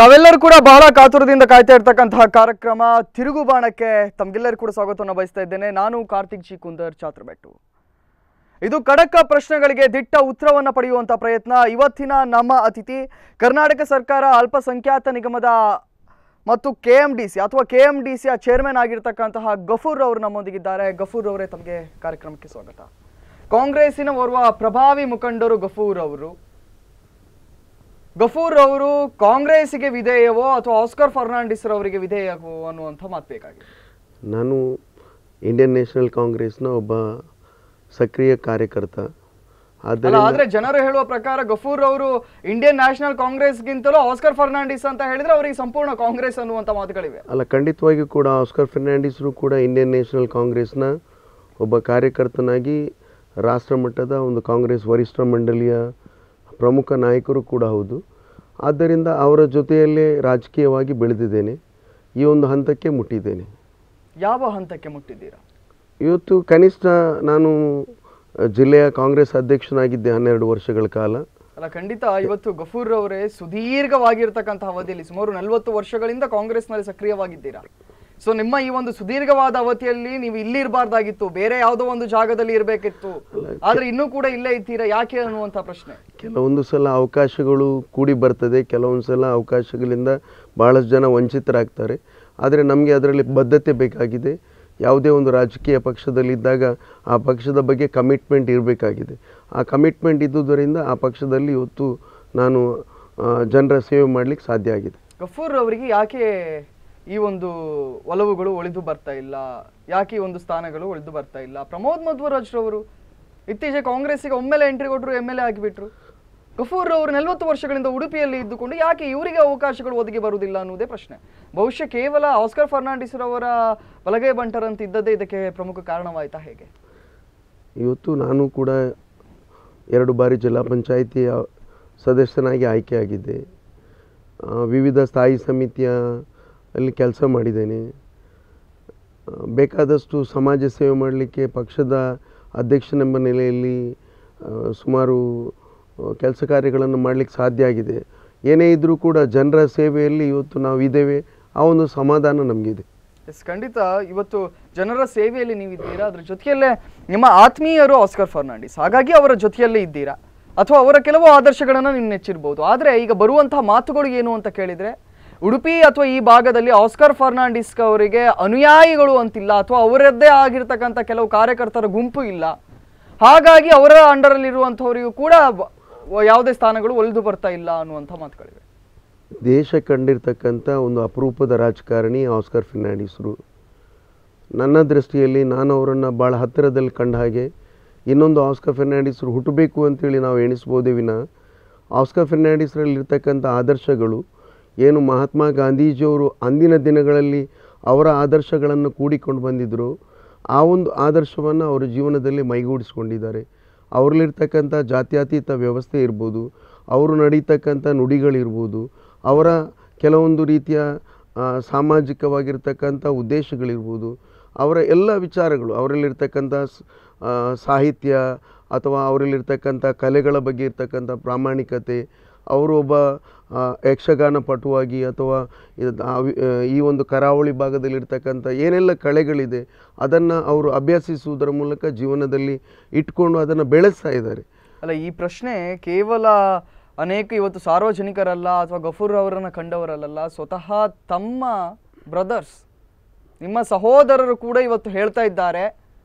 ತಾವೆಲ್ಲರೂ ಕೂಡ ಬಹಳ ಕಾತುರದಿಂದ ಕಾಯ್ತಾ ಇರ್ತಕ್ಕಂತಹ ಕಾರ್ಯಕ್ರಮ ತಿರುಗು ಬಾಣಕ್ಕೆ ತಮ್ಗೆಲ್ಲರೂ ಕೂಡ ಸ್ವಾಗತವನ್ನು ಬಯಸ್ತಾ ಇದ್ದೇನೆ ನಾನು ಕಾರ್ತಿಕ್ ಜಿ ಕುಂದರ್ ಚಾತ್ರಬೆಟ್ಟು ಇದು ಖಡಕ ಪ್ರಶ್ನೆಗಳಿಗೆ ದಿಟ್ಟ ಉತ್ತರವನ್ನು ಪಡೆಯುವಂತ ಪ್ರಯತ್ನ ಇವತ್ತಿನ ನಮ್ಮ ಅತಿಥಿ ಕರ್ನಾಟಕ ಸರ್ಕಾರ ಅಲ್ಪಸಂಖ್ಯಾತ ನಿಗಮದ ಮತ್ತು ಕೆ ಎಂ ಡಿ ಸಿ ಅಥವಾ ಕೆ ಎಂ ಡಿ ಸಿಯ ಚೇರ್ಮನ್ ಆಗಿರ್ತಕ್ಕಂತಹ ಗಫೂರ್ ಅವರು ನಮ್ಮೊಂದಿಗಿದ್ದಾರೆ ಗಫೂರ್ ಅವರೇ ತಮಗೆ ಕಾರ್ಯಕ್ರಮಕ್ಕೆ ಸ್ವಾಗತ ಕಾಂಗ್ರೆಸ್ಸಿನ ಓರ್ವ ಪ್ರಭಾವಿ ಮುಖಂಡರು ಗಫೂರ್ ಅವರು ಗಫೂರ್ ಅವರು ಕಾಂಗ್ರೆಸ್ಸಿಗೆ ವಿಧೇಯವೋ ಅಥವಾ ಆಸ್ಕರ್ ಫರ್ನಾಂಡಿಸ್ ಅವರಿಗೆ ವಿಧೇಯವೋ ಅನ್ನುವಂಥ ಮಾತು ಬೇಕಾಗಿದೆ ನಾನು ಇಂಡಿಯನ್ ನ್ಯಾಷನಲ್ ಕಾಂಗ್ರೆಸ್ನ ಒಬ್ಬ ಸಕ್ರಿಯ ಕಾರ್ಯಕರ್ತ ಅಲ್ಲ ಆದ್ದರಿಂದ ಆದ್ರೆ ಜನರು ಹೇಳುವ ಪ್ರಕಾರ ಗಫೂರ್ ಅವರು ಇಂಡಿಯನ್ ನ್ಯಾಷನಲ್ ಕಾಂಗ್ರೆಸ್ಗಿಂತಲೂ ಆಸ್ಕರ್ ಫರ್ನಾಂಡಿಸ್ ಅಂತ ಹೇಳಿದ್ರೆ ಅವರಿಗೆ ಸಂಪೂರ್ಣ ಕಾಂಗ್ರೆಸ್ ಅನ್ನುವಂತ ಮಾತುಗಳಿವೆ ಅಲ್ಲ ಖಂಡಿತವಾಗಿಯೂ ಕೂಡ ಆಸ್ಕರ್ ಫೆರ್ನಾಂಡಿಸ್ರು ಕೂಡ ಇಂಡಿಯನ್ ನ್ಯಾಷನಲ್ ಕಾಂಗ್ರೆಸ್ನ ಒಬ್ಬ ಕಾರ್ಯಕರ್ತನಾಗಿ ರಾಷ್ಟ್ರ ಮಟ್ಟದ ಒಂದು ಕಾಂಗ್ರೆಸ್ ವರಿಷ್ಠ ಮಂಡಳಿಯ ಪ್ರಮುಖ ನಾಯಕರು ಕೂಡ ಹೌದು ಆದ್ದರಿಂದ ಅವರ ಜೊತೆಯಲ್ಲೇ ರಾಜಕೀಯವಾಗಿ ಬೆಳೆದಿದ್ದೇನೆ ಈ ಒಂದು ಹಂತಕ್ಕೆ ಮುಟ್ಟಿದ್ದೇನೆ ಯಾವ ಹಂತಕ್ಕೆ ಮುಟ್ಟಿದ್ದೀರಾ ಇವತ್ತು ಕನಿಷ್ಠ ನಾನು ಅ, ಜಿಲ್ಲೆಯ ಕಾಂಗ್ರೆಸ್ ಅಧ್ಯಕ್ಷನಾಗಿದ್ದೆ ಹನ್ನೆರಡು ವರ್ಷಗಳ ಕಾಲ ಅಲ್ಲ ಖಂಡಿತ ಇವತ್ತು ಗಫೂರ್ ಅವರೇ ಸುದೀರ್ಘವಾಗಿರ್ತಕ್ಕಂತಹ ಅವಧಿಯಲ್ಲಿ ಸುಮಾರು ನಲವತ್ತು ವರ್ಷಗಳಿಂದ ಕಾಂಗ್ರೆಸ್ನಲ್ಲಿ ಸಕ್ರಿಯವಾಗಿದ್ದೀರಾ ಸೊ ನಿಮ್ಮ ಈ ಒಂದು ಸುದೀರ್ಘವಾದ ಅವಧಿಯಲ್ಲಿ ನೀವು ಇಲ್ಲಿ ಇರಬಾರ್ದಾಗಿತ್ತು ಬೇರೆ ಯಾವುದೋ ಒಂದು ಜಾಗದಲ್ಲಿ ಇರಬೇಕಿತ್ತು ಆದ್ರೆ ಇನ್ನೂ ಕೂಡ ಇಲ್ಲೇ ಇದ್ದೀರಾ ಯಾಕೆ ಅನ್ನುವಂತ ಪ್ರಶ್ನೆ ಕೆಲವೊಂದು ಸಲ ಅವಕಾಶಗಳು ಕೂಡಿ ಬರ್ತದೆ ಕೆಲವೊಂದು ಸಲ ಅವಕಾಶಗಳಿಂದ ಭಾಳಷ್ಟು ಜನ ವಂಚಿತರಾಗ್ತಾರೆ ಆದರೆ ನಮಗೆ ಅದರಲ್ಲಿ ಬದ್ಧತೆ ಬೇಕಾಗಿದೆ ಯಾವುದೇ ಒಂದು ರಾಜಕೀಯ ಪಕ್ಷದಲ್ಲಿದ್ದಾಗ ಆ ಪಕ್ಷದ ಬಗ್ಗೆ ಕಮಿಟ್ಮೆಂಟ್ ಇರಬೇಕಾಗಿದೆ ಆ ಕಮಿಟ್ಮೆಂಟ್ ಇದ್ದುದರಿಂದ ಆ ಪಕ್ಷದಲ್ಲಿ ಇವತ್ತು ನಾನು ಆ, ಜನರ ಸೇವೆ ಮಾಡಲಿಕ್ಕೆ ಸಾಧ್ಯ ಆಗಿದೆ ಗಫೂರ್ ಅವರಿಗೆ ಯಾಕೆ ಈ ಒಂದು ಒಲವುಗಳು ಒಳಿದು ಬರ್ತಾ ಇಲ್ಲ ಯಾಕೆ ಈ ಒಂದು ಸ್ಥಾನಗಳು ಒಳಿದು ಬರ್ತಾ ಇಲ್ಲ ಪ್ರಮೋದ್ ಮಧ್ವರಾಜ್ ರವರು ಇತ್ತೀಚೆಗೆ ಕಾಂಗ್ರೆಸ್ಸಿಗೆ ಒಮ್ಮೆಲೆ ಎಂಟ್ರಿ ಕೊಟ್ಟರು ಎಮ್ ಎಲ್ ಎ ಆಗಿಬಿಟ್ರು ಗಫೂರ್ ಅವರು ನಲವತ್ತು ವರ್ಷಗಳಿಂದ ಉಡುಪಿಯಲ್ಲಿ ಇದ್ದುಕೊಂಡು ಯಾಕೆ ಇವರಿಗೆ ಅವಕಾಶಗಳು ಒದಗಿ ಬರುವುದಿಲ್ಲ ಅನ್ನುವುದೇ ಪ್ರಶ್ನೆ ಬಹುಶಃ ಕೇವಲ ಆಸ್ಕರ್ ಫರ್ನಾಂಡಿಸ್ ರವರ ಬಲಗೈ ಬಂಟರಂತ ಇದ್ದದ್ದೇ ಇದಕ್ಕೆ ಪ್ರಮುಖ ಕಾರಣವಾಯ್ತಾ ಹೇಗೆ ಇವತ್ತು ನಾನು ಕೂಡ ಎರಡು ಬಾರಿ ಜಿಲ್ಲಾ ಪಂಚಾಯಿತಿಯ ಸದಸ್ಯನಾಗಿ ಆಯ್ಕೆಯಾಗಿದ್ದೆ ಆ, ವಿವಿಧ ಸ್ಥಾಯಿ ಸಮಿತಿಯ ಅಲ್ಲಿ ಕೆಲಸ ಮಾಡಿದ್ದೇನೆ ಆ, ಬೇಕಾದಷ್ಟು ಸಮಾಜ ಸೇವೆ ಮಾಡಲಿಕ್ಕೆ ಪಕ್ಷದ ಅಧ್ಯಕ್ಷನೆಂಬ ನೆಲೆಯಲ್ಲಿ ಆ, ಸುಮಾರು ಕೆಲಸ ಕಾರ್ಯಗಳನ್ನು ಮಾಡಲಿಕ್ಕೆ ಸಾಧ್ಯ ಆಗಿದೆ ಏನೇ ಇದ್ದರೂ ಕೂಡ ಜನರ ಸೇವೆಯಲ್ಲಿ ಇವತ್ತು ನಾವು ಇದ್ದೇವೆ ಆ ಒಂದು ಸಮಾಧಾನ ನಮಗಿದೆ ಎಸ್ ಖಂಡಿತ ಇವತ್ತು ಜನರ ಸೇವೆಯಲ್ಲಿ ನೀವಿದ್ದೀರಾ ಅದ್ರ ಜೊತೆಯಲ್ಲೇ ನಿಮ್ಮ ಆತ್ಮೀಯರು ಆಸ್ಕರ್ ಫರ್ನಾಂಡಿಸ್ ಹಾಗಾಗಿ ಅವರ ಜೊತೆಯಲ್ಲೇ ಇದ್ದೀರಾ ಅಥವಾ ಅವರ ಕೆಲವು ಆದರ್ಶಗಳನ್ನು ನೀವು ನೆಚ್ಚಿರ್ಬೋದು ಆದರೆ ಈಗ ಬರುವಂತಹ ಮಾತುಗಳು ಏನು ಅಂತ ಕೇಳಿದ್ರೆ ಉಡುಪಿ ಅಥವಾ ಈ ಭಾಗದಲ್ಲಿ ಆಸ್ಕರ್ ಫರ್ನಾಂಡಿಸ್ ಅವರಿಗೆ ಅನುಯಾಯಿಗಳು ಅಂತಿಲ್ಲ ಅಥವಾ ಅವರದ್ದೇ ಆಗಿರ್ತಕ್ಕಂಥ ಕೆಲವು ಕಾರ್ಯಕರ್ತರ ಗುಂಪು ಇಲ್ಲ ಹಾಗಾಗಿ ಅವರ ಅಂಡರಲ್ಲಿರುವಂಥವರಿಗೂ ಕೂಡ ಬ- ಯಾವುದೇ ಸ್ಥಾನಗಳು ಒಲಿದು ಬರ್ತಾ ಇಲ್ಲ ಅನ್ನುವಂಥ ಮಾತುಗಳಿವೆ ದೇಶ ಕಂಡಿರ್ತಕ್ಕಂಥ ಒಂದು ಅಪರೂಪದ ರಾಜಕಾರಣಿ ಆಸ್ಕರ್ ಫಿರ್ನಾಂಡಿಸ್ರು ನನ್ನ ದೃಷ್ಟಿಯಲ್ಲಿ ನಾನು ಅವರನ್ನು ಭಾಳ ಹತ್ತಿರದಲ್ಲಿ ಕಂಡ ಹಾಗೆ ಇನ್ನೊಂದು ಆಸ್ಕರ್ ಫೆರ್ನಾಂಡಿಸ್ರು ಹುಟ್ಟಬೇಕು ಅಂತೇಳಿ ನಾವು ಎಣಿಸ್ಬೋದೇ ವಿನ ಆಸ್ಕರ್ ಫೆರ್ನಾಂಡಿಸ್ರಲ್ಲಿರ್ತಕ್ಕಂಥ ಆದರ್ಶಗಳು ಏನು ಮಹಾತ್ಮ ಗಾಂಧೀಜಿಯವರು ಅಂದಿನ ದಿನಗಳಲ್ಲಿ ಅವರ ಆದರ್ಶಗಳನ್ನು ಕೂಡಿಕೊಂಡು ಬಂದಿದ್ದರು ಆ ಒಂದು ಆದರ್ಶವನ್ನು ಅವರ ಜೀವನದಲ್ಲಿ ಮೈಗೂಡಿಸ್ಕೊಂಡಿದ್ದಾರೆ ಅವರಲ್ಲಿರ್ತಕ್ಕಂಥ ಜಾತ್ಯತೀತ ವ್ಯವಸ್ಥೆ ಇರ್ಬೋದು ಅವರು ನಡೀತಕ್ಕಂಥ ನುಡಿಗಳಿರ್ಬೋದು ಅವರ ಕೆಲವೊಂದು ರೀತಿಯ ಆ, ಸಾಮಾಜಿಕವಾಗಿರ್ತಕ್ಕಂಥ ಉದ್ದೇಶಗಳಿರ್ಬೋದು ಅವರ ಎಲ್ಲ ವಿಚಾರಗಳು ಅವರಲ್ಲಿರ್ತಕ್ಕಂಥ ಸ್- ಆ, ಸಾಹಿತ್ಯ ಅಥವಾ ಅವರಲ್ಲಿರ್ತಕ್ಕಂಥ ಕಲೆಗಳ ಬಗ್ಗೆ ಇರ್ತಕ್ಕಂಥ ಪ್ರಾಮಾಣಿಕತೆ ಅವರು ಒಬ್ಬ ಆ, ಯಕ್ಷಗಾನ ಪಟುವಾಗಿ ಅಥವಾ ಇದ್- ಆ ವಿ- ಆ, ಈ ಒಂದು ಕರಾವಳಿ ಭಾಗದಲ್ಲಿರ್ತಕ್ಕಂಥ ಏನೆಲ್ಲ ಕಲೆಗಳಿದೆ ಅದನ್ನು ಅವರು ಅಭ್ಯಸಿಸುವುದರ ಮೂಲಕ ಜೀವನದಲ್ಲಿ ಇಟ್ಕೊಂಡು ಅದನ್ನು ಬೆಳೆಸ್ತಾ ಇದ್ದಾರೆ ಅಲ್ಲ ಈ ಪ್ರಶ್ನೆ ಕೇವಲ ಅನೇಕ ಇವತ್ತು ಸಾರ್ವಜನಿಕರಲ್ಲ ಅಥವಾ ಗಫೂರ್ ಅವರನ್ನ ಕಂಡವರಲ್ಲ ಸ್ವತಃ ತಮ್ಮ ಬ್ರದರ್ಸ್ ನಿಮ್ಮ ಸಹೋದರರು ಕೂಡ ಇವತ್ತು ಹೇಳ್ತಾ ಇದ್ದಾರೆ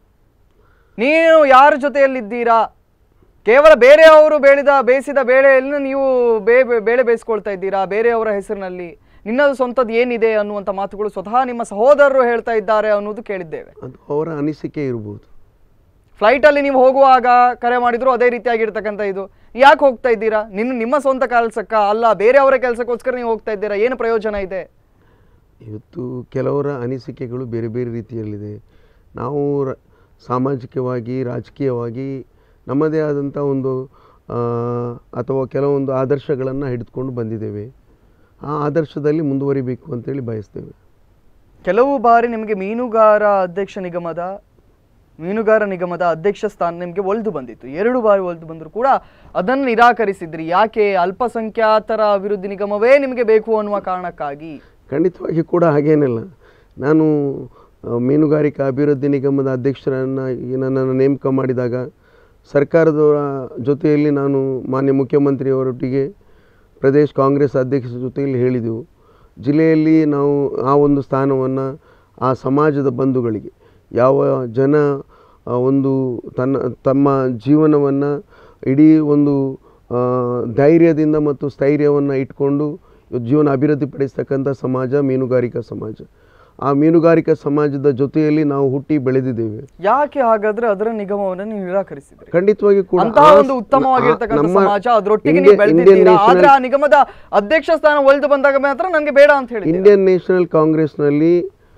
ನೀವು ಯಾರ ಜೊತೆಯಲ್ಲಿದ್ದೀರಾ ಕೇವಲ ಬೇರೆಯವರು ಬೇಳಿದ ಬೇಯಿಸಿದ ಬೇಳೆಯನ್ನು ನೀವು ಬೇ ಬೇ- ಬೇಳೆ ಬೇಯಿಸ್ಕೊಳ್ತಾ ಇದ್ದೀರಾ ಬೇರೆಯವರ ಹೆಸರಿನಲ್ಲಿ ನಿನ್ನದು ಸ್ವಂತದ್ದು ಏನಿದೆ ಅನ್ನುವಂಥ ಮಾತುಗಳು ಸ್ವತಃ ನಿಮ್ಮ ಸಹೋದರರು ಹೇಳ್ತಾ ಇದ್ದಾರೆ ಅನ್ನೋದು ಕೇಳಿದ್ದೇವೆ ಅದು ಅವರ ಅನಿಸಿಕೆ ಇರ್ಬೋದು ಫ್ಲೈಟಲ್ಲಿ ನೀವು ಹೋಗುವಾಗ ಕರೆ ಮಾಡಿದ್ರು ಅದೇ ರೀತಿಯಾಗಿರ್ತಕ್ಕಂಥ ಇದು ಯಾಕೆ ಹೋಗ್ತಾ ಇದ್ದೀರಾ ನಿನ್ನ ನಿಮ್ಮ ಸ್ವಂತ ಕೆಲಸಕ್ಕ ಅಲ್ಲ ಬೇರೆಯವರ ಕೆಲಸಕ್ಕೋಸ್ಕರ ನೀವು ಹೋಗ್ತಾ ಇದ್ದೀರಾ ಏನು ಪ್ರಯೋಜನ ಇದೆ ಇವತ್ತು ಕೆಲವರ ಅನಿಸಿಕೆಗಳು ಬೇರೆ ಬೇರೆ ರೀತಿಯಲ್ಲಿದೆ ನಾವು ರ- ಸಾಮಾಜಿಕವಾಗಿ ರಾಜಕೀಯವಾಗಿ ನಮ್ಮದೇ ಆದಂಥ ಒಂದು ಆ, ಅಥವಾ ಕೆಲವೊಂದು ಆದರ್ಶಗಳನ್ನು ಹಿಡಿದುಕೊಂಡು ಬಂದಿದ್ದೇವೆ ಆ ಆದರ್ಶದಲ್ಲಿ ಮುಂದುವರಿಬೇಕು ಅಂತೇಳಿ ಬಯಸ್ತೇವೆ ಕೆಲವು ಬಾರಿ ನಿಮಗೆ ಮೀನುಗಾರ ಅಧ್ಯಕ್ಷ ನಿಗಮದ ಮೀನುಗಾರ ನಿಗಮದ ಅಧ್ಯಕ್ಷ ಸ್ಥಾನ ನಿಮಗೆ ಒಲ್ದು ಬಂದಿತ್ತು ಎರಡು ಬಾರಿ ಒಲ್ದು ಬಂದರೂ ಕೂಡ ಅದನ್ನು ನಿರಾಕರಿಸಿದ್ರಿ ಯಾಕೆ ಅಲ್ಪಸಂಖ್ಯಾತರ ಅಭಿವೃದ್ಧಿ ನಿಗಮವೇ ನಿಮಗೆ ಬೇಕು ಅನ್ನುವ ಕಾರಣಕ್ಕಾಗಿ ಖಂಡಿತವಾಗಿ ಕೂಡ ಹಾಗೇನಿಲ್ಲ ನಾನು ಆ, ಮೀನುಗಾರಿಕಾ ಅಭಿವೃದ್ಧಿ ನಿಗಮದ ಅಧ್ಯಕ್ಷರನ್ನು ಈ ನನ್ನನ್ನು ನೇಮಕ ಮಾಡಿದಾಗ ಸರ್ಕಾರದವರ ಜೊತೆಯಲ್ಲಿ ನಾನು ಮಾನ್ಯ ಮುಖ್ಯಮಂತ್ರಿಯವರೊಟ್ಟಿಗೆ ಪ್ರದೇಶ್ ಕಾಂಗ್ರೆಸ್ ಅಧ್ಯಕ್ಷರ ಜೊತೆಯಲ್ಲಿ ಹೇಳಿದೆವು ಜಿಲ್ಲೆಯಲ್ಲಿ ನಾವು ಆ ಒಂದು ಸ್ಥಾನವನ್ನು ಆ ಸಮಾಜದ ಬಂಧುಗಳಿಗೆ ಯಾವ ಜನ ಆ, ಒಂದು ತನ್ನ ತಮ್ಮ ಜೀವನವನ್ನು ಇಡೀ ಒಂದು ಆ, ಧೈರ್ಯದಿಂದ ಮತ್ತು ಸ್ಥೈರ್ಯವನ್ನು ಇಟ್ಕೊಂಡು ಜೀವನ ಅಭಿವೃದ್ಧಿಪಡಿಸ್ತಕ್ಕಂಥ ಸಮಾಜ ಮೀನುಗಾರಿಕಾ ಸಮಾಜ ಆ ಮೀನುಗಾರಿಕಾ ಸಮಾಜದ ಜೊತೆಯಲ್ಲಿ ನಾವು ಹುಟ್ಟಿ ಬೆಳೆದಿದ್ದೇವೆ ಯಾಕೆ ಹಾಗಾದ್ರೆ ಅದರ ನಿಗಮವನ್ನು ನೀವು ನಿರಾಕರಿಸಿದ್ರಿ ಖಂಡಿತವಾಗಿ ಕೂಡ ಅಂತಹ ಆ ಒಂದು ಸ್- ಉತ್ತಮವಾಗಿರ್ತಕ್ಕಂಥ ನಮ್ಮ ಸಮಾಜ ಅದರೊಟ್ಟಿಗೆ ನೀವು ಇಂಡಿಯನ್- ಇಂಡಿಯನ್ ಬೆಳೆದಿದ್ದೀರಾ ಆದ್ರೆ ನ್ಯಾಷನಲ್ ಆ ನಿಗಮದ ಅಧ್ಯಕ್ಷ ಸ್ಥಾನ ಒಲ್ದು ಬಂದಾಗ ಮಾತ್ರ ನನಗೆ ಬೇಡ ಅಂತ ಹೇಳಿ ಇಂಡಿಯನ್ ನ್ಯಾಷನಲ್ ಕಾಂಗ್ರೆಸ್ನಲ್ಲಿ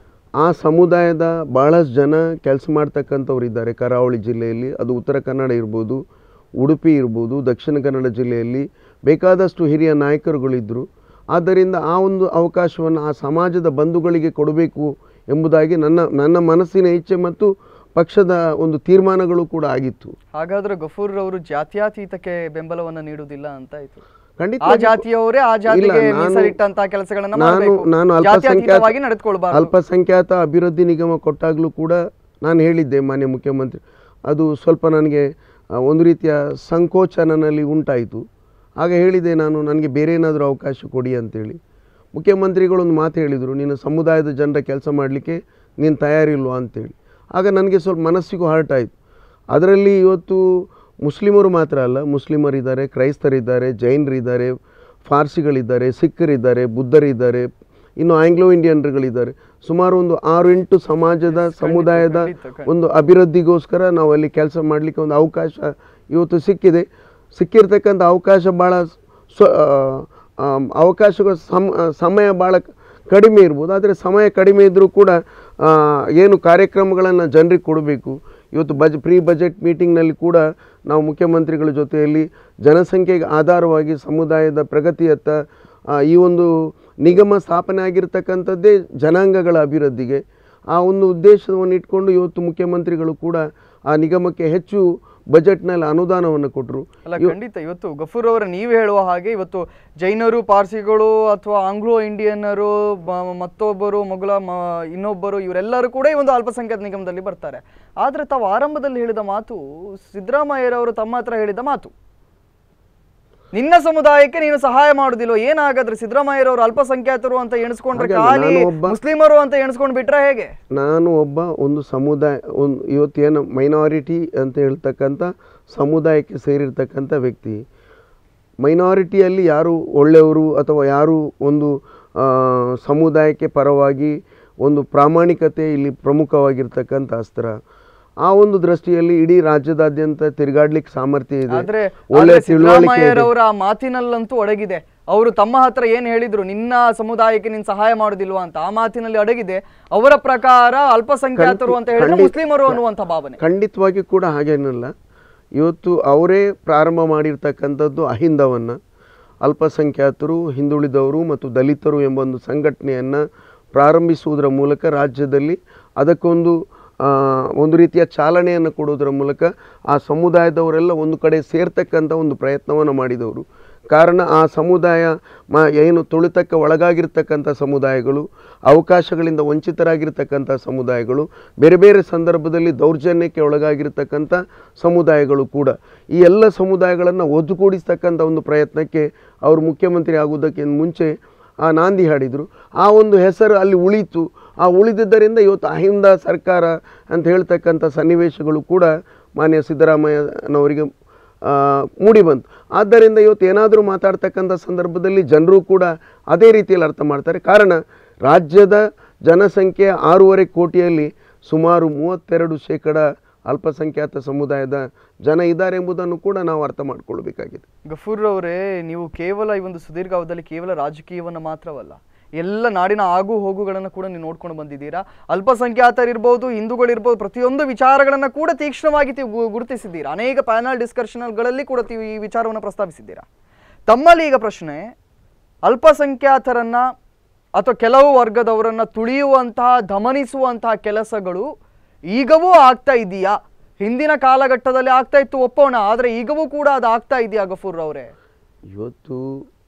ಆ ಸಮುದಾಯದ ಭಾಳಷ್ಟು ಜನ ಕೆಲಸ ಮಾಡ್ತಕ್ಕಂಥವ್ರು ಇದ್ದಾರೆ ಕರಾವಳಿ ಜಿಲ್ಲೆಯಲ್ಲಿ ಅದು ಉತ್ತರ ಕನ್ನಡ ಇರ್ಬೋದು ಉಡುಪಿ ಇರ್ಬೋದು ದಕ್ಷಿಣ ಕನ್ನಡ ಜಿಲ್ಲೆಯಲ್ಲಿ ಬೇಕಾದಷ್ಟು ಹಿರಿಯ ನಾಯಕರುಗಳಿದ್ದರು ಆದ್ದರಿಂದ ಆ ಒಂದು ಅವಕಾಶವನ್ನು ಆ ಸಮಾಜದ ಬಂಧುಗಳಿಗೆ ಕೊಡಬೇಕು ಎಂಬುದಾಗಿ ನನ್ನ ನನ್ನ ಮನಸ್ಸಿನ ಇಚ್ಛೆ ಮತ್ತು ಪಕ್ಷದ ಒಂದು ತೀರ್ಮಾನಗಳು ಕೂಡ ಆಗಿತ್ತು ಹಾಗಾದ್ರೆ ಗಫೂರ್ ಅವರು ಜಾತ್ಯತೀತಕ್ಕೆ ಬೆಂಬಲವನ್ನ ನೀಡುವುದಿಲ್ಲ ಅಂತ ಆಯ್ತು ಆ ಖಂಡಿತ ಜಾತಿಯವರೇ ಆ ಜಾತಿಗೆ ಮೀಸಲಿಟ್ಟಂತಹ ಕೆಲಸಗಳನ್ನ ಮಾಡಬೇಕು ನಾನು ಜಾತ್ಯತೀತವಾಗಿ ನಡೆದುಕೊಳ್ಬಾರ್ದು ಅಲ್ಪಸಂಖ್ಯಾತ ಅಭಿವೃದ್ಧಿ ನಿಗಮ ಕೊಟ್ಟಾಗಲೂ ಕೂಡ ನಾನು ಹೇಳಿದ್ದೆ ಮಾನ್ಯ ಮುಖ್ಯಮಂತ್ರಿ ಅದು ಸ್ವಲ್ಪ ನನಗೆ ಆ, ಒಂದು ರೀತಿಯ ಸಂಕೋಚನಲ್ಲಿ ಉಂಟಾಯಿತು ಆಗ ಹೇಳಿದೆ ನಾನು ನನಗೆ ಬೇರೆ ಏನಾದರೂ ಅವಕಾಶ ಕೊಡಿ ಅಂತೇಳಿ ಮುಖ್ಯಮಂತ್ರಿಗಳೊಂದು ಮಾತು ಹೇಳಿದರು ನೀನು ಸಮುದಾಯದ ಜನರ ಕೆಲಸ ಮಾಡಲಿಕ್ಕೆ ನೀನು ತಯಾರಿಲ್ವಾ ಅಂತೇಳಿ ಆಗ ನನಗೆ ಸ್ವಲ್ಪ ಮನಸ್ಸಿಗೂ ಹರ್ಟ್ ಆಯಿತು ಅದರಲ್ಲಿ ಇವತ್ತು ಮುಸ್ಲಿಮರು ಮಾತ್ರ ಅಲ್ಲ ಮುಸ್ಲಿಮರಿದ್ದಾರೆ ಕ್ರೈಸ್ತರಿದ್ದಾರೆ ಜೈನರಿದ್ದಾರೆ ಫಾರ್ಸಿಗಳಿದ್ದಾರೆ ಸಿಖ್ಖರಿದ್ದಾರೆ ಬುದ್ಧರಿದ್ದಾರೆ ಇನ್ನು ಆಂಗ್ಲೋ ಇಂಡಿಯನ್ರುಗಳಿದ್ದಾರೆ ಸುಮಾರು ಒಂದು ಆರು ಎಂಟು ಸಮಾಜದ ಸಮುದಾಯದ ಖಂಡಿತ, ಖಂಡಿತ. ಒಂದು ಅಭಿವೃದ್ಧಿಗೋಸ್ಕರ ನಾವು ಅಲ್ಲಿ ಕೆಲಸ ಮಾಡಲಿಕ್ಕೆ ಒಂದು ಅವಕಾಶ ಇವತ್ತು ಸಿಕ್ಕಿದೆ ಸಿಕ್ಕಿರ್ತಕ್ಕಂಥ ಅವಕಾಶ ಭಾಳ ಸ್ವ ಆ, ಅವಕಾಶಗಳ ಸಮ ಸಮಯ ಭಾಳ ಕಡಿಮೆ ಇರ್ಬೋದು ಆದರೆ ಸಮಯ ಕಡಿಮೆ ಇದ್ದರೂ ಕೂಡ ಆ, ಏನು ಕಾರ್ಯಕ್ರಮಗಳನ್ನು ಜನರಿಗೆ ಕೊಡಬೇಕು ಇವತ್ತು ಬಜ್ ಪ್ರೀ ಬಜೆಟ್ ಮೀಟಿಂಗ್ನಲ್ಲಿ ಕೂಡ ನಾವು ಮುಖ್ಯಮಂತ್ರಿಗಳ ಜೊತೆಯಲ್ಲಿ ಜನಸಂಖ್ಯೆಗೆ ಆಧಾರವಾಗಿ ಸಮುದಾಯದ ಪ್ರಗತಿಯತ್ತ ಆ, ಈ ಒಂದು ನಿಗಮ ಸ್ಥಾಪನೆ ಆಗಿರ್ತಕ್ಕಂಥದ್ದೇ ಜನಾಂಗಗಳ ಅಭಿವೃದ್ಧಿಗೆ ಆ ಒಂದು ಉದ್ದೇಶವನ್ನು ಇಟ್ಕೊಂಡು ಇವತ್ತು ಮುಖ್ಯಮಂತ್ರಿಗಳು ಕೂಡ ಆ ನಿಗಮಕ್ಕೆ ಹೆಚ್ಚು ಬಜೆಟ್ನಲ್ಲಿ ಅನುದಾನವನ್ನು ಕೊಟ್ಟರು ಅಲ್ಲ ಖಂಡಿತ ಇವತ್ತು ಗಫೂರ್ ಅವರ ನೀವು ಹೇಳುವ ಹಾಗೆ ಇವತ್ತು ಜೈನರು ಪಾರ್ಸಿಗಳು ಅಥವಾ ಆಂಗ್ಲೋ ಇಂಡಿಯನ್ನರು ಮ- ಮತ್ತೊಬ್ಬರು ಮೊಘಲ ಮ- ಇನ್ನೊಬ್ಬರು ಇವರೆಲ್ಲರೂ ಕೂಡ ಈ ಒಂದು ಅಲ್ಪಸಂಖ್ಯಾತ ನಿಗಮದಲ್ಲಿ ಬರ್ತಾರೆ ಆದ್ರೆ ತಾವು ಆರಂಭದಲ್ಲಿ ಹೇಳಿದ ಮಾತು ಸಿದ್ದರಾಮಯ್ಯರವರು ತಮ್ಮ ಹತ್ರ ಹೇಳಿದ ಮಾತು ನಿನ್ನ ಸಮುದಾಯಕ್ಕೆ ನೀನು ಸಹಾಯ ಮಾಡುದಿಲ್ಲ ಏನಾಗಾದ್ರೆ ಸಿದ್ದರಾಮಯ್ಯರವರು ಅಲ್ಪಸಂಖ್ಯಾತರು ಅಂತ ಎಣಿಸ್ಕೊಂಡ್ರೆ ಹಾಗಲ್ಲ, ಖಾಲಿ ನಾನು ಒಬ್ಬ- ಮುಸ್ಲಿಮರು ಅಂತ ಎಣಿಸ್ಕೊಂಡ್ ಬಿಟ್ರೆ ಹೇಗೆ ನಾನು ಒಬ್ಬ ಒಂದು ಸಮುದಾಯ ಒಂದು ಇವತ್ತೇನು ಮೈನಾರಿಟಿ ಅಂತ ಹೇಳ್ತಕ್ಕಂಥ ಸಮುದಾಯಕ್ಕೆ ಸೇರಿರ್ತಕ್ಕಂಥ ವ್ಯಕ್ತಿ ಮೈನಾರಿಟಿಯಲ್ಲಿ ಯಾರು ಒಳ್ಳೆಯವರು ಅಥವಾ ಯಾರು ಒಂದು ಆ, ಸಮುದಾಯಕ್ಕೆ ಪರವಾಗಿ ಒಂದು ಪ್ರಾಮಾಣಿಕತೆ ಇಲ್ಲಿ ಪ್ರಮುಖವಾಗಿರ್ತಕ್ಕಂಥ ಅಸ್ತ್ರ ಆ ಒಂದು ದೃಷ್ಟಿಯಲ್ಲಿ ಇಡೀ ರಾಜ್ಯದಾದ್ಯಂತ ತಿರುಗಾಡ್ಲಿಕ್ಕೆ ಸಾಮರ್ಥ್ಯ ಇದೆ ಆದ್ರೆ ಒಳ್ಳೆ ಆದ್ರೆ ತಿಳುವಳಿಕೆ ಇದೆ ಸಿದ್ದರಾಮಯ್ಯರವರ ಆ ಮಾತಿನಲ್ಲಂತೂ ಅಡಗಿದೆ ಅವರು ತಮ್ಮ ಹತ್ರ ಏನ್ ಹೇಳಿದ್ರು ನಿನ್ನ ಸಮುದಾಯಕ್ಕೆ ನೀನ್ ಸಹಾಯ ಮಾಡುದಿಲ್ವಾ ಅಂತ ಆ ಮಾತಿನಲ್ಲಿ ಅಡಗಿದೆ ಅವರ ಪ್ರಕಾರ ಅಲ್ಪಸಂಖ್ಯಾತರು ಅಂತ ಹೇಳಿದ್ರೆ ಖಂಡಿತ- ಮುಸ್ಲಿಮರು ಅನ್ನುವಂಥ ಭಾವನೆ ಖಂಡಿತವಾಗಿ ಕೂಡ ಹಾಗೇನಿಲ್ಲ ಇವತ್ತು ಅವರೇ ಪ್ರಾರಂಭ ಮಾಡಿರ್ತಕ್ಕಂಥದ್ದು ಅಹಿಂದವನ್ನು ಅಲ್ಪಸಂಖ್ಯಾತರು ಹಿಂದುಳಿದವರು ಮತ್ತು ದಲಿತರು ಎಂಬ ಒಂದು ಸಂಘಟನೆಯನ್ನು ಪ್ರಾರಂಭಿಸುವುದರ ಮೂಲಕ ರಾಜ್ಯದಲ್ಲಿ ಅದಕ್ಕೊಂದು ಆ, ಒಂದು ರೀತಿಯ ಚಾಲನೆಯನ್ನು ಕೊಡುವುದರ ಮೂಲಕ ಆ ಸಮುದಾಯದವರೆಲ್ಲ ಒಂದು ಕಡೆ ಸೇರ್ತಕ್ಕಂಥ ಒಂದು ಪ್ರಯತ್ನವನ್ನು ಮಾಡಿದವರು ಕಾರಣ ಆ ಸಮುದಾಯ ಮ ಏನು ತುಳಿತಕ್ಕೆ ಒಳಗಾಗಿರ್ತಕ್ಕಂಥ ಸಮುದಾಯಗಳು ಅವಕಾಶಗಳಿಂದ ವಂಚಿತರಾಗಿರ್ತಕ್ಕಂಥ ಸಮುದಾಯಗಳು ಬೇರೆ ಬೇರೆ ಸಂದರ್ಭದಲ್ಲಿ ದೌರ್ಜನ್ಯಕ್ಕೆ ಒಳಗಾಗಿರ್ತಕ್ಕಂಥ ಸಮುದಾಯಗಳು ಕೂಡ ಈ ಎಲ್ಲ ಸಮುದಾಯಗಳನ್ನು ಒದ್ದುಗೂಡಿಸ್ತಕ್ಕಂಥ ಒಂದು ಪ್ರಯತ್ನಕ್ಕೆ ಅವರು ಮುಖ್ಯಮಂತ್ರಿ ಆಗುವುದಕ್ಕೆ ಮುಂಚೆ ಆ ನಾಂದಿ ಹಾಡಿದರು ಆ ಒಂದು ಹೆಸರು ಅಲ್ಲಿ ಉಳಿತು ಆ ಉಳಿದಿದ್ದರಿಂದ ಇವತ್ತು ಅಹಿಂದ ಸರ್ಕಾರ ಅಂತ ಹೇಳ್ತಕ್ಕಂಥ ಸನ್ನಿವೇಶಗಳು ಕೂಡ ಮಾನ್ಯ ಸಿದ್ದರಾಮಯ್ಯನವರಿಗೆ ಆ, ಮೂಡಿ ಬಂತು ಆದ್ದರಿಂದ ಇವತ್ತು ಏನಾದರೂ ಮಾತಾಡ್ತಕ್ಕಂಥ ಸಂದರ್ಭದಲ್ಲಿ ಜನರು ಕೂಡ ಅದೇ ರೀತಿಯಲ್ಲಿ ಅರ್ಥ ಮಾಡ್ತಾರೆ ಕಾರಣ ರಾಜ್ಯದ ಜನಸಂಖ್ಯೆ ಆರೂವರೆ ಕೋಟಿಯಲ್ಲಿ ಸುಮಾರು ಮೂವತ್ತೆರಡು ಶೇಕಡ ಅಲ್ಪಸಂಖ್ಯಾತ ಸಮುದಾಯದ ಜನ ಇದ್ದಾರೆ ಎಂಬುದನ್ನು ಕೂಡ ನಾವು ಅರ್ಥ ಮಾಡ್ಕೊಳ್ಬೇಕಾಗಿದೆ ಗಫೂರ್ ಅವರೇ ನೀವು ಕೇವಲ ಈ ಒಂದು ಸುದೀರ್ಘ ಅವಧಿಯಲ್ಲಿ ಕೇವಲ ರಾಜಕೀಯವನ್ನು ಮಾತ್ರವಲ್ಲ ಎಲ್ಲ ನಾಡಿನ ಆಗು ಹೋಗುಗಳನ್ನು ಕೂಡ ನೀವು ನೋಡ್ಕೊಂಡು ಬಂದಿದ್ದೀರಾ ಅಲ್ಪಸಂಖ್ಯಾತರಿರ್ಬೋದು ಹಿಂದೂಗಳಿರ್ಬೋದು ಪ್ರತಿಯೊಂದು ವಿಚಾರಗಳನ್ನು ಕೂಡ ತೀಕ್ಷ್ಣವಾಗಿ ನೀವು ಗು- ಗುರುತಿಸಿದ್ದೀರಾ ಅನೇಕ ಪ್ಯಾನಲ್ ಡಿಸ್ಕಷನ್ಗಳಲ್ಲಿ ಕೂಡ ನೀವು ಈ ವಿಚಾರವನ್ನು ಪ್ರಸ್ತಾಪಿಸಿದ್ದೀರಾ ತಮ್ಮಲ್ಲಿ ಈಗ ಪ್ರಶ್ನೆ ಅಲ್ಪಸಂಖ್ಯಾತರನ್ನ ಅಥವಾ ಕೆಲವು ವರ್ಗದವರನ್ನ ತುಳಿಯುವಂತಹ ದಮನಿಸುವಂತಹ ಕೆಲಸಗಳು ಈಗವೂ ಆಗ್ತಾ ಇದೆಯಾ ಹಿಂದಿನ ಕಾಲಘಟ್ಟದಲ್ಲಿ ಆಗ್ತಾ ಇತ್ತು ಒಪ್ಪೋಣ ಆದ್ರೆ ಈಗವೂ ಕೂಡ ಅದು ಆಗ್ತಾ ಇದೆಯಾ ಗಫೂರ್ ಅವರೇ ಇವತ್ತು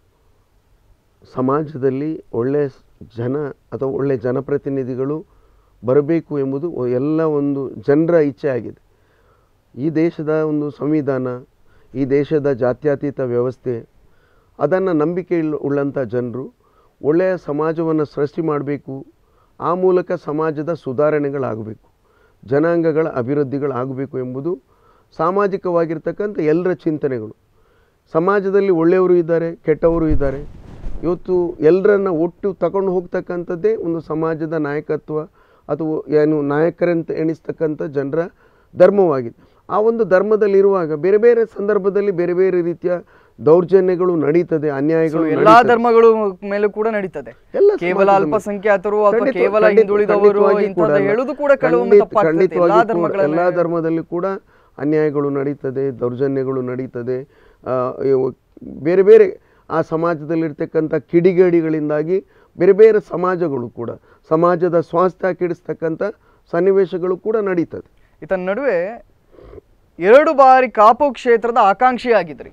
ಸಮಾಜದಲ್ಲಿ ಒಳ್ಳೆಯ ಸ್- ಜನ ಅಥವಾ ಒಳ್ಳೆಯ ಜನಪ್ರತಿನಿಧಿಗಳು ಬರಬೇಕು ಎಂಬುದು ಒ- ಎಲ್ಲ ಒಂದು ಜನರ ಇಚ್ಛೆ ಆಗಿದೆ ಈ ದೇಶದ ಒಂದು ಸಂವಿಧಾನ ಈ ದೇಶದ ಜಾತ್ಯತೀತ ವ್ಯವಸ್ಥೆ ಅದನ್ನು ನಂಬಿಕೆ ಇಲ್- ಉಳ್ಳಂಥ ಜನರು ಒಳ್ಳೆಯ ಸಮಾಜವನ್ನು ಸೃಷ್ಟಿ ಮಾಡಬೇಕು ಆ ಮೂಲಕ ಸಮಾಜದ ಸುಧಾರಣೆಗಳಾಗಬೇಕು ಜನಾಂಗಗಳ ಅಭಿವೃದ್ಧಿಗಳಾಗಬೇಕು ಎಂಬುದು ಸಾಮಾಜಿಕವಾಗಿರ್ತಕ್ಕಂಥ ಎಲ್ಲರ ಚಿಂತನೆಗಳು ಸಮಾಜದಲ್ಲಿ ಒಳ್ಳೆಯವರು ಇದ್ದಾರೆ ಕೆಟ್ಟವರು ಇದ್ದಾರೆ ಇವತ್ತು ಎಲ್ಲರನ್ನ ಒಟ್ಟು ತಗೊಂಡು ಹೋಗ್ತಕ್ಕಂಥದ್ದೇ ಒಂದು ಸಮಾಜದ ನಾಯಕತ್ವ ಅಥವಾ ಏನು ನಾಯಕರಂತ ಎಣಿಸ್ತಕ್ಕಂಥ ಜನರ ಧರ್ಮವಾಗಿದೆ ಆ ಒಂದು ಧರ್ಮದಲ್ಲಿರುವಾಗ ಬೇರೆ ಬೇರೆ ಸಂದರ್ಭದಲ್ಲಿ ಬೇರೆ ಬೇರೆ ರೀತಿಯ ದೌರ್ಜನ್ಯಗಳು ನಡೀತದೆ ಅನ್ಯಾಯಗಳು ಎಲ್ಲಾ ನಡೀತದೆ. ಧರ್ಮಗಳು ಮೇಲೂ ಕೂಡ ನಡೀತದೆ ಎಲ್ಲ ಕೇವಲ ಸಮಾಜದ ಅಲ್ಪಸಂಖ್ಯಾತರು ಅಥವಾ ಖಂಡಿತ- ಕೇವಲ ಖಂಡಿತ- ಹಿಂದುಳಿದವರು ಖಂಡಿತವಾಗಿ ಇಂಥದ್ದು ಕೂಡ ಅಲ್ಲ. ಹೇಳುದು ಕೂಡ ಕೆಲವೊಮ್ಮೆ ಖಂಡಿತ- ತಪ್ಪಾಗ್ತದೆ ಖಂಡಿತವಾಗಿ ಎಲ್ಲಾ ಕೂಡ ಧರ್ಮಗಳ ಎಲ್ಲಾ ಧರ್ಮದಲ್ಲಿ ಕೂಡ ಅನ್ಯಾಯಗಳು ನಡೀತದೆ ದೌರ್ಜನ್ಯಗಳು ನಡೀತದೆ ಆ, ಇವು ಬೇರೆ ಬೇರೆ ಆ ಸಮಾಜದಲ್ಲಿರ್ತಕ್ಕಂಥ ಕಿಡಿಗೇಡಿಗಳಿಂದಾಗಿ ಬೇರೆ ಬೇರೆ ಸಮಾಜಗಳು ಕೂಡ ಸಮಾಜದ ಸ್ವಾಸ್ಥ್ಯ ಕೆಡಿಸ್ತಕ್ಕಂಥ ಸನ್ನಿವೇಶಗಳು ಕೂಡ ನಡೀತದೆ ಇದರ ನಡುವೆ ಎರಡು ಬಾರಿ ಕಾಪು ಕ್ಷೇತ್ರದ ಆಕಾಂಕ್ಷಿಯಾಗಿದ್ರಿ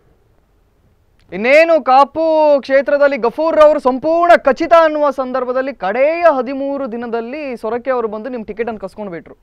ಇನ್ನೇನು ಕಾಪು ಕ್ಷೇತ್ರದಲ್ಲಿ ಗಫೂರ್ ಅವರು ಸಂಪೂರ್ಣ ಖಚಿತ ಅನ್ನುವ ಸಂದರ್ಭದಲ್ಲಿ ಕಡೆಯ ಹದಿಮೂರು ದಿನದಲ್ಲಿ ಸೊರಕೆ ಅವರು ಬಂದು ನಿಮ್ ಟಿಕೆಟ್ ಅನ್ನು ಕಸ್ಕೊಂಡು ಬಿಟ್ರು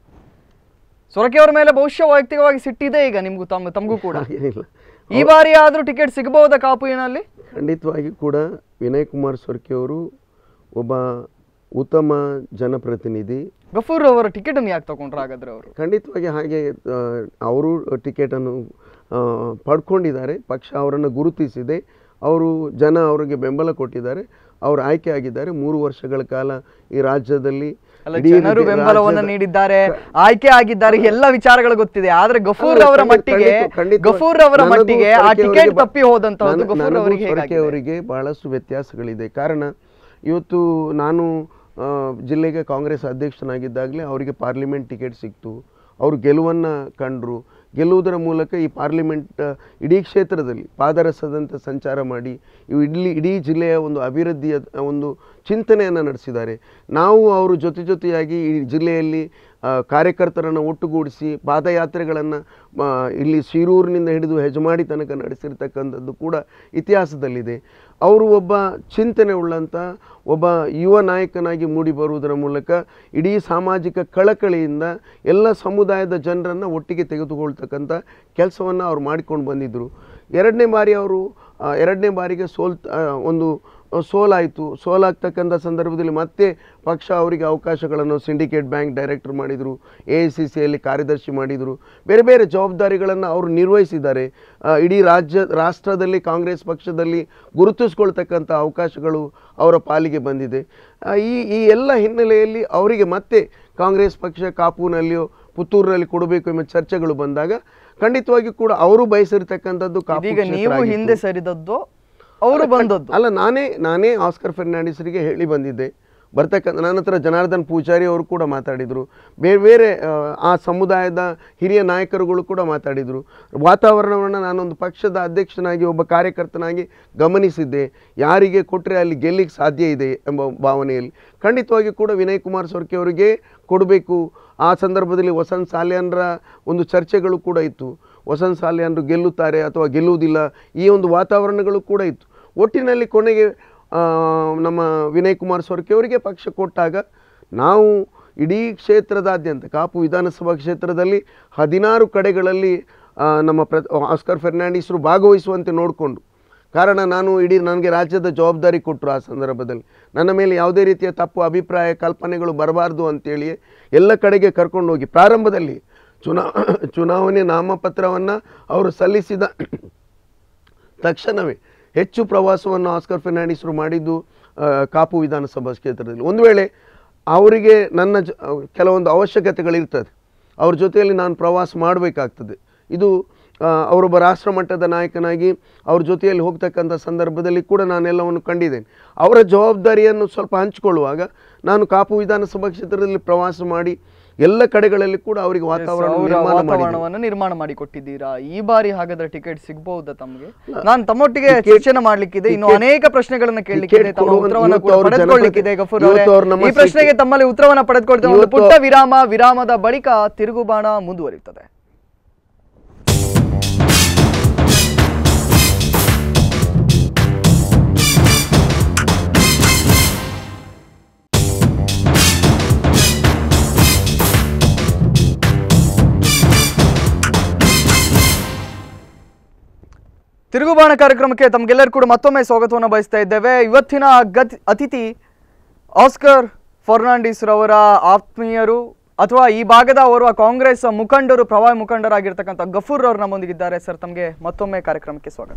ಸೊರಕೆ ಅವರ ಮೇಲೆ ಬಹುಶಃ ವೈಯಕ್ತಿಕವಾಗಿ ಸಿಟ್ಟಿದೆ ಈಗ ನಿಮ್ಗೂ ತಮ್ಮ ತಮಗೂ ಕೂಡ ಹಾಗೇನಿಲ್ಲ ಈ ಬಾರಿ ಆದ್ರೂ ಟಿಕೆಟ್ ಸಿಗಬಹುದಾ ಕಾಪುವಿನಲ್ಲಿ ಖಂಡಿತವಾಗಿ ಕೂಡ ವಿನಯ್ ಕುಮಾರ್ ಸೊರ್ಕೆ ಅವರು ಒಬ್ಬ ಉತ್ತಮ ಜನಪ್ರತಿನಿಧಿ ಗಫೂರ್ ಅವರ ಟಿಕೆಟ್ ಅನ್ನು ಯಾಕೆ ತಗೊಂಡ್ರು ಹಾಗಾದ್ರೆ ಅವರು ಖಂಡಿತವಾಗಿ ಹಾಗೆ ಆ, ಅವರು ಟಿಕೆಟನ್ನು ಆ, ಪಡ್ಕೊಂಡಿದ್ದಾರೆ ಪಕ್ಷ ಅವರನ್ನು ಗುರುತಿಸಿದೆ ಅವರು ಜನ ಅವರಿಗೆ ಬೆಂಬಲ ಕೊಟ್ಟಿದ್ದಾರೆ ಅವರು ಆಯ್ಕೆ ಆಗಿದ್ದಾರೆ ಮೂರು ವರ್ಷಗಳ ಕಾಲ ಈ ರಾಜ್ಯದಲ್ಲಿ ಅಲ್ಲ ಇಡೀ ಜನರು ರೀತಿ ಬೆಂಬಲವನ್ನ ರಾಜ್ಯದ- ನೀಡಿದ್ದಾರೆ ಆಯ್ಕೆ ಆಗಿದ್ದಾರೆ ಎಲ್ಲ ವಿಚಾರಗಳು ಗೊತ್ತಿದೆ ಆದ್ರೆ ಗಫೂರ್ ಅಲ್ಲ, ಅವರ ಖಂಡಿತ- ಮಟ್ಟಿಗೆ ಖಂಡಿತ- ಖಂಡಿತ- ಗಫೂರ್ ಅವರ ನನಗೂ ಮಟ್ಟಿಗೆ ಆ ಸೊರಕೆ ಟಿಕೆಟ್ ಅವರಿಗೆ ಬ- ತಪ್ಪಿ ಹೋದಂತಹದ್ದು ನನ್ನ- ಗಫೂರ್ ನನಗೂ ಅವರಿಗೆ ಸೊರಕೆ ಹೇಗಾಗಿದೆ ಅವರಿಗೆ ಬಹಳಷ್ಟು ವ್ಯತ್ಯಾಸಗಳಿದೆ ಕಾರಣ ಇವತ್ತು ನಾನು ಆ, ಜಿಲ್ಲೆಗೆ ಕಾಂಗ್ರೆಸ್ ಅಧ್ಯಕ್ಷನಾಗಿದ್ದಾಗಲೇ ಅವರಿಗೆ ಪಾರ್ಲಿಮೆಂಟ್ ಟಿಕೆಟ್ ಸಿಕ್ತು ಅವರು ಗೆಲುವನ್ನು ಕಂಡರು ಗೆಲ್ಲುವುದರ ಮೂಲಕ ಈ ಪಾರ್ಲಿಮೆಂಟ್ ಆ, ಇಡೀ ಕ್ಷೇತ್ರದಲ್ಲಿ ಪಾದರಸದಂತೆ ಸಂಚಾರ ಮಾಡಿ ಇವು ಇಡ್ಲಿ ಇಡೀ ಜಿಲ್ಲೆಯ ಒಂದು ಅಭಿವೃದ್ಧಿಯ ಒಂದು ಚಿಂತನೆಯನ್ನು ನಡೆಸಿದ್ದಾರೆ ನಾವು ಅವರು ಜೊತೆ ಜೊತೆಯಾಗಿ ಈ ಜಿಲ್ಲೆಯಲ್ಲಿ ಆ, ಕಾರ್ಯಕರ್ತರನ್ನು ಒಟ್ಟುಗೂಡಿಸಿ ಪಾದಯಾತ್ರೆಗಳನ್ನು ಇಲ್ಲಿ ಶಿರೂರಿನಿಂದ ಹಿಡಿದು ಹೆಜಮಾಡಿ ತನಕ ನಡೆಸಿರ್ತಕ್ಕಂಥದ್ದು ಕೂಡ ಇತಿಹಾಸದಲ್ಲಿದೆ ಅವರು ಒಬ್ಬ ಚಿಂತನೆ ಉಳ್ಳಂಥ ಒಬ್ಬ ಯುವ ನಾಯಕನಾಗಿ ಮೂಡಿ ಬರುವುದರ ಮೂಲಕ ಇಡೀ ಸಾಮಾಜಿಕ ಕಳಕಳಿಯಿಂದ ಎಲ್ಲ ಸಮುದಾಯದ ಜನರನ್ನು ಒಟ್ಟಿಗೆ ತೆಗೆದುಕೊಳ್ತಕ್ಕಂಥ ಕೆಲಸವನ್ನು ಅವ್ರು ಮಾಡಿಕೊಂಡು ಬಂದಿದ್ದರು ಎರಡನೇ ಬಾರಿ ಅವರು ಆ, ಎರಡನೇ ಬಾರಿಗೆ ಸೋಲ್ ಆ, ಒಂದು ಸೋಲಾಯಿತು ಸೋಲಾಗ್ತಕ್ಕಂಥ ಸಂದರ್ಭದಲ್ಲಿ ಮತ್ತೆ ಪಕ್ಷ ಅವರಿಗೆ ಅವಕಾಶಗಳನ್ನು ಸಿಂಡಿಕೇಟ್ ಬ್ಯಾಂಕ್ ಡೈರೆಕ್ಟರ್ ಮಾಡಿದರು ಎ ಐ ಸಿ ಸಿಯಲ್ಲಿ ಕಾರ್ಯದರ್ಶಿ ಮಾಡಿದರು ಬೇರೆ ಬೇರೆ ಜವಾಬ್ದಾರಿಗಳನ್ನು ಅವರು ನಿರ್ವಹಿಸಿದ್ದಾರೆ ಆ, ಇಡೀ ರಾಜ್ಯ ರಾಷ್ಟ್ರದಲ್ಲಿ ಕಾಂಗ್ರೆಸ್ ಪಕ್ಷದಲ್ಲಿ ಗುರುತಿಸ್ಕೊಳ್ತಕ್ಕಂಥ ಅವಕಾಶಗಳು ಅವರ ಪಾಲಿಗೆ ಬಂದಿದೆ ಆ, ಈ ಈ ಎಲ್ಲ ಹಿನ್ನೆಲೆಯಲ್ಲಿ ಅವರಿಗೆ ಮತ್ತೆ ಕಾಂಗ್ರೆಸ್ ಪಕ್ಷ ಕಾಪುನಲ್ಲಿಯೋ ಪುತ್ತೂರಿನಲ್ಲಿ ಕೊಡಬೇಕು ಎಂಬ ಚರ್ಚೆಗಳು ಬಂದಾಗ ಖಂಡಿತವಾಗಿ ಕೂಡ ಅವರು ಬಯಸಿರ್ತಕ್ಕಂಥದ್ದು ಕಾಪು ಇದೀಗ ಕ್ಷೇತ್ರ ನೀವು ಆಗಿತ್ತು. ಹಿಂದೆ ಸರಿದದ್ದು ಅವರು ಬಂದದ್ದು ಅಲ್ಲ ನಾನೇ ನಾನೇ ಆಸ್ಕರ್ ಫೆರ್ನಾಂಡಿಸರಿಗೆ ಹೇಳಿ ಬಂದಿದ್ದೆ ಬರ್ತಕ್ಕಂಥ ನನ್ನ ಹತ್ರ ಜನಾರ್ದನ್ ಪೂಜಾರಿ ಅವರು ಕೂಡ ಮಾತಾಡಿದರು ಬೇರೆ ಬೇರೆ ಆ, ಆ ಸಮುದಾಯದ ಹಿರಿಯ ನಾಯಕರುಗಳು ಕೂಡ ಮಾತಾಡಿದರು ವಾತಾವರಣವನ್ನು ನಾನೊಂದು ಪಕ್ಷದ ಅಧ್ಯಕ್ಷನಾಗಿ ಒಬ್ಬ ಕಾರ್ಯಕರ್ತನಾಗಿ ಗಮನಿಸಿದ್ದೆ ಯಾರಿಗೆ ಕೊಟ್ಟರೆ ಅಲ್ಲಿ ಗೆಲ್ಲಿಕ್ಕೆ ಸಾಧ್ಯ ಇದೆ ಎಂಬ ಭಾವನೆಯಲ್ಲಿ ಖಂಡಿತವಾಗಿ ಕೂಡ ವಿನಯ್ ಕುಮಾರ್ ಸೊರ್ಕೆ ಅವರಿಗೆ ಕೊಡಬೇಕು ಆ ಸಂದರ್ಭದಲ್ಲಿ ವಸಂತ್ ಸಾಲ್ಯಾನ್ರ ಒಂದು ಚರ್ಚೆಗಳು ಕೂಡ ಇತ್ತು ವಸಂತ್ ಸಾಲ್ಯಾನ್ರು ಗೆಲ್ಲುತ್ತಾರೆ ಅಥವಾ ಗೆಲ್ಲುವುದಿಲ್ಲ ಈ ಒಂದು ವಾತಾವರಣಗಳು ಕೂಡ ಇತ್ತು ಒಟ್ಟಿನಲ್ಲಿ ಕೊನೆಗೆ ಆ, ನಮ್ಮ ವಿನಯ್ ಕುಮಾರ್ ಸೊರ್ಕೆ ಅವರಿಗೆ ಪಕ್ಷ ಕೊಟ್ಟಾಗ ನಾವು ಇಡೀ ಕ್ಷೇತ್ರದಾದ್ಯಂತ ಕಾಪು ವಿಧಾನಸಭಾ ಕ್ಷೇತ್ರದಲ್ಲಿ ಹದಿನಾರು ಕಡೆಗಳಲ್ಲಿ ಆ, ನಮ್ಮ ಪ್ರ ಆಸ್ಕರ್ ಫೆರ್ನಾಂಡಿಸ್ರು ಭಾಗವಹಿಸುವಂತೆ ನೋಡಿಕೊಂಡು ಕಾರಣ ನಾನು ಇಡೀ ನನಗೆ ರಾಜ್ಯದ ಜವಾಬ್ದಾರಿ ಕೊಟ್ಟರು ಆ ಸಂದರ್ಭದಲ್ಲಿ ನನ್ನ ಮೇಲೆ ಯಾವುದೇ ರೀತಿಯ ತಪ್ಪು ಅಭಿಪ್ರಾಯ ಕಲ್ಪನೆಗಳು ಬರಬಾರ್ದು ಅಂತೇಳಿ ಎಲ್ಲ ಕಡೆಗೆ ಕರ್ಕೊಂಡು ಹೋಗಿ ಪ್ರಾರಂಭದಲ್ಲಿ ಚುನಾ ಚುನಾವಣೆ ನಾಮಪತ್ರವನ್ನು ಅವರು ಸಲ್ಲಿಸಿದ ತಕ್ಷಣವೇ ಹೆಚ್ಚು ಪ್ರವಾಸವನ್ನು ಆಸ್ಕರ್ ಫೆರ್ನಾಂಡಿಸ್ರು ಮಾಡಿದ್ದು ಆ, ಕಾಪು ವಿಧಾನಸಭಾ ಕ್ಷೇತ್ರದಲ್ಲಿ ಒಂದು ವೇಳೆ ಅವರಿಗೆ ನನ್ನ ಜ ಕೆಲವೊಂದು ಅವಶ್ಯಕತೆಗಳಿರ್ತದೆ ಅವ್ರ ಜೊತೆಯಲ್ಲಿ ನಾನು ಪ್ರವಾಸ ಮಾಡಬೇಕಾಗ್ತದೆ ಇದು ಆ, ಅವರೊಬ್ಬ ರಾಷ್ಟ್ರ ಮಟ್ಟದ ನಾಯಕನಾಗಿ ಅವ್ರ ಜೊತೆಯಲ್ಲಿ ಹೋಗ್ತಕ್ಕಂಥ ಸಂದರ್ಭದಲ್ಲಿ ಕೂಡ ನಾನೆಲ್ಲವನ್ನು ಕಂಡಿದ್ದೇನೆ ಅವರ ಜವಾಬ್ದಾರಿಯನ್ನು ಸ್ವಲ್ಪ ಹಂಚಿಕೊಳ್ಳುವಾಗ ನಾನು ಕಾಪು ವಿಧಾನಸಭಾ ಕ್ಷೇತ್ರದಲ್ಲಿ ಪ್ರವಾಸ ಮಾಡಿ ಎಲ್ಲ ಕಡೆಗಳಲ್ಲಿ ಕೂಡ ಅವರಿಗೆ ವಾತಾವರಣ ಅವರ ನಿರ್ಮಾಣ ಮಾಡಿದ್ದೀವಿ. ವಾತಾವರಣವನ್ನು ನಿರ್ಮಾಣ ಮಾಡಿ ಕೊಟ್ಟಿದ್ದೀರಾ ಈ ಬಾರಿ ಹಾಗಾದ್ರೆ ಟಿಕೆಟ್ ಸಿಗಬಹುದಾ ತಮಗೆ ನಾನು ತಮ್ಮೊಟ್ಟಿಗೆ ಚರ್ಚೆನ ಮಾಡ್ಲಿಕ್ಕಿದೆ ಇನ್ನು ಅನೇಕ ಪ್ರಶ್ನೆಗಳನ್ನ ಕೇಳಲಿಕ್ಕಿದೆ ಟಿಕೆಟ್ ತಮ್ಮ ಕೊಡುವ- ಉತ್ತರವನ್ನ ಇವತ್ತು ಕೂಡ ಅವ್ರು ಪಡೆದುಕೊಳ್ಳಿಕ್ಕಿದೆ ಜನಪ್ರತಿ- ಗಫೂರ್ ಅವರೇ. ಇವತ್ತು ಅವ್ರು ನಮ್ಮ ಈ ಪ್ರಶ್ನೆಗೆ ತಮ್ಮಲ್ಲಿ ಉತ್ತರವನ್ನ ಪಡೆದುಕೊಳ್ತೇವೆ ಒಂದು ಇವತ್ತು- ಪುಟ್ಟ ವಿರಾಮ ವಿರಾಮದ ಬಳಿಕ ತಿರುಗುಬಾಣ ಮುಂದುವರಿಯುತ್ತದೆ ತಿರುಗುಬಾಣ ಕಾರ್ಯಕ್ರಮಕ್ಕೆ ತಮಗೆಲ್ಲರೂ ಕೂಡ ಮತ್ತೊಮ್ಮೆ ಸ್ವಾಗತವನ್ನು ಬಯಸ್ತಾ ಇದ್ದೇವೆ ಇವತ್ತಿನ ಗತಿ ಅತಿಥಿ ಆಸ್ಕರ್ ಫರ್ನಾಂಡಿಸ್ ರವರ ಆತ್ಮೀಯರು ಅಥವಾ ಈ ಭಾಗದ ಓರ್ವ ಕಾಂಗ್ರೆಸ್ ಮುಖಂಡರು ಪ್ರವಾಹ ಮುಖಂಡರಾಗಿರ್ತಕ್ಕಂಥ ಗಫೂರ್ ಅವರು ನಮ್ಮೊಂದಿಗಿದ್ದಾರೆ ಸರ್ ತಮಗೆ ಮತ್ತೊಮ್ಮೆ ಕಾರ್ಯಕ್ರಮಕ್ಕೆ ಸ್ವಾಗತ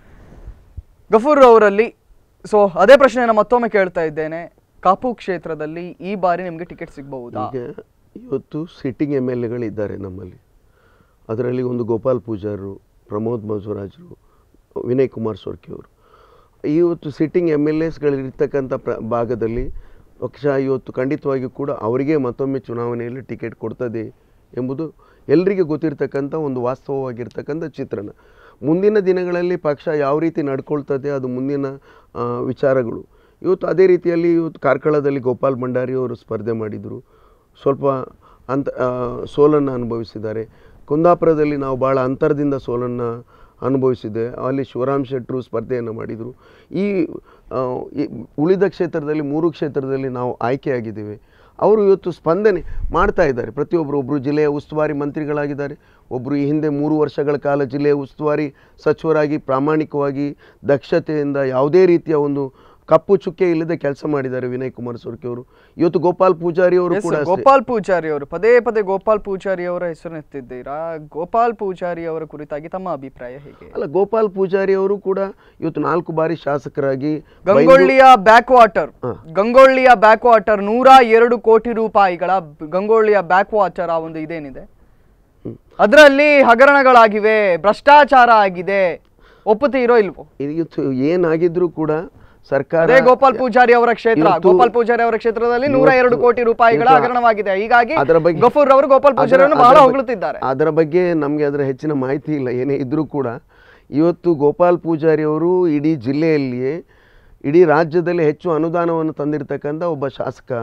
ಗಫೂರ್ ಅವರಲ್ಲಿ ಸೊ ಅದೇ ಪ್ರಶ್ನೆಯನ್ನು ಮತ್ತೊಮ್ಮೆ ಕೇಳ್ತಾ ಇದ್ದೇನೆ ಕಾಪು ಕ್ಷೇತ್ರದಲ್ಲಿ ಈ ಬಾರಿ ನಿಮಗೆ ಟಿಕೆಟ್ ಸಿಗಬಹುದಾ ಈಗ ಇವತ್ತು ಸಿಟ್ಟಿಂಗ್ ಎಮ್ ಎಲ್ ಎಗಳಿದ್ದಾರೆ ನಮ್ಮಲ್ಲಿ ಅದರಲ್ಲಿ ಒಂದು ಗೋಪಾಲ್ ಪೂಜಾರರು ಪ್ರಮೋದ್ ಮಜುರಾಜರು ವಿನಯ್ ಕುಮಾರ್ ಸೊರ್ಕಿ ಅವರು ಇವತ್ತು ಸಿಟ್ಟಿಂಗ್ ಎಮ್ ಎಲ್ ಎಸ್ಗಳಿರ್ತಕ್ಕಂಥ ಪ್ರ ಭಾಗದಲ್ಲಿ ಪಕ್ಷ ಇವತ್ತು ಖಂಡಿತವಾಗಿಯೂ ಕೂಡ ಅವರಿಗೆ ಮತ್ತೊಮ್ಮೆ ಚುನಾವಣೆಯಲ್ಲಿ ಟಿಕೆಟ್ ಕೊಡ್ತದೆ ಎಂಬುದು ಎಲ್ಲರಿಗೂ ಗೊತ್ತಿರ್ತಕ್ಕಂಥ ಒಂದು ವಾಸ್ತವವಾಗಿರ್ತಕ್ಕಂಥ ಚಿತ್ರಣ ಮುಂದಿನ ದಿನಗಳಲ್ಲಿ ಪಕ್ಷ ಯಾವ ರೀತಿ ನಡ್ಕೊಳ್ತದೆ ಅದು ಮುಂದಿನ ಆ, ವಿಚಾರಗಳು ಇವತ್ತು ಅದೇ ರೀತಿಯಲ್ಲಿ ಇವತ್ತು ಕಾರ್ಕಳದಲ್ಲಿ ಗೋಪಾಲ್ ಭಂಡಾರಿ ಅವರು ಸ್ಪರ್ಧೆ ಮಾಡಿದರು ಸ್ವಲ್ಪ ಅಂತ ಸೋಲನ್ನು ಅನುಭವಿಸಿದ್ದಾರೆ ಕುಂದಾಪುರದಲ್ಲಿ ನಾವು ಭಾಳ ಅಂತರದಿಂದ ಸೋಲನ್ನು ಅನುಭವಿಸಿದೆ ಅಲ್ಲಿ ಶಿವರಾಮ್ ಶೆಟ್ಟರು ಸ್ಪರ್ಧೆಯನ್ನು ಮಾಡಿದರು ಈ ಆ, ಈ ಉಳಿದ ಕ್ಷೇತ್ರದಲ್ಲಿ ಮೂರು ಕ್ಷೇತ್ರದಲ್ಲಿ ನಾವು ಆಯ್ಕೆಯಾಗಿದ್ದೇವೆ ಅವರು ಇವತ್ತು ಸ್ಪಂದನೆ ಮಾಡ್ತಾ ಇದ್ದಾರೆ ಪ್ರತಿಯೊಬ್ಬರು ಒಬ್ಬರು ಜಿಲ್ಲೆಯ ಉಸ್ತುವಾರಿ ಮಂತ್ರಿಗಳಾಗಿದ್ದಾರೆ ಒಬ್ಬರು ಈ ಹಿಂದೆ ಮೂರು ವರ್ಷಗಳ ಕಾಲ ಜಿಲ್ಲೆಯ ಉಸ್ತುವಾರಿ ಸಚಿವರಾಗಿ ಪ್ರಾಮಾಣಿಕವಾಗಿ ದಕ್ಷತೆಯಿಂದ ಯಾವುದೇ ರೀತಿಯ ಒಂದು ಕಪ್ಪು ಚುಕ್ಕೆ ಇಲ್ಲದೆ ಕೆಲಸ ಮಾಡಿದ್ದಾರೆ ವಿನಯ್ ಕುಮಾರ್ ಸೊರ್ಕಿ ಅವರು ಇವತ್ತು ಗೋಪಾಲ್ ಪೂಜಾರಿ ಅವರು Yes, ಕೂಡ sir. ಅಷ್ಟೇ. ಗೋಪಾಲ್ ಪೂಜಾರಿ ಅವರು ಪದೇ ಪದೇ ಗೋಪಾಲ್ ಪೂಜಾರಿ ಅವರ ಹೆಸರನ್ನೆತ್ತಿದ್ದೀರಾ ಗೋಪಾಲ್ ಪೂಜಾರಿ ಅವರ ಕುರಿತಾಗಿ ತಮ್ಮ ಅಭಿಪ್ರಾಯ ಹೇಗೆ ಅಲ್ಲ ಗೋಪಾಲ್ ಪೂಜಾರಿ ಅವರು ಕೂಡ ಇವತ್ತು ನಾಲ್ಕು ಬಾರಿ ಶಾಸಕರಾಗಿ ಗಂಗೊಳ್ಳಿಯ ಬ್ಯಾಕ್ ವಾಟರ್ ಹಾ. ಗಂಗೊಳ್ಳಿಯ ಬ್ಯಾಕ್ ವಾಟರ್ ನೂರ ಎರಡು ಕೋಟಿ ರೂಪಾಯಿಗಳ ಬ- ಗಂಗೊಳ್ಳಿಯ ಬ್ಯಾಕ್ ವಾಟರ್ ಆ ಒಂದು ಇದೇನಿದೆ ಹ್ಮ್. ಅದರಲ್ಲಿ ಹಗರಣಗಳಾಗಿವೆ ಭ್ರಷ್ಟಾಚಾರ ಆಗಿದೆ ಒಪ್ಪುತ್ತೀರೋ ಇಲ್ವೋ ಇವತ್ತು ಏನಾಗಿದ್ರು ಕೂಡ ಸರ್ಕಾರ ಅದೇ ಗೋಪಾಲ್ ಪೂಜಾರಿ ಅವರ ಕ್ಷೇತ್ರ ಇವತ್ತು- ಗೋಪಾಲ್ ಪೂಜಾರಿ ಅವರ ಕ್ಷೇತ್ರದಲ್ಲಿ ನೂರ ಇವತ್ತು- ಎರಡು ಕೋಟಿ ರೂಪಾಯಿಗಳ ಇವತ್ತು ಹಗರಣವಾಗಿದೆ ಹೀಗಾಗಿ ಅದರ ಬಗ್ಗೆ- ಗಫೂರ್ ಅವರು ಗೋಪಾಲ್ ಅದರ- ಪೂಜಾರಿಯನ್ನು ಅದರ ಬಹಳ ಬಗ್ಗೆ- ಹೊಗಳುತ್ತಿದ್ದಾರೆ ಅದರ ಬಗ್ಗೆ ನಮಗೆ ಅದರ ಹೆಚ್ಚಿನ ಮಾಹಿತಿ ಇಲ್ಲ ಏನೇ ಇದ್ದರೂ ಕೂಡ ಇವತ್ತು ಗೋಪಾಲ್ ಪೂಜಾರಿ ಅವರು ಇಡೀ ಜಿಲ್ಲೆಯಲ್ಲಿಯೇ ಇಡೀ ರಾಜ್ಯದಲ್ಲಿ ಹೆಚ್ಚು ಅನುದಾನವನ್ನು ತಂದಿರತಕ್ಕಂಥ ಒಬ್ಬ ಶಾಸಕ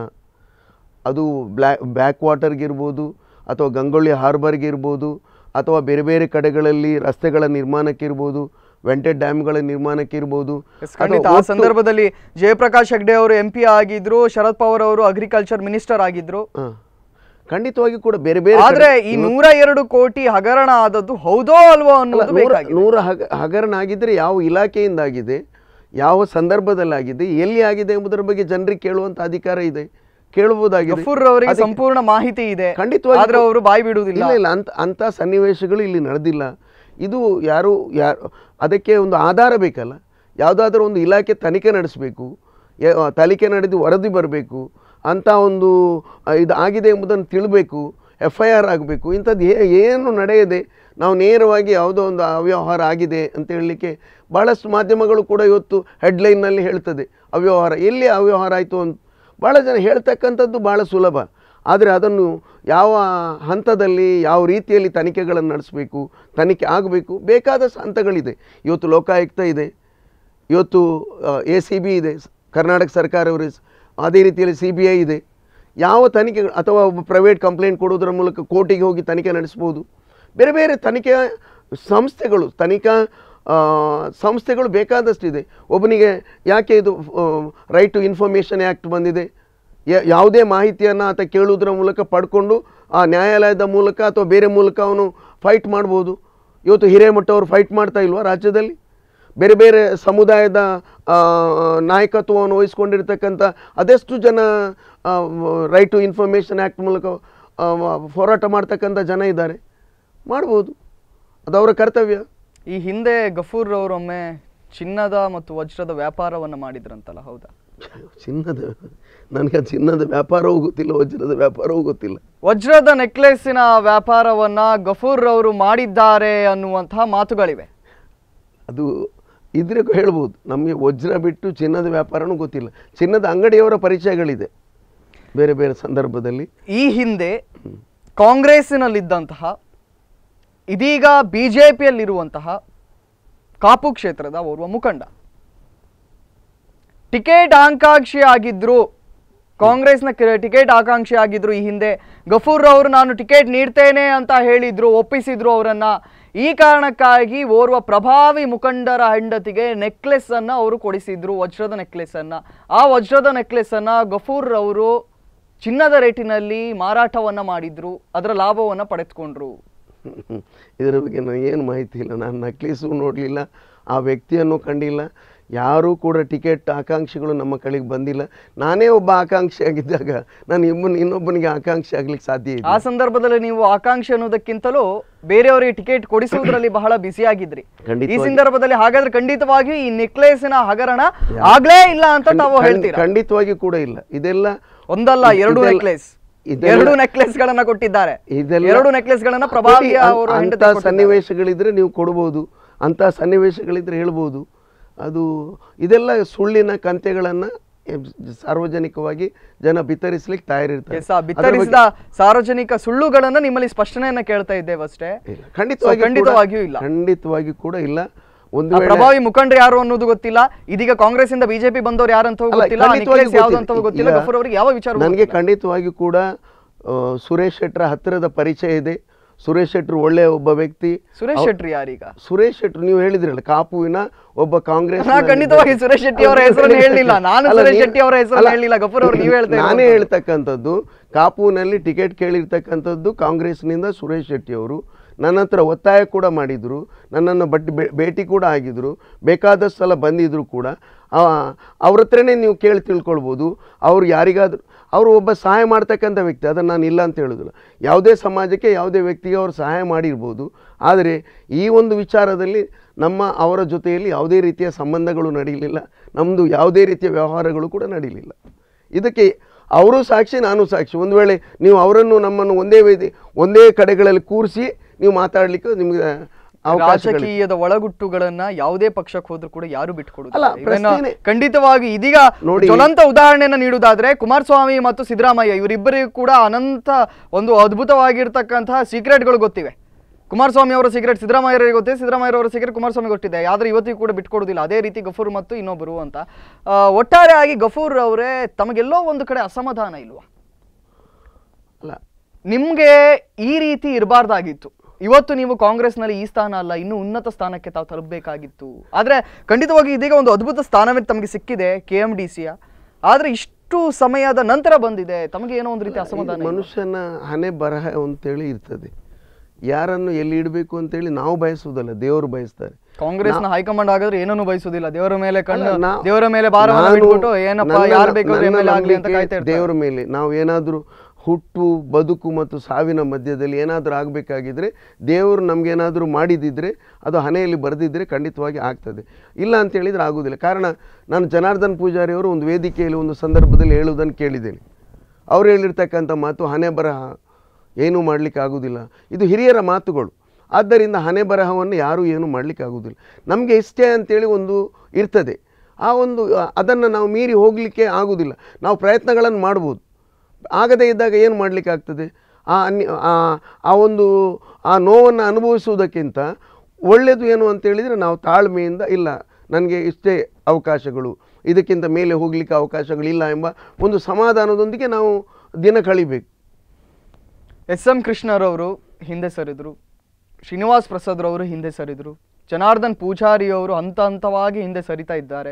ಅದು ಬ್ಲ್ಯಾ ಬ್ಯಾಕ್ ವಾಟರ್ಗಿರ್ಬೋದು ಅಥವಾ ಗಂಗೊಳ್ಳಿ ಹಾರ್ಬರ್ಗಿರ್ಬೋದು ಅಥವಾ ಬೇರೆ ಬೇರೆ ಕಡೆಗಳಲ್ಲಿ ರಸ್ತೆಗಳ ನಿರ್ಮಾಣಕ್ಕಿರ್ಬೋದು ವೆಂಟೆಡ್ ಡ್ಯಾಮ್ಗಳ ನಿರ್ಮಾಣಕ್ಕಿರ್ಬೋದು ಎಸ್, ಖಂಡಿತ ಆ ಸಂದರ್ಭದಲ್ಲಿ ಜಯಪ್ರಕಾಶ್ ಹೆಗ್ಡೆ ಅವರು ಎಂ ಪಿ ಆಗಿದ್ರು ಶರದ್ ಪವಾರ್ ಅವರು ಅಗ್ರಿಕಲ್ಚರ್ ಮಿನಿಸ್ಟರ್ ಆಗಿದ್ರು ಹಾಂ ಖಂಡಿತವಾಗಿ ಕೂಡ ಬೇರೆ ಬೇರೆ ಆದ್ರೆ ಕಡೆ- ಈ ನೂರ ಎರಡು ಕೋಟಿ ಹಗರಣ ಆದದ್ದು ಹೌದೋ ಅಲ್ವೋ ಅಲ್ಲ, ಅನ್ನೋದು ನೂರ ಬೇಕಾಗಿದೆ ನೂರ ಹಗ ಹಗರಣ ಆಗಿದ್ದರೆ ಯಾವ ಇಲಾಖೆಯಿಂದ ಆಗಿದೆ ಯಾವ ಸಂದರ್ಭದಲ್ಲಾಗಿದೆ ಎಲ್ಲಿ ಆಗಿದೆ ಎಂಬುದರ ಬಗ್ಗೆ ಜನರಿಗೆ ಕೇಳುವಂತ ಅಧಿಕಾರ ಇದೆ ಕೇಳಬಹುದಾಗಿದೆ ಗಫೂರ್ ಅವರಿಗೆ ಅದಕ್ಕೆ- ಸಂಪೂರ್ಣ ಮಾಹಿತಿ ಇದೆ ಖಂಡಿತವಾಗಿ ಆದ್ರೆ ಅವರು ಬಾಯಿ ಬಿಡುವುದಿಲ್ಲ ಇಲ್ಲ ಇಲ್ಲ ಅಂತ ಅಂಥ ಸನ್ನಿವೇಶಗಳು ಇಲ್ಲಿ ನಡೆದಿಲ್ಲ ಇದು ಯಾರು ಯಾರು ಅದಕ್ಕೆ ಒಂದು ಆಧಾರ ಬೇಕಲ್ಲ ಯಾವುದಾದ್ರೂ ಒಂದು ಇಲಾಖೆ ತನಿಖೆ ನಡೆಸಬೇಕು ತನಿಖೆ ನಡೆದು ವರದಿ ಬರಬೇಕು ಅಂತ ಒಂದು ಆ, ಇದು ಆಗಿದೆ ಎಂಬುದನ್ನು ತಿಳಬೇಕು ಎಫ್ ಐ ಆರ್ ಆಗಬೇಕು ಇಂಥದ್ದು ಏ ಏನು ನಡೆಯದೆ ನಾವು ನೇರವಾಗಿ ಯಾವುದೋ ಒಂದು ಅವ್ಯವಹಾರ ಆಗಿದೆ ಅಂತ ಹೇಳಲಿಕ್ಕೆ ಭಾಳಷ್ಟು ಮಾಧ್ಯಮಗಳು ಕೂಡ ಇವತ್ತು ಹೆಡ್ಲೈನ್ನಲ್ಲಿ ಹೇಳ್ತದೆ ಅವ್ಯವಹಾರ ಎಲ್ಲಿ ಅವ್ಯವಹಾರ ಆಯಿತು ಅಂತ ಭಾಳ ಜನ ಹೇಳ್ತಕ್ಕಂಥದ್ದು ಭಾಳ ಸುಲಭ ಆದರೆ ಅದನ್ನು ಯಾವ ಹಂತದಲ್ಲಿ ಯಾವ ರೀತಿಯಲ್ಲಿ ತನಿಖೆಗಳನ್ನು ನಡೆಸಬೇಕು ತನಿಖೆ ಆಗಬೇಕು ಬೇಕಾದಷ್ಟು ಹಂತಗಳಿದೆ ಇವತ್ತು ಲೋಕಾಯುಕ್ತ ಇದೆ ಇವತ್ತು ಎ ಸಿ ಬಿ ಇದೆ ಸ್- ಕರ್ನಾಟಕ ಸರ್ಕಾರವರು ಸ್- ಅದೇ ರೀತಿಯಲ್ಲಿ ಸಿ ಬಿ ಐ ಇದೆ ಯಾವ ತನಿಖೆ ಅಥವಾ ಒಬ್ಬ ಪ್ರೈವೇಟ್ ಕಂಪ್ಲೇಂಟ್ ಕೊಡೋದ್ರ ಮೂಲಕ ಕೋರ್ಟಿಗೆ ಹೋಗಿ ತನಿಖೆ ನಡೆಸ್ಬೋದು ಬೇರೆ ಬೇರೆ ತನಿಖೆ ಸಂಸ್ಥೆಗಳು ತನಿಖಾ ಆ, ಸಂಸ್ಥೆಗಳು ಬೇಕಾದಷ್ಟಿದೆ ಒಬ್ಬನಿಗೆ ಯಾಕೆ ಇದು ರೈಟ್ ಟು ಇನ್ಫಾರ್ಮೇಷನ್ ಆ್ಯಕ್ಟ್ ಬಂದಿದೆ ಯ- ಯಾವುದೇ ಮಾಹಿತಿಯನ್ನು ಆತ ಕೇಳುವುದರ ಮೂಲಕ ಪಡ್ಕೊಂಡು ಆ ನ್ಯಾಯಾಲಯದ ಮೂಲಕ ಅಥವಾ ಬೇರೆ ಮೂಲಕ ಅವನು ಫೈಟ್ ಮಾಡ್ಬೋದು ಇವತ್ತು ಹಿರೇಮಠ ಅವರು ಫೈಟ್ ಮಾಡ್ತಾ ಇಲ್ವಾ ರಾಜ್ಯದಲ್ಲಿ ಬೇರೆ ಬೇರೆ ಸಮುದಾಯದ ಆ, ನಾಯಕತ್ವವನ್ನು ವಹಿಸ್ಕೊಂಡಿರ್ತಕ್ಕಂಥ ಅದೆಷ್ಟು ಜನ ರೈಟ್ ಟು ಇನ್ಫಾರ್ಮೇಷನ್ ಆ್ಯಕ್ಟ್ ಮೂಲಕ ಆ, ಹೋರಾಟ ಮಾಡ್ತಕ್ಕಂಥ ಜನ ಇದ್ದಾರೆ ಮಾಡ್ಬೋದು ಅದು ಅವರ ಕರ್ತವ್ಯ ಈ ಹಿಂದೆ ಗಫೂರ್ ಅವರೊಮ್ಮೆ ಚಿನ್ನದ ಮತ್ತು ವಜ್ರದ ವ್ಯಾಪಾರವನ್ನ ಮಾಡಿದ್ರಂತಲ್ಲ ಹೌದಾ ಚಿನ್ನದ ನನಗೆ ಚಿನ್ನದ ವ್ಯಾಪಾರವೂ ಗೊತ್ತಿಲ್ಲ ವಜ್ರದ ವ್ಯಾಪಾರವೂ ಗೊತ್ತಿಲ್ಲ ವಜ್ರದ ನೆಕ್ಲೆಸ್ಸಿನ ವ್ಯಾಪಾರವನ್ನ ಗಫೂರ್ ಅವರು ಮಾಡಿದ್ದಾರೆ ಅನ್ನುವಂತಹ ಮಾತುಗಳಿವೆ ಅದು ಇದ್ರೆ ಹೇಳ್ಬೋದು ನಮಗೆ ವಜ್ರ ಬಿಟ್ಟು ಚಿನ್ನದ ವ್ಯಾಪಾರನೂ ಗೊತ್ತಿಲ್ಲ ಚಿನ್ನದ ಅಂಗಡಿಯವರ ಪರಿಚಯಗಳಿದೆ ಬೇರೆ ಬೇರೆ ಸಂದರ್ಭದಲ್ಲಿ ಈ ಹಿಂದೆ ಕಾಂಗ್ರೆಸ್ಸಿನಲ್ಲಿದ್ದಂತಹ ಇದೀಗ ಬಿಜೆಪಿಯಲ್ಲಿರುವಂತಹ ಕಾಪು ಕ್ಷೇತ್ರದ ಓರ್ವ ಮುಖಂಡ ಟಿಕೆಟ್ ಆಕಾಂಕ್ಷಿ ಆಗಿದ್ರು ಕಾಂಗ್ರೆಸ್ನ ಕ- ಟಿಕೆಟ್ ಆಕಾಂಕ್ಷಿ ಆಗಿದ್ರು ಈ ಹಿಂದೆ ಗಫೂರ್ ಅವರು ನಾನು ಟಿಕೆಟ್ ನೀಡ್ತೇನೆ ಅಂತ ಹೇಳಿದ್ರು ಒಪ್ಪಿಸಿದ್ರು ಅವರನ್ನ ಈ ಕಾರಣಕ್ಕಾಗಿ ಓರ್ವ ಪ್ರಭಾವಿ ಮುಖಂಡರ ಹೆಂಡತಿಗೆ ನೆಕ್ಲೆಸ್ ಅನ್ನ ಅವರು ಕೊಡಿಸಿದ್ರು ವಜ್ರದ ನೆಕ್ಲೆಸ್ ಅನ್ನ ಆ ವಜ್ರದ ನೆಕ್ಲೆಸ್ ಅನ್ನ ಗಫೂರ್ ಅವರು ಚಿನ್ನದ ರೇಟಿನಲ್ಲಿ ಮಾರಾಟವನ್ನ ಮಾಡಿದ್ರು ಅದರ ಲಾಭವನ್ನ ಪಡೆದುಕೊಂಡ್ರು ಇದರ ಬಗ್ಗೆ ನನಗೇನು ಮಾಹಿತಿ ಇಲ್ಲ ನಾನು ನಕ್ಲೀಸು ನೋಡಲಿಲ್ಲ ಆ ವ್ಯಕ್ತಿಯನ್ನು ಕಂಡಿಲ್ಲ ಯಾರೂ ಕೂಡ ಟಿಕೆಟ್ ಆಕಾಂಕ್ಷಿಗಳು ನಮ್ಮ ಕಡೆಗೆ ಬಂದಿಲ್ಲ ನಾನೇ ಒಬ್ಬ ಆಕಾಂಕ್ಷಿ ಆಗಿದ್ದಾಗ ನಾನು ಇಬ್ಬನ ಇನ್ನೊಬ್ಬನಿಗೆ ಆಕಾಂಕ್ಷಿ ಆಗ್ಲಿಕ್ಕೆ ಸಾಧ್ಯ ಇದೆ ಆ ಸಂದರ್ಭದಲ್ಲಿ ನೀವು ಆಕಾಂಕ್ಷಿ ಅನ್ನೋದಕ್ಕಿಂತಲೂ ಬೇರೆಯವರಿಗೆ ಟಿಕೆಟ್ ಕೊಡಿಸುವುದರಲ್ಲಿ ಬಹಳ ಬ್ಯುಸಿಯಾಗಿದ್ರಿ ಈ ಖಂಡಿತವಾಗಿ. ಸಂದರ್ಭದಲ್ಲಿ ಹಾಗಾದ್ರೆ ಖಂಡಿತವಾಗಿಯೂ ಈ ನೆಕ್ಲೇಸಿನ ಹಗರಣ ಆಗ್ಲೇ ಇಲ್ಲ ಅಂತ ತಾವು ಖಂಡ್- ಹೇಳ್ತೀರಾ ಖಂಡಿತವಾಗಿ ಕೂಡ ಇಲ್ಲ ಇದೆಲ್ಲ ಒಂದಲ್ಲ ಎರಡು ಇದೆಲ್ಲ- ನೆಕ್ಲೆಸ್ ಇದೆಲ್ಲ- ಎರಡು ನೆಕ್ಲೆಸ್ ಗಳನ್ನ ಕೊಟ್ಟಿದ್ದಾರೆ ಇದೆಲ್ಲ ಎರಡು ನೆಕ್ಲೆಸ್ ಗಳನ್ನ ಪ್ರಭಾವಿ ಅನ್- ಅವರು ಅಂಥ ಹೆಂಡತಿ ಕೊಟ್ಟಿದ್ದಾರೆ. ಸನ್ನಿವೇಶಗಳಿದ್ರೆ ನೀವು ಕೊಡ್ಬೋದು ಅಂಥ ಸನ್ನಿವೇಶಗಳಿದ್ರೆ ಹೇಳ್ಬೋದು ಅದು ಇದೆಲ್ಲ ಸುಳ್ಳಿನ ಕಂತೆಗಳನ್ನು ಸಾರ್ವಜನಿಕವಾಗಿ ಜನ ಬಿತ್ತರಿಸ್ಲಿಕ್ಕೆ ತಯಾರಿರ್ತಾರೆ Yes, ಆ ಬಿತ್ತರಿಸಿದ ಸಾರ್ವಜನಿಕ ಸುಳ್ಳುಗಳನ್ನ ನಿಮ್ಮಲ್ಲಿ ಸ್ಪಷ್ಟನೆಯನ್ನ ಕೇಳ್ತಾ ಇದ್ದೇವೆ ಅಷ್ಟೇ ಇಲ್ಲ. ಖಂಡಿತವಾಗಿ So, ಖಂಡಿತವಾಗಿಯೂ ಇಲ್ಲ. ಖಂಡಿತವಾಗಿ ಕೂಡ ಇಲ್ಲ ಒಂದು ಆ ವೇಳೆ ಪ್ರಭಾವಿ ಮುಖಂಡರು ಯಾರು ಅನ್ನೋದು ಗೊತ್ತಿಲ್ಲ ಇದೀಗ ಕಾಂಗ್ರೆಸ್ ಇಂದ ಬಿಜೆಪಿ ಬಂದವರು ಯಾರಂತ ಅಲ್ಲ, ಗೊತ್ತಿಲ್ಲ ಆ ಖಂಡಿತವಾಗಿ ನೆಕ್ಲೆಸ್ ಯಾವ್ದಂತ ಗೊತ್ತಿಲ್ಲ. ಗೊತ್ತಿಲ್ಲ ಈಗ ಗಫೂರ್ ಅವರಿಗೆ ಯಾವ ವಿಚಾರ ನನಗೆ ಖಂಡಿತವಾಗಿ ಕೂಡ ಆ, ಸುರೇಶ್ ಶೆಟ್ಟರ ಹತ್ತಿರದ ಪರಿಚಯ ಇದೆ ಸುರೇಶ್ ಶೆಟ್ಟರು ಒಳ್ಳೆಯ ಒಬ್ಬ ವ್ಯಕ್ತಿ ಸುರೇಶ್ ಶೆಟ್ಟಿ ಯಾರೀಗ ಸುರೇಶ್ ಶೆಟ್ಟರು ನೀವು ಹೇಳಿದ್ರಲ್ಲ ಕಾಪುವಿನ ಒಬ್ಬ ಕಾಂಗ್ರೆಸ್ ನಾ ಖಂಡಿತವಾಗಿ ಸುರೇಶ್ ಶೆಟ್ಟಿ ಅವರ ಹೆಸರನ್ನು ಹೇಳಲಿಲ್ಲ ನಾನು ಅಲ್ಲ, ಸುರೇಶ್ ನೀವು- ಶೆಟ್ಟಿ ಅವರ ಹೆಸರನ್ನು ಅಲ್ಲ, ಹೇಳಲಿಲ್ಲ ಗಫೂರ್ ಅವರು ನೀವು ಹೇಳ್ತಾ ನಾನೇ ಇರೋದು. ಹೇಳ್ತಕ್ಕಂಥದ್ದು ಕಾಪುವಿನಲ್ಲಿ ಟಿಕೆಟ್ ಕೇಳಿರ್ತಕ್ಕಂಥದ್ದು ಕಾಂಗ್ರೆಸ್ನಿಂದ ಸುರೇಶ್ ಶೆಟ್ಟಿ ಅವರು ನನ್ನ ಹತ್ರ ಒತ್ತಾಯ ಕೂಡ ಮಾಡಿದರು ನನ್ನನ್ನು ಬಟ್ ಬೆ- ಭೇಟಿ ಕೂಡ ಆಗಿದ್ರು ಬೇಕಾದಷ್ಟು ಸಲ ಬಂದಿದ್ರು ಕೂಡ ಆ, ಅವ್ರ ಹತ್ರನೇ ನೀವು ಕೇಳಿ ತಿಳ್ಕೊಳ್ಬೋದು ಅವ್ರು ಯಾರಿಗಾದ್ರೂ ಅವರು ಒಬ್ಬ ಸಹಾಯ ಮಾಡ್ತಕ್ಕಂಥ ವ್ಯಕ್ತಿ ಅದನ್ನು ನಾನು ಇಲ್ಲ ಅಂತ ಹೇಳೋದಿಲ್ಲ ಯಾವುದೇ ಸಮಾಜಕ್ಕೆ ಯಾವುದೇ ವ್ಯಕ್ತಿಗೆ ಅವರು ಸಹಾಯ ಮಾಡಿರ್ಬೋದು ಆದರೆ ಈ ಒಂದು ವಿಚಾರದಲ್ಲಿ ನಮ್ಮ ಅವರ ಜೊತೆಯಲ್ಲಿ ಯಾವುದೇ ರೀತಿಯ ಸಂಬಂಧಗಳು ನಡೀಲಿಲ್ಲ ನಮ್ಮದು ಯಾವುದೇ ರೀತಿಯ ವ್ಯವಹಾರಗಳು ಕೂಡ ನಡೀಲಿಲ್ಲ ಇದಕ್ಕೆ ಅವರು ಸಾಕ್ಷಿ ನಾನು ಸಾಕ್ಷಿ ಒಂದು ವೇಳೆ ನೀವು ಅವರನ್ನು ನಮ್ಮನ್ನು ಒಂದೇ ವೇದಿ ಒಂದೇ ಕಡೆಗಳಲ್ಲಿ ಕೂರಿಸಿ ನೀವು ಮಾತಾಡಲಿಕ್ಕೆ ನಿಮಗೆ ಅವಕಾಶಗಳು ರಾಜಕೀಯದ ಒಳಗುಟ್ಟುಗಳನ್ನ ಯಾವುದೇ ಪಕ್ಷಕ್ಕೆ ಹೋದ್ರೂ ಕೂಡ ಯಾರು ಅಲ್ಲ, ಬಿಟ್ಕೊಡುದಿಲ್ಲ ಇವನ್ನ ಪ್ರಶ್ನೆನೇ- ಖಂಡಿತವಾಗಿ ಇದೀಗ ನೋಡಿ. ಜ್ವಲಂತ ಉದಾಹರಣೆಯನ್ನ ನೀಡುವುದಾದ್ರೆ ಕುಮಾರಸ್ವಾಮಿ ಮತ್ತು ಸಿದ್ದರಾಮಯ್ಯ ಇವರಿಬ್ಬರಿಗೂ ಕೂಡ ಅನಂತ ಒಂದು ಅದ್ಭುತವಾಗಿರ್ತಕ್ಕಂತಹ ಸೀಕ್ರೆಟ್ಗಳು ಗೊತ್ತಿವೆ ಕುಮಾರಸ್ವಾಮಿ ಅವರ ಸೀಕ್ರೆಟ್ ಸಿದ್ದರಾಮಯ್ಯರಿಗೆ ಗೊತ್ತಿದೆ ಸಿದ್ದರಾಮಯ್ಯ ಅವರ ಸೀಕ್ರೆಟ್ ಕುಮಾರಸ್ವಾಮಿ ಗೊತ್ತಿದೆ ಆದ್ರೆ ಇವತ್ತಿಗೂ ಕೂಡ ಬಿಟ್ಕೊಡುದಿಲ್ಲ ಅದೇ ರೀತಿ ಗಫೂರ್ ಮತ್ತು ಇನ್ನೊಬ್ಬರು ಅಂತ ಆ, ಒಟ್ಟಾರೆಯಾಗಿ ಗಫೂರ್ ಅವರೇ ತಮಗೆಲ್ಲೋ ಒಂದು ಕಡೆ ಅಸಮಾಧಾನ ಇಲ್ವಾ ಅಲ್ಲ ನಿಮ್ಗೆ ಈ ರೀತಿ ಇರಬಾರ್ದಾಗಿತ್ತು ಇವತ್ತು ನೀವು ಕಾಂಗ್ರೆಸ್ನಲ್ಲಿ ಈ ಸ್ಥಾನ ಅಲ್ಲ ಇನ್ನು ಉನ್ನತ ಸ್ಥಾನಕ್ಕೆ ತಾವು ತಲುಪಬೇಕಾಗಿತ್ತು ಆದ್ರೆ ಖಂಡಿತವಾಗಿ ಇದೀಗ ಒಂದು ಅದ್ಭುತ ಸ್ಥಾನವೇ ತಮಗೆ ಸಿಕ್ಕಿದೆ ಕೆ ಎಂ ಡಿ ಸಿಯ ಆದ್ರೆ ಇಷ್ಟು ಸಮಯದ ನಂತರ ಬಂದಿದೆ ತಮಗೆ ಏನೋ ಒಂದು ರೀತಿ ಅಸಮಾಧಾನ ಇದು ಇಲ್ವಾ? ಮನುಷ್ಯನ ಹಣೆ ಬರಹ ಅಂತೇಳಿ ಇರ್ತದೆ ಯಾರನ್ನು ಎಲ್ಲಿ ಇಡಬೇಕು ಅಂತೇಳಿ ನಾವು ಬಯಸುವುದಲ್ಲ ದೇವರು ಬಯಸ್ತಾರೆ ಕಾಂಗ್ರೆಸ್ನ ಹೈಕಮಾಂಡ್ ಹಾಗಾದ್ರೆ ಏನನ್ನು ಬಯಸುದಿಲ್ಲ ದೇವರ ಮೇಲೆ ಕಣ್ಣು ಅಲ್ಲ, ನಾ- ದೇವರ ಮೇಲೆ ಭಾರವನ್ನು ನಾನು- ಬಿಟ್ಬಿಟ್ಟು ಏನಪ್ಪ ನನ್ನ- ಯಾರು ಬೇಕಾದ್ರೂ ಎಮ್ ನನ್ನ ಎಲ್ ಆಗ್ಲಿ ಅಂತ ನಂಬಿಕೆ ಕಾಯ್ತಾ ಇರ್ತಾರೆ ದೇವರ ಮೇಲೆ ನಾವು ಏನಾದರೂ ಹುಟ್ಟು ಬದುಕು ಮತ್ತು ಸಾವಿನ ಮಧ್ಯದಲ್ಲಿ ಏನಾದರೂ ಆಗಬೇಕಾಗಿದ್ರೆ ದೇವರು ನಮಗೇನಾದರೂ ಮಾಡಿದಿದ್ರೆ ಅದು ಹಣೆಯಲ್ಲಿ ಬರೆದಿದ್ದರೆ ಖಂಡಿತವಾಗಿ ಆಗ್ತದೆ ಇಲ್ಲ ಅಂತ ಹೇಳಿದರೆ ಆಗೋದಿಲ್ಲ ಕಾರಣ ನಾನು ಜನಾರ್ದನ್ ಪೂಜಾರಿ ಅವರು ಒಂದು ವೇದಿಕೆಯಲ್ಲಿ ಒಂದು ಸಂದರ್ಭದಲ್ಲಿ ಹೇಳುವುದನ್ನು ಕೇಳಿದ್ದೇನೆ ಅವ್ರು ಹೇಳಿರ್ತಕ್ಕಂಥ ಮಾತು ಹಣೆ ಬರಹ ಏನೂ ಮಾಡಲಿಕ್ಕೆ ಆಗೋದಿಲ್ಲ ಇದು ಹಿರಿಯರ ಮಾತುಗಳು ಆದ್ದರಿಂದ ಹಣೆ ಬರಹವನ್ನು ಯಾರೂ ಏನೂ ಮಾಡಲಿಕ್ಕೆ ಆಗೋದಿಲ್ಲ ನಮಗೆ ಇಷ್ಟೇ ಅಂತೇಳಿ ಒಂದು ಇರ್ತದೆ ಆ ಒಂದು ಅದನ್ನು ನಾವು ಮೀರಿ ಹೋಗಲಿಕ್ಕೆ ಆಗೋದಿಲ್ಲ ನಾವು ಪ್ರಯತ್ನಗಳನ್ನು ಮಾಡ್ಬೋದು ಆಗದೇ ಇದ್ದಾಗ ಏನು ಮಾಡಲಿಕ್ಕೆ ಆಗ್ತದೆ ಆ ಅನ್ಯ ಆ- ಆ ಒಂದು ಆ ನೋವನ್ನು ಅನುಭವಿಸುವುದಕ್ಕಿಂತ ಒಳ್ಳೆಯದು ಏನು ಅಂತ ಹೇಳಿದರೆ ನಾವು ತಾಳ್ಮೆಯಿಂದ ಇಲ್ಲ ನನಗೆ ಇಷ್ಟೇ ಅವಕಾಶಗಳು ಇದಕ್ಕಿಂತ ಮೇಲೆ ಹೋಗಲಿಕ್ಕೆ ಅವಕಾಶಗಳಿಲ್ಲ ಎಂಬ ಒಂದು ಸಮಾಧಾನದೊಂದಿಗೆ ನಾವು ದಿನ ಕಳಿಬೇಕು ಎಸ್ ಎಂ ಕೃಷ್ಣರವರು ಹಿಂದೆ ಸರಿದ್ರು ಶ್ರೀನಿವಾಸ್ ಪ್ರಸಾದ್ ರವರು ಹಿಂದೆ ಸರಿದ್ರು ಜನಾರ್ದನ್ ಪೂಜಾರಿ ಅವರು ಹಂತ ಹಂತವಾಗಿ ಹಿಂದೆ ಸರಿತಾ ಇದ್ದಾರೆ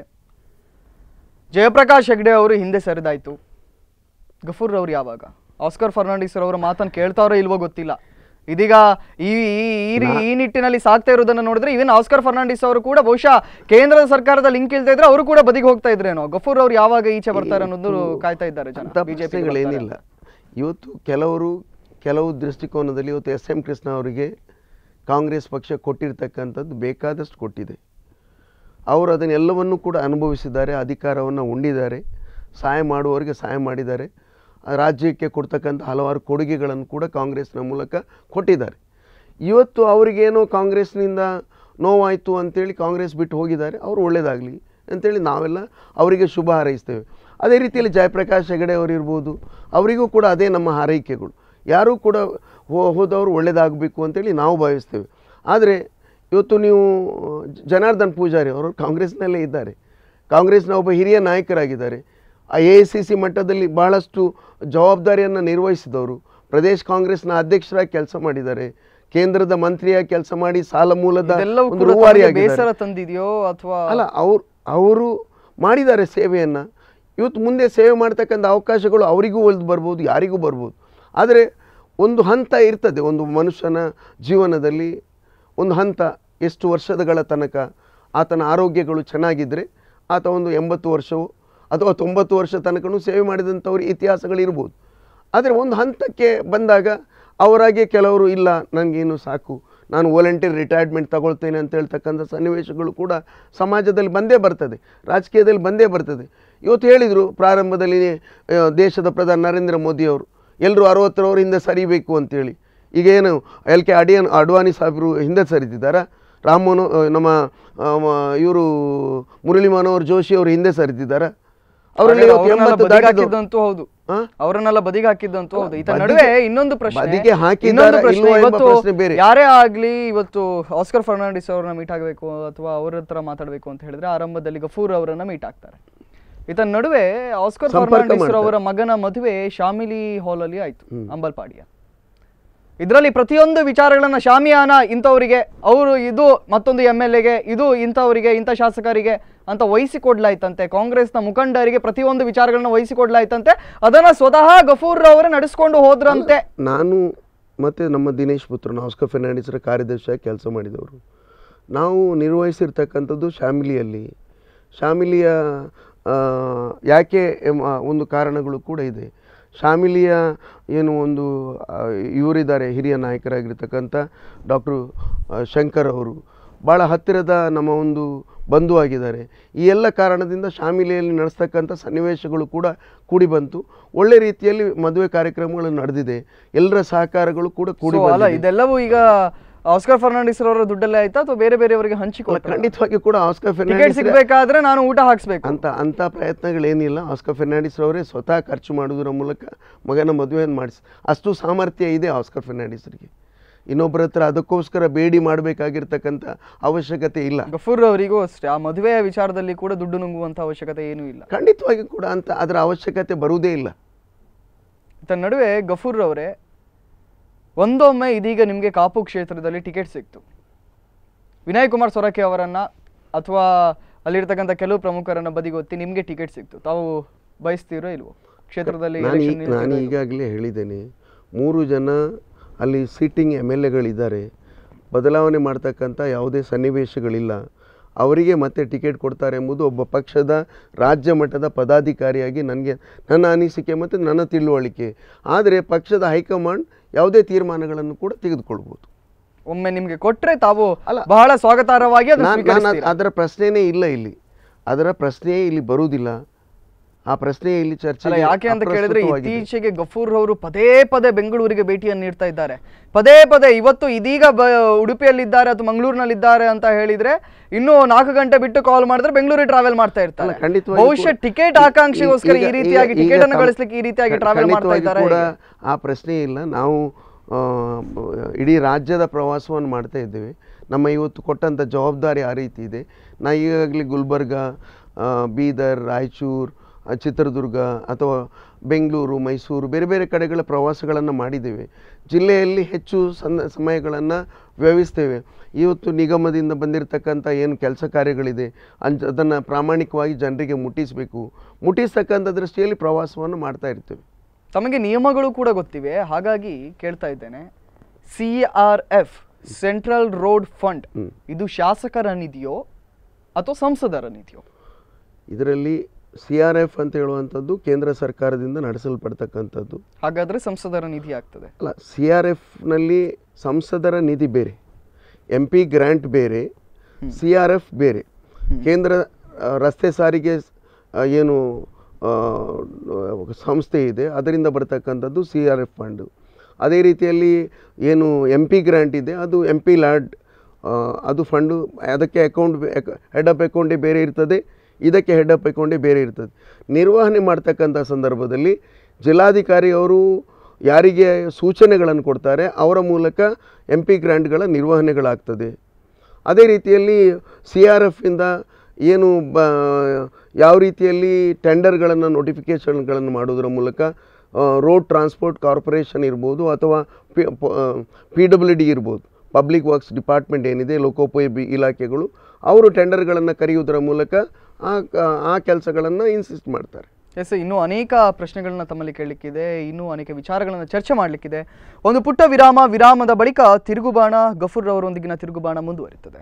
ಜಯಪ್ರಕಾಶ್ ಹೆಗ್ಡೆ ಅವರು ಹಿಂದೆ ಸರಿದಾಯ್ತು ಗಫೂರ್ ರವ್ರು ಯಾವಾಗ ಆಸ್ಕರ್ ಫರ್ನಾಂಡಿಸ್ ರವರ ಮಾತನ್ನು ಕೇಳ್ತಾರೋ ಇಲ್ವೋ ಗೊತ್ತಿಲ್ಲ ಇದೀಗ ಈ ಈ- ಈ ರೀ- ಈ ನಿಟ್ಟಿನಲ್ಲಿ ಸಾಕ್ತಾ ಇರೋದನ್ನ ನೋಡಿದ್ರೆ ಇವನ್ ಆಸ್ಕರ್ ಫರ್ನಾಂಡಿಸ್ ಅವರು ಕೂಡ ಬಹುಶಃ ಕೇಂದ್ರದ ಸರ್ಕಾರದ ಲಿಂಕ್ ಇಲ್ತಾ ಇದ್ರೆ ಅವರು ಕೂಡ ಬದಿಗೆ ಹೋಗ್ತಾ ಇದ್ರೇನೋ ಗಫೂರ್ ಅವ್ರು ಯಾವಾಗ ಈಚೆ ಬರ್ತಾರೆ ಅನ್ನೋದು ಕಾಯ್ತಾ ಇದ್ದಾರೆ ಜನ ಅಂಥ ಬಿಜೆಪಿ ಪ್ರಶ್ನೆಗಳೇನಿಲ್ಲ ಇವತ್ತು ಕೆಲವರು ಕೆಲವು ದೃಷ್ಟಿಕೋನದಲ್ಲಿ ಇವತ್ತು ಎಸ್ ಎಂ ಕೃಷ್ಣ ಅವರಿಗೆ ಕಾಂಗ್ರೆಸ್ ಪಕ್ಷ ಕೊಟ್ಟಿರ್ತಕ್ಕಂಥದ್ದು ಬೇಕಾದಷ್ಟು ಕೊಟ್ಟಿದೆ ಅವರು ಅದನ್ನೆಲ್ಲವನ್ನೂ ಕೂಡ ಅನುಭವಿಸಿದ್ದಾರೆ ಅಧಿಕಾರವನ್ನು ಉಂಡಿದ್ದಾರೆ ಸಹಾಯ ಮಾಡುವವರಿಗೆ ಸಹಾಯ ಮಾಡಿದ್ದಾರೆ ಆ ರಾಜ್ಯಕ್ಕೆ ಕೊಡ್ತಕ್ಕಂಥ ಹಲವಾರು ಕೊಡುಗೆಗಳನ್ನು ಕೂಡ ಕಾಂಗ್ರೆಸ್ನ ಮೂಲಕ ಕೊಟ್ಟಿದ್ದಾರೆ ಇವತ್ತು ಅವರಿಗೇನೋ ಕಾಂಗ್ರೆಸ್ನಿಂದ ನೋವಾಯಿತು ಅಂತೇಳಿ ಕಾಂಗ್ರೆಸ್ ಬಿಟ್ಟು ಹೋಗಿದ್ದಾರೆ ಅವರು ಒಳ್ಳೆಯದಾಗಲಿ ಅಂತೇಳಿ ನಾವೆಲ್ಲ ಅವರಿಗೆ ಶುಭ ಹಾರೈಸ್ತೇವೆ ಅದೇ ರೀತಿಯಲ್ಲಿ ಜಯಪ್ರಕಾಶ್ ಹೆಗಡೆ ಅವರು ಇರ್ಬೋದು ಅವರಿಗೂ ಕೂಡ ಅದೇ ನಮ್ಮ ಹಾರೈಕೆಗಳು ಯಾರೂ ಕೂಡ ಹೋ- ಹೋದವರು ಒಳ್ಳೆಯದಾಗಬೇಕು ಅಂತೇಳಿ ನಾವು ಭಾವಿಸ್ತೇವೆ ಆದರೆ ಇವತ್ತು ನೀವು ಜನಾರ್ದನ್ ಪೂಜಾರಿ ಅವರು ಕಾಂಗ್ರೆಸ್ನಲ್ಲೇ ಇದ್ದಾರೆ ಕಾಂಗ್ರೆಸ್ನ ಒಬ್ಬ ಹಿರಿಯ ನಾಯಕರಾಗಿದ್ದಾರೆ ಐ ಎ ಸಿ ಸಿ ಮಟ್ಟದಲ್ಲಿ ಬಹಳಷ್ಟು ಜವಾಬ್ದಾರಿಯನ್ನು ನಿರ್ವಹಿಸಿದವರು ಪ್ರದೇಶ್ ಕಾಂಗ್ರೆಸ್ನ ಅಧ್ಯಕ್ಷರಾಗಿ ಕೆಲಸ ಮಾಡಿದ್ದಾರೆ ಕೇಂದ್ರದ ಮಂತ್ರಿಯಾಗಿ ಕೆಲಸ ಮಾಡಿ ಸಾಲ ಮೂಲದ ಇದೆಲ್ಲವೂ ಒಂದು ಕೂಡ ತಮಗೆ ರೂವಾರಿಯಾಗಿದ್ದಾರೆ ಬೇಸರ ತಂದಿದೆಯೋ ಅಥವಾ ಅಲ್ಲ ಅವ್ರು ಅವರು ಮಾಡಿದ್ದಾರೆ ಸೇವೆಯನ್ನು ಇವತ್ತು ಮುಂದೆ ಸೇವೆ ಮಾಡ್ತಕ್ಕಂಥ ಅವಕಾಶಗಳು ಅವರಿಗೂ ಒಲ್ದು ಬರ್ಬೋದು ಯಾರಿಗೂ ಬರ್ಬೋದು ಆದರೆ ಒಂದು ಹಂತ ಇರ್ತದೆ ಒಂದು ಮನುಷ್ಯನ ಜೀವನದಲ್ಲಿ ಒಂದು ಹಂತ ಎಷ್ಟು ವರ್ಷಗಳ ತನಕ ಆತನ ಆರೋಗ್ಯಗಳು ಚೆನ್ನಾಗಿದ್ದರೆ ಆತ ಒಂದು ಎಂಬತ್ತು ವರ್ಷವೋ ಅಥವಾ ತೊಂಬತ್ತು ವರ್ಷ ತನಕನೂ ಸೇವೆ ಮಾಡಿದಂಥವ್ರ ಇತಿಹಾಸಗಳಿರ್ಬೋದು ಆದರೆ ಒಂದು ಹಂತಕ್ಕೆ ಬಂದಾಗ ಅವರಾಗೆ ಕೆಲವರು ಇಲ್ಲ ನನಗೇನು ಸಾಕು ನಾನು ವಾಲಂಟಿಯರ್ ರಿಟೈರ್ಮೆಂಟ್ ತಗೊಳ್ತೇನೆ ಅಂತ ಹೇಳ್ತಕ್ಕಂಥ ಸನ್ನಿವೇಶಗಳು ಕೂಡ ಸಮಾಜದಲ್ಲಿ ಬಂದೇ ಬರ್ತದೆ ರಾಜಕೀಯದಲ್ಲಿ ಬಂದೇ ಬರ್ತದೆ ಇವತ್ತು ಹೇಳಿದರು ಪ್ರಾರಂಭದಲ್ಲಿ ಆ, ದೇಶದ ಪ್ರಧಾನಿ ನರೇಂದ್ರ ಮೋದಿಯವರು ಎಲ್ಲರೂ ಅರವತ್ತರವರ ಹಿಂದೆ ಸರಿಬೇಕು ಅಂತೇಳಿ ಈಗೇನು ಎಲ್ ಕೆ ಅಡಿಯನ್ ಅಡ್ವಾಣಿ ಸಾಹೇಬರು ಹಿಂದೆ ಸರಿತಿದ್ದಾರಾ ರಾಮ್ ಮನೋ ಆ, ನಮ್ಮ ಇವರು ಮುರಳಿ ಮನೋಹರ್ ಜೋಶಿ ಅವರು ಹಿಂದೆ ಸರಿತಿದ್ದಾರಾ ಅವರಲ್ಲಿ ಇವತ್ತು ಅವ್ರನ್ನೆಲ್ಲ ಎಂಬತ್ತು ಬದಿಗೆ ದಾಟಿದ್ದು ಹಾಕಿದ್ದಂತೂ ಹೌದು ಆ? ಅವರನ್ನೆಲ್ಲ ಬದಿಗೆ ಹಾಕಿದ್ದಂತೂ ಹೌದು ಈತ ಬದಿಗೆ- ನಡುವೆ ಇನ್ನೊಂದು ಪ್ರಶ್ನೆ ಬದಿಗೆ ಹಾಕಿದ್ದಾರಾ ಇನ್ನೊಂದು ಪ್ರಶ್ನೆ ಇಲ್ವಾ ಎಂಬ ಇವತ್ತು ಪ್ರಶ್ನೆ ಬೇರೆ. ಯಾರೇ ಆಗ್ಲಿ ಇವತ್ತು ಆಸ್ಕರ್ ಫರ್ನಾಂಡಿಸ್ ಅವ್ರನ್ನ ಮೀಟ್ ಆಗಬೇಕು ಅಥವಾ ಅವ್ರ ಹತ್ರ ಮಾತಾಡಬೇಕು ಅಂತ ಹೇಳಿದ್ರೆ ಆರಂಭದಲ್ಲಿ ಗಫೂರ್ ಅವರನ್ನ ಮೀಟ್ ಆಗ್ತಾರೆ ಈತ ನಡುವೆ ಆಸ್ಕರ್ ಸಂಪರ್ಕ ಫರ್ನಾಂಡಿಸ್ ಮಾಡ್ತಾರೆ. ಅವರ ಮಗನ ಮದುವೆ ಶಾಮಿಲಿ ಹಾಲ್ ಅಲ್ಲಿ ಆಯ್ತು ಅಂಬಲ್ಪಾಡಿಯ ಇದರಲ್ಲಿ ಪ್ರತಿಯೊಂದು ವಿಚಾರಗಳನ್ನ ಶಾಮಿಯಾನ ಇಂಥವರಿಗೆ ಅವರು ಇದು ಮತ್ತೊಂದು ಎಮ್ ಎಲ್ ಎಗೆ ಇದು ಇಂಥವರಿಗೆ ಇಂಥ ಶಾಸಕರಿಗೆ ಅಂತ ವಹಿಸಿಕೊಡ್ಲಾಯ್ತಂತೆ ಕಾಂಗ್ರೆಸ್ನ ಮುಖಂಡರಿಗೆ ಪ್ರತಿಯೊಂದು ವಿಚಾರಗಳನ್ನ ವಹಿಸಿಕೊಡ್ಲಾಯ್ತಂತೆ ಅದನ್ನ ಸ್ವತಃ ಗಫೂರ್ ಅವರೇ ನಡೆಸ್ಕೊಂಡು ಹೋದ್ರಂತೆ ನಾನು ಮತ್ತು ನಮ್ಮ ದಿನೇಶ್ ಪುತ್ರನ ಆಸ್ಕರ್ ಫೆರ್ನಾಂಡಿಸರ ಕಾರ್ಯದರ್ಶಿಯಾಗಿ ಕೆಲಸ ಮಾಡಿದವರು ನಾವು ನಿರ್ವಹಿಸಿರ್ತಕ್ಕಂಥದ್ದು ಶಾಮಿಲಿಯಲ್ಲಿ ಶಾಮಿಲಿಯ ಆ, ಯಾಕೆ ಎಂಬ ಒಂದು ಕಾರಣಗಳು ಕೂಡ ಇದೆ ಶಾಮಿಲಿಯ ಏನು ಒಂದು ಆ, ಇವರಿದ್ದಾರೆ ಹಿರಿಯ ನಾಯಕರಾಗಿರ್ತಕ್ಕಂಥ ಡಾಕ್ಟ್ರು ಶಂಕರ್ ಅವರು ಭಾಳ ಹತ್ತಿರದ ನಮ್ಮ ಒಂದು ಬಂಧು ಆಗಿದ್ದಾರೆ ಈ ಎಲ್ಲ ಕಾರಣದಿಂದ ಶಾಮಿಲಿಯಲ್ಲಿ ನಡೆಸ್ತಕ್ಕಂಥ ಸನ್ನಿವೇಶಗಳು ಕೂಡ ಕೂಡಿ ಬಂತು ಒಳ್ಳೆ ರೀತಿಯಲ್ಲಿ ಮದುವೆ ಕಾರ್ಯಕ್ರಮಗಳು ನಡೆದಿದೆ ಎಲ್ಲರ ಸಹಕಾರಗಳು ಕೂಡ ಕೂಡಿ So, ಅಲ್ಲ ಬಂದಿದೆ. ಇದೆಲ್ಲವೂ ಈಗ ಆಸ್ಕರ್ ಫರ್ನಾಂಡಿಸ್ ಅವರ ದುಡ್ಡಲ್ಲೇ ಆಯ್ತಾ ಅಥವಾ ಬೇರೆ ಬೇರೆಯವರಿಗೆ ಹಂಚಿಕೊಟ್ಟ ಖಂಡಿತವಾಗಿ ಕೂಡ ಆಸ್ಕರ್ ಟಿಕೆಟ್ ಫೆರ್ನಾಂಡಿಸ್ ಸಿಗ್ಬೇಕಾದ್ರೆ ನಾನು ಊಟ ಹಾಕ್ಸ್ಬೇಕು ಅಂತ ಅಂಥ ಪ್ರಯತ್ನಗಳೇನಿಲ್ಲ ಆಸ್ಕರ್ ಫೆರ್ನಾಂಡಿಸ್ ಅವರೇ ಸ್ವತಃ ಖರ್ಚು ಮಾಡೋದ್ರ ಮೂಲಕ ಮಗನ ಮದುವೆಯನ್ನು ಮಾಡಿಸಿ ಅಷ್ಟು ಸಾಮರ್ಥ್ಯ ಇದೆ ಆಸ್ಕರ್ ಫೆರ್ನಾಂಡಿಸ್ರಿಗೆ ಇನ್ನೊಬ್ಬರ ಹತ್ರ ಅದಕ್ಕೋಸ್ಕರ ಬೇಡಿ ಮಾಡಬೇಕಾಗಿರ್ತಕ್ಕಂಥ ಅವಶ್ಯಕತೆ ಇಲ್ಲ ಗಫೂರ್ ಅವರಿಗೂ ಅಷ್ಟೇ ಆ ಮದುವೆಯ ವಿಚಾರದಲ್ಲಿ ಕೂಡ ದುಡ್ಡು ನುಂಗುವಂತ ಅವಶ್ಯಕತೆ ಏನೂ ಇಲ್ಲ ಖಂಡಿತವಾಗಿ ಕೂಡ ಅಂತ ಅದರ ಅವಶ್ಯಕತೆ ಬರುವುದೇ ಇಲ್ಲ ಇದರ ನಡುವೆ ಗಫೂರ್ ಅವರೇ ಒಂದೊಮ್ಮೆ ಇದೀಗ ನಿಮಗೆ ಕಾಪು ಕ್ಷೇತ್ರದಲ್ಲಿ ಟಿಕೆಟ್ ಸಿಕ್ತು ವಿನಯ್ ಕುಮಾರ್ ಸೊರಕೆ ಅವರನ್ನ ಅಥವಾ ಅಲ್ಲಿರ್ತಕ್ಕಂಥ ಕೆಲವು ಪ್ರಮುಖರನ್ನ ಬದಿಗೊತ್ತಿ ನಿಮಗೆ ಟಿಕೆಟ್ ಸಿಕ್ತು ತಾವು ಬಯಸ್ತೀರೋ ಇಲ್ವೋ ಕ್ಷೇತ್ರದಲ್ಲಿ ನಾನು election ಈ- ನಿಲ್ತಿದೆ ನಾನು ಇದು. ಈಗಾಗಲೇ ಹೇಳಿದ್ದೇನೆ ಮೂರು ಜನ ಅಲ್ಲಿ ಸಿಟ್ಟಿಂಗ್ ಎಮ್ ಎಲ್ ಎಗಳಿದ್ದಾರೆ ಬದಲಾವಣೆ ಮಾಡ್ತಕ್ಕಂಥ ಯಾವುದೇ ಸನ್ನಿವೇಶಗಳಿಲ್ಲ ಅವರಿಗೆ ಮತ್ತೆ ಟಿಕೆಟ್ ಕೊಡ್ತಾರೆ ಎಂಬುದು ಒಬ್ಬ ಪಕ್ಷದ ರಾಜ್ಯ ಮಟ್ಟದ ಪದಾಧಿಕಾರಿಯಾಗಿ ನನಗೆ ನನ್ನ ಅನಿಸಿಕೆ ಮತ್ತು ನನ್ನ ತಿಳುವಳಿಕೆ ಆದರೆ ಪಕ್ಷದ ಹೈಕಮಾಂಡ್ ಯಾವುದೇ ತೀರ್ಮಾನಗಳನ್ನು ಕೂಡ ತೆಗೆದುಕೊಳ್ಬೋದು ಒಮ್ಮೆ ನಿಮ್ಗೆ ಕೊಟ್ರೆ ತಾವು ಅಲ್ಲ. ಬಹಳ ಸ್ವಾಗತಾರ್ಹವಾಗಿ ಅದನ್ನ ನಾನು ನಾನು ಸ್ವೀಕರಿಸ್ತೀರಾ? ಅದರ ಪ್ರಶ್ನೆನೇ ಇಲ್ಲ ಇಲ್ಲಿ ಅದರ ಪ್ರಶ್ನೆಯೇ ಇಲ್ಲಿ ಬರುವುದಿಲ್ಲ ಆ ಪ್ರಶ್ನೆ ಇಲ್ಲಿ ಚರ್ಚೆ ಅಲ್ಲ ಯಾಕೆ ಅಂತ ಕೇಳಿದ್ರೆ ಇತ್ತೀಚೆಗೆ ಗಫೂರ್ ಅವರು ಪದೇ ಪದೇ ಬೆಂಗಳೂರಿಗೆ ಭೇಟಿಯನ್ನು ನೀಡ್ತಾ ಇದ್ದಾರೆ ಪದೇ ಪದೇ ಇವತ್ತು ಇದೀಗ ಬ ಉಡುಪಿಯಲ್ಲಿದ್ದಾರೆ ಅಥವಾ ಮಂಗಳೂರಿನಲ್ಲಿದ್ದಾರೆ ಅಂತ ಹೇಳಿದ್ರೆ ಇನ್ನು ನಾಲ್ಕು ಗಂಟೆ ಬಿಟ್ಟು ಕಾಲ್ ಮಾಡಿದ್ರೆ ಬೆಂಗಳೂರಿಗೆ ಟ್ರಾವೆಲ್ ಮಾಡ್ತಾ ಇರ್ತಾರೆ ಅಲ್ಲ, ಖಂಡಿತವಾಗಿ ಬಹುಶಃ ಕೂಡ- ಟಿಕೆಟ್ ಆಕಾಂಕ್ಷೆಗೋಸ್ಕರ ಈ ಈಗ- ರೀತಿಯಾಗಿ ಈಗ- ಟಿಕೆಟ್ ಅನ್ನು ಈಗ ಗಳಿಸ್ಲಿಕ್ಕೆ ಈ ರೀತಿಯಾಗಿ ಖ- ಟ್ರಾವೆಲ್ ಮಾಡ್ತಾ ಖಂಡಿತವಾಗಿ ಇದ್ದಾರೆ ಕೂಡ ಆ ಪ್ರಶ್ನೆ ಇಲ್ಲ ನಾವು ಆ, ಇಡೀ ರಾಜ್ಯದ ಪ್ರವಾಸವನ್ನು ಮಾಡ್ತಾ ಇದ್ದೇವೆ ನಮ್ಮ ಇವತ್ತು ಕೊಟ್ಟಂಥ ಜವಾಬ್ದಾರಿ ಆ ರೀತಿ ಇದೆ ನಾ ಈಗಾಗಲೇ ಗುಲ್ಬರ್ಗ ಆ, ಬೀದರ್ ರಾಯಚೂರು ಆ, ಚಿತ್ರದುರ್ಗ ಅಥವಾ ಬೆಂಗಳೂರು ಮೈಸೂರು ಬೇರೆ ಬೇರೆ ಕಡೆಗಳ ಪ್ರವಾಸಗಳನ್ನು ಮಾಡಿದ್ದೇವೆ ಜಿಲ್ಲೆಯಲ್ಲಿ ಹೆಚ್ಚು ಸಣ್ಣ ಸಮಯಗಳನ್ನು ವ್ಯಯಿಸ್ತೇವೆ ಇವತ್ತು ನಿಗಮದಿಂದ ಬಂದಿರತಕ್ಕಂಥ ಏನು ಕೆಲಸ ಕಾರ್ಯಗಳಿದೆ ಅಂಚ ಅದನ್ನು ಪ್ರಾಮಾಣಿಕವಾಗಿ ಜನರಿಗೆ ಮುಟ್ಟಿಸಬೇಕು ಮುಟ್ಟಿಸ್ತಕ್ಕಂಥ ದೃಷ್ಟಿಯಲ್ಲಿ ಪ್ರವಾಸವನ್ನು ಮಾಡ್ತಾ ಇರ್ತೇವೆ ತಮಗೆ ನಿಯಮಗಳು ಕೂಡ ಗೊತ್ತಿವೆ ಹಾಗಾಗಿ ಕೇಳ್ತಾ ಇದ್ದೇನೆ C R F central road fund hmm. ಇದು ಶಾಸಕರ ನಿಧಿಯೋ ಅಥವಾ ಸಂಸದರ ನಿಧಿಯೋ ಇದರಲ್ಲಿ ಸಿ ಆರ್ ಎಫ್ ಅಂತ ಹೇಳುವಂಥದ್ದು ಕೇಂದ್ರ ಸರ್ಕಾರದಿಂದ ನಡೆಸಲ್ಪಡ್ತಕ್ಕಂಥದ್ದು ಹಾಗಾದ್ರೆ ಸಂಸದರ ನಿಧಿ ಆಗ್ತದೆ ಅಲ್ಲ ಸಿ ಆರ್ ಎಫ್ನಲ್ಲಿ ಸಂಸದರ ನಿಧಿ ಬೇರೆ ಎಂ ಪಿ ಗ್ರ್ಯಾಂಟ್ ಬೇರೆ ಸಿ ಆರ್ ಎಫ್ ಬೇರೆ ಕೇಂದ್ರ ಆ, ರಸ್ತೆ ಸಾರಿಗೆ ಸ್- ಆ, ಏನು ಆ, ಸಂಸ್ಥೆ ಇದೆ ಅದರಿಂದ ಬರ್ತಕ್ಕಂಥದ್ದು ಸಿ ಆರ್ ಎಫ್ ಫಂಡು ಅದೇ ರೀತಿಯಲ್ಲಿ ಏನು ಎಂ ಪಿ ಗ್ರ್ಯಾಂಟ್ ಇದೆ ಅದು ಎಂ ಪಿ ಲ್ಯಾಡ್ ಅದು ಫಂಡು ಅದಕ್ಕೆ ಅಕೌಂಟ್ ಹೆಡ್ ಆಫ್ ಅಕೌಂಟೇ ಬೇರೆ ಇರ್ತದೆ ಇದಕ್ಕೆ ಹೆಡ್ ಅಪ್ ಹಾಕೊಂಡೇ ಬೇರೆ ಇರ್ತದೆ ನಿರ್ವಹಣೆ ಮಾಡ್ತಕ್ಕಂಥ ಸಂದರ್ಭದಲ್ಲಿ ಜಿಲ್ಲಾಧಿಕಾರಿ ಅವರು ಯಾರಿಗೆ ಸೂಚನೆಗಳನ್ನು ಕೊಡ್ತಾರೆ ಅವರ ಮೂಲಕ ಎಂ ಪಿ ಗ್ರ್ಯಾಂಟ್ಗಳ ನಿರ್ವಹಣೆಗಳಾಗ್ತದೆ ಅದೇ ರೀತಿಯಲ್ಲಿ ಸಿ ಆರ್ ಎಫ್ನಿಂದ ಏನು ಬ ಯಾವ ರೀತಿಯಲ್ಲಿ ಟೆಂಡರ್ಗಳನ್ನು ನೋಟಿಫಿಕೇಷನ್ಗಳನ್ನು ಮಾಡೋದ್ರ ಮೂಲಕ ರೋಡ್ ಟ್ರಾನ್ಸ್ಪೋರ್ಟ್ ಕಾರ್ಪೊರೇಷನ್ ಇರ್ಬೋದು ಅಥವಾ ಪಿ ಪಿ ಡಬ್ಲ್ಯೂ ಡಿ ಇರ್ಬೋದು ಪಬ್ಲಿಕ್ ವರ್ಕ್ಸ್ ಡಿಪಾರ್ಟ್ಮೆಂಟ್ ಏನಿದೆ ಲೋಕೋಪಯೋಗಿ ಇಲಾಖೆಗಳು ಅವರು ಟೆಂಡರ್ಗಳನ್ನು ಕರೆಯುವುದರ ಮೂಲಕ ಆ ಆ ಕೆಲಸಗಳನ್ನು ಇನ್ಸಿಸ್ಟ್ ಮಾಡ್ತಾರೆ ಎಸ್ ಇನ್ನೂ ಅನೇಕ ಪ್ರಶ್ನೆಗಳನ್ನ ತಮ್ಮಲ್ಲಿ ಕೇಳಲಿಕ್ಕಿದೆ ಇನ್ನೂ ಅನೇಕ ವಿಚಾರಗಳನ್ನು ಚರ್ಚೆ ಮಾಡಲಿಕ್ಕಿದೆ ಒಂದು ಪುಟ್ಟ ವಿರಾಮ ವಿರಾಮದ ಬಳಿಕ ತಿರುಗುಬಾಣ ಗಫೂರ್ ಅವರೊಂದಿಗಿನ ತಿರುಗುಬಾಣ ಮುಂದುವರಿಯುತ್ತದೆ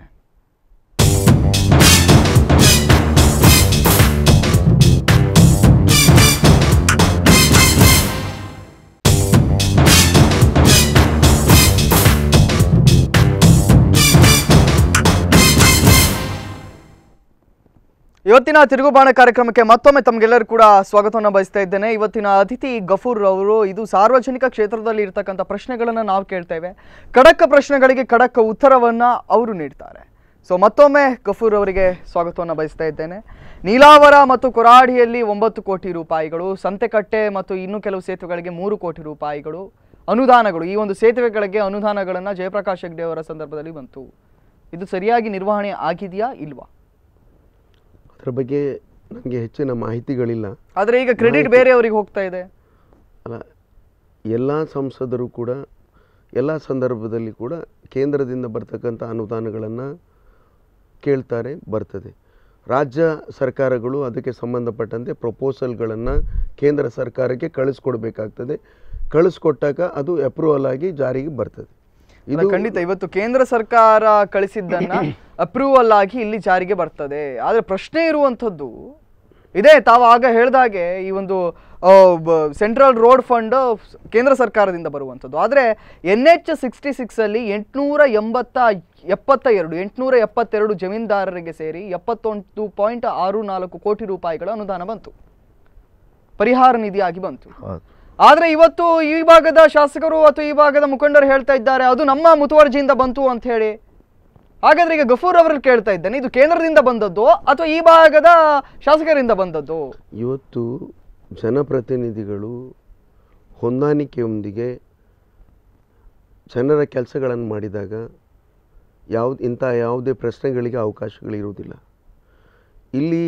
ಇವತ್ತಿನ ತಿರುಗುಬಾಣ ಕಾರ್ಯಕ್ರಮಕ್ಕೆ ಮತ್ತೊಮ್ಮೆ ತಮಗೆಲ್ಲರೂ ಕೂಡ ಸ್ವಾಗತವನ್ನು ಬಯಸ್ತಾ ಇದ್ದೇನೆ ಇವತ್ತಿನ ಅತಿಥಿ ಗಫೂರ್ ಅವರು ಇದು ಸಾರ್ವಜನಿಕ ಕ್ಷೇತ್ರದಲ್ಲಿ ಇರ್ತಕ್ಕಂಥ ಪ್ರಶ್ನೆಗಳನ್ನು ನಾವು ಕೇಳ್ತೇವೆ ಖಡಕ್ ಪ್ರಶ್ನೆಗಳಿಗೆ ಖಡಕ್ ಉತ್ತರವನ್ನ ಅವರು ನೀಡ್ತಾರೆ ಸೊ ಮತ್ತೊಮ್ಮೆ ಗಫೂರ್ ಅವರಿಗೆ ಸ್ವಾಗತವನ್ನು ಬಯಸ್ತಾ ಇದ್ದೇನೆ ನೀಲಾವರ ಮತ್ತು ಕೊರಾಡಿಯಲ್ಲಿ ಒಂಬತ್ತು ಕೋಟಿ ರೂಪಾಯಿಗಳು ಸಂತೆಕಟ್ಟೆ ಮತ್ತು ಇನ್ನೂ ಕೆಲವು ಸೇತುವೆಗಳಿಗೆ ಮೂರು ಕೋಟಿ ರೂಪಾಯಿಗಳು ಅನುದಾನಗಳು ಈ ಒಂದು ಸೇತುವೆಗಳಿಗೆ ಅನುದಾನಗಳನ್ನು ಜಯಪ್ರಕಾಶ್ ಹೆಗ್ಡೆ ಅವರ ಸಂದರ್ಭದಲ್ಲಿ ಬಂತು ಇದು ಸರಿಯಾಗಿ ನಿರ್ವಹಣೆ ಆಗಿದೆಯಾ ಇಲ್ವಾ ಅದರ ಬಗ್ಗೆ ನನಗೆ ಹೆಚ್ಚಿನ ಮಾಹಿತಿಗಳಿಲ್ಲ ಆದ್ರೆ ಈಗ ಕ್ರೆಡಿಟ್ ಬೇರೆಯವರಿಗೆ ಹೋಗ್ತಾ ಇದೆ ಅಲ್ಲ ಎಲ್ಲ ಸಂಸದರು ಕೂಡ ಎಲ್ಲ ಸಂದರ್ಭದಲ್ಲಿ ಕೂಡ ಕೇಂದ್ರದಿಂದ ಬರ್ತಕ್ಕಂಥ ಅನುದಾನಗಳನ್ನು ಕೇಳ್ತಾರೆ ಬರ್ತದೆ ರಾಜ್ಯ ಸರ್ಕಾರಗಳು ಅದಕ್ಕೆ ಸಂಬಂಧಪಟ್ಟಂತೆ ಪ್ರಪೋಸಲ್ಗಳನ್ನು ಕೇಂದ್ರ ಸರ್ಕಾರಕ್ಕೆ ಕಳಿಸ್ಕೊಡ್ಬೇಕಾಗ್ತದೆ ಕಳಿಸ್ಕೊಟ್ಟಾಗ ಅದು ಅಪ್ರೂವಲ್ ಆಗಿ ಜಾರಿಗೆ ಬರ್ತದೆ ಅಲ್ಲ, ಖಂಡಿತ ಇವತ್ತು ಕೇಂದ್ರ ಸರ್ಕಾರ ಕಳಿಸಿದ್ದನ್ನ ಅಪ್ರೂವಲ್ ಆಗಿ ಇಲ್ಲಿ ಜಾರಿಗೆ ಬರ್ತದೆ ಆದ್ರೆ ಪ್ರಶ್ನೆ ಇರುವಂಥದ್ದು ಇದೇ ತಾವು ಆಗ ಹೇಳ್ದಾಗೆ ಈ ಒಂದು ಸೆಂಟ್ರಲ್ ರೋಡ್ ಫಂಡ್ ಕೇಂದ್ರ ಸರ್ಕಾರದಿಂದ ಬರುವಂಥದ್ದು ಆದರೆ ಎನ್ ಎಚ್ ಸಿಕ್ಸ್ಟಿ ಸಿಕ್ಸಲ್ಲಿ ಎಂಟುನೂರ ಎಂಬತ್ತ ಎಪ್ಪತ್ತ ಎರಡು ಎಂಟುನೂರ ಎಪ್ಪತ್ತೆರಡು ಜಮೀನ್ದಾರರಿಗೆ ಸೇರಿ ಎಪ್ಪತ್ತೊಂದು ಪಾಯಿಂಟ್ ಆರು ನಾಲ್ಕು ಕೋಟಿ ರೂಪಾಯಿಗಳ ಅನುದಾನ ಬಂತು ಪರಿಹಾರ ನಿಧಿಯಾಗಿ ಬಂತು ಆದ್ರೆ ಇವತ್ತು ಈ ಭಾಗದ ಶಾಸಕರು ಅಥವಾ ಈ ಭಾಗದ ಮುಖಂಡರು ಹೇಳ್ತಾ ಇದ್ದಾರೆ ಅದು ನಮ್ಮ ಮುತುವರ್ಜಿಯಿಂದ ಬಂತು ಅಂತ ಹೇಳಿ ಹಾಗಾದ್ರೆ ಈಗ ಗಫೂರ್ ಅವರಲ್ಲಿ ಕೇಳ್ತಾ ಇದ್ದೇನೆ ಇದು ಕೇಂದ್ರದಿಂದ ಬಂದದ್ದು ಅಥವಾ ಈ ಭಾಗದ ಶಾಸಕರಿಂದ ಬಂದದ್ದು ಇವತ್ತು ಜನಪ್ರತಿನಿಧಿಗಳು ಹೊಂದಾಣಿಕೆಯೊಂದಿಗೆ ಜನರ ಕೆಲಸಗಳನ್ನು ಮಾಡಿದಾಗ ಯಾವ್ದು ಇಂಥ ಯಾವುದೇ ಪ್ರಶ್ನೆಗಳಿಗೆ ಅವಕಾಶಗಳಿರುವುದಿಲ್ಲ ಇಲ್ಲಿ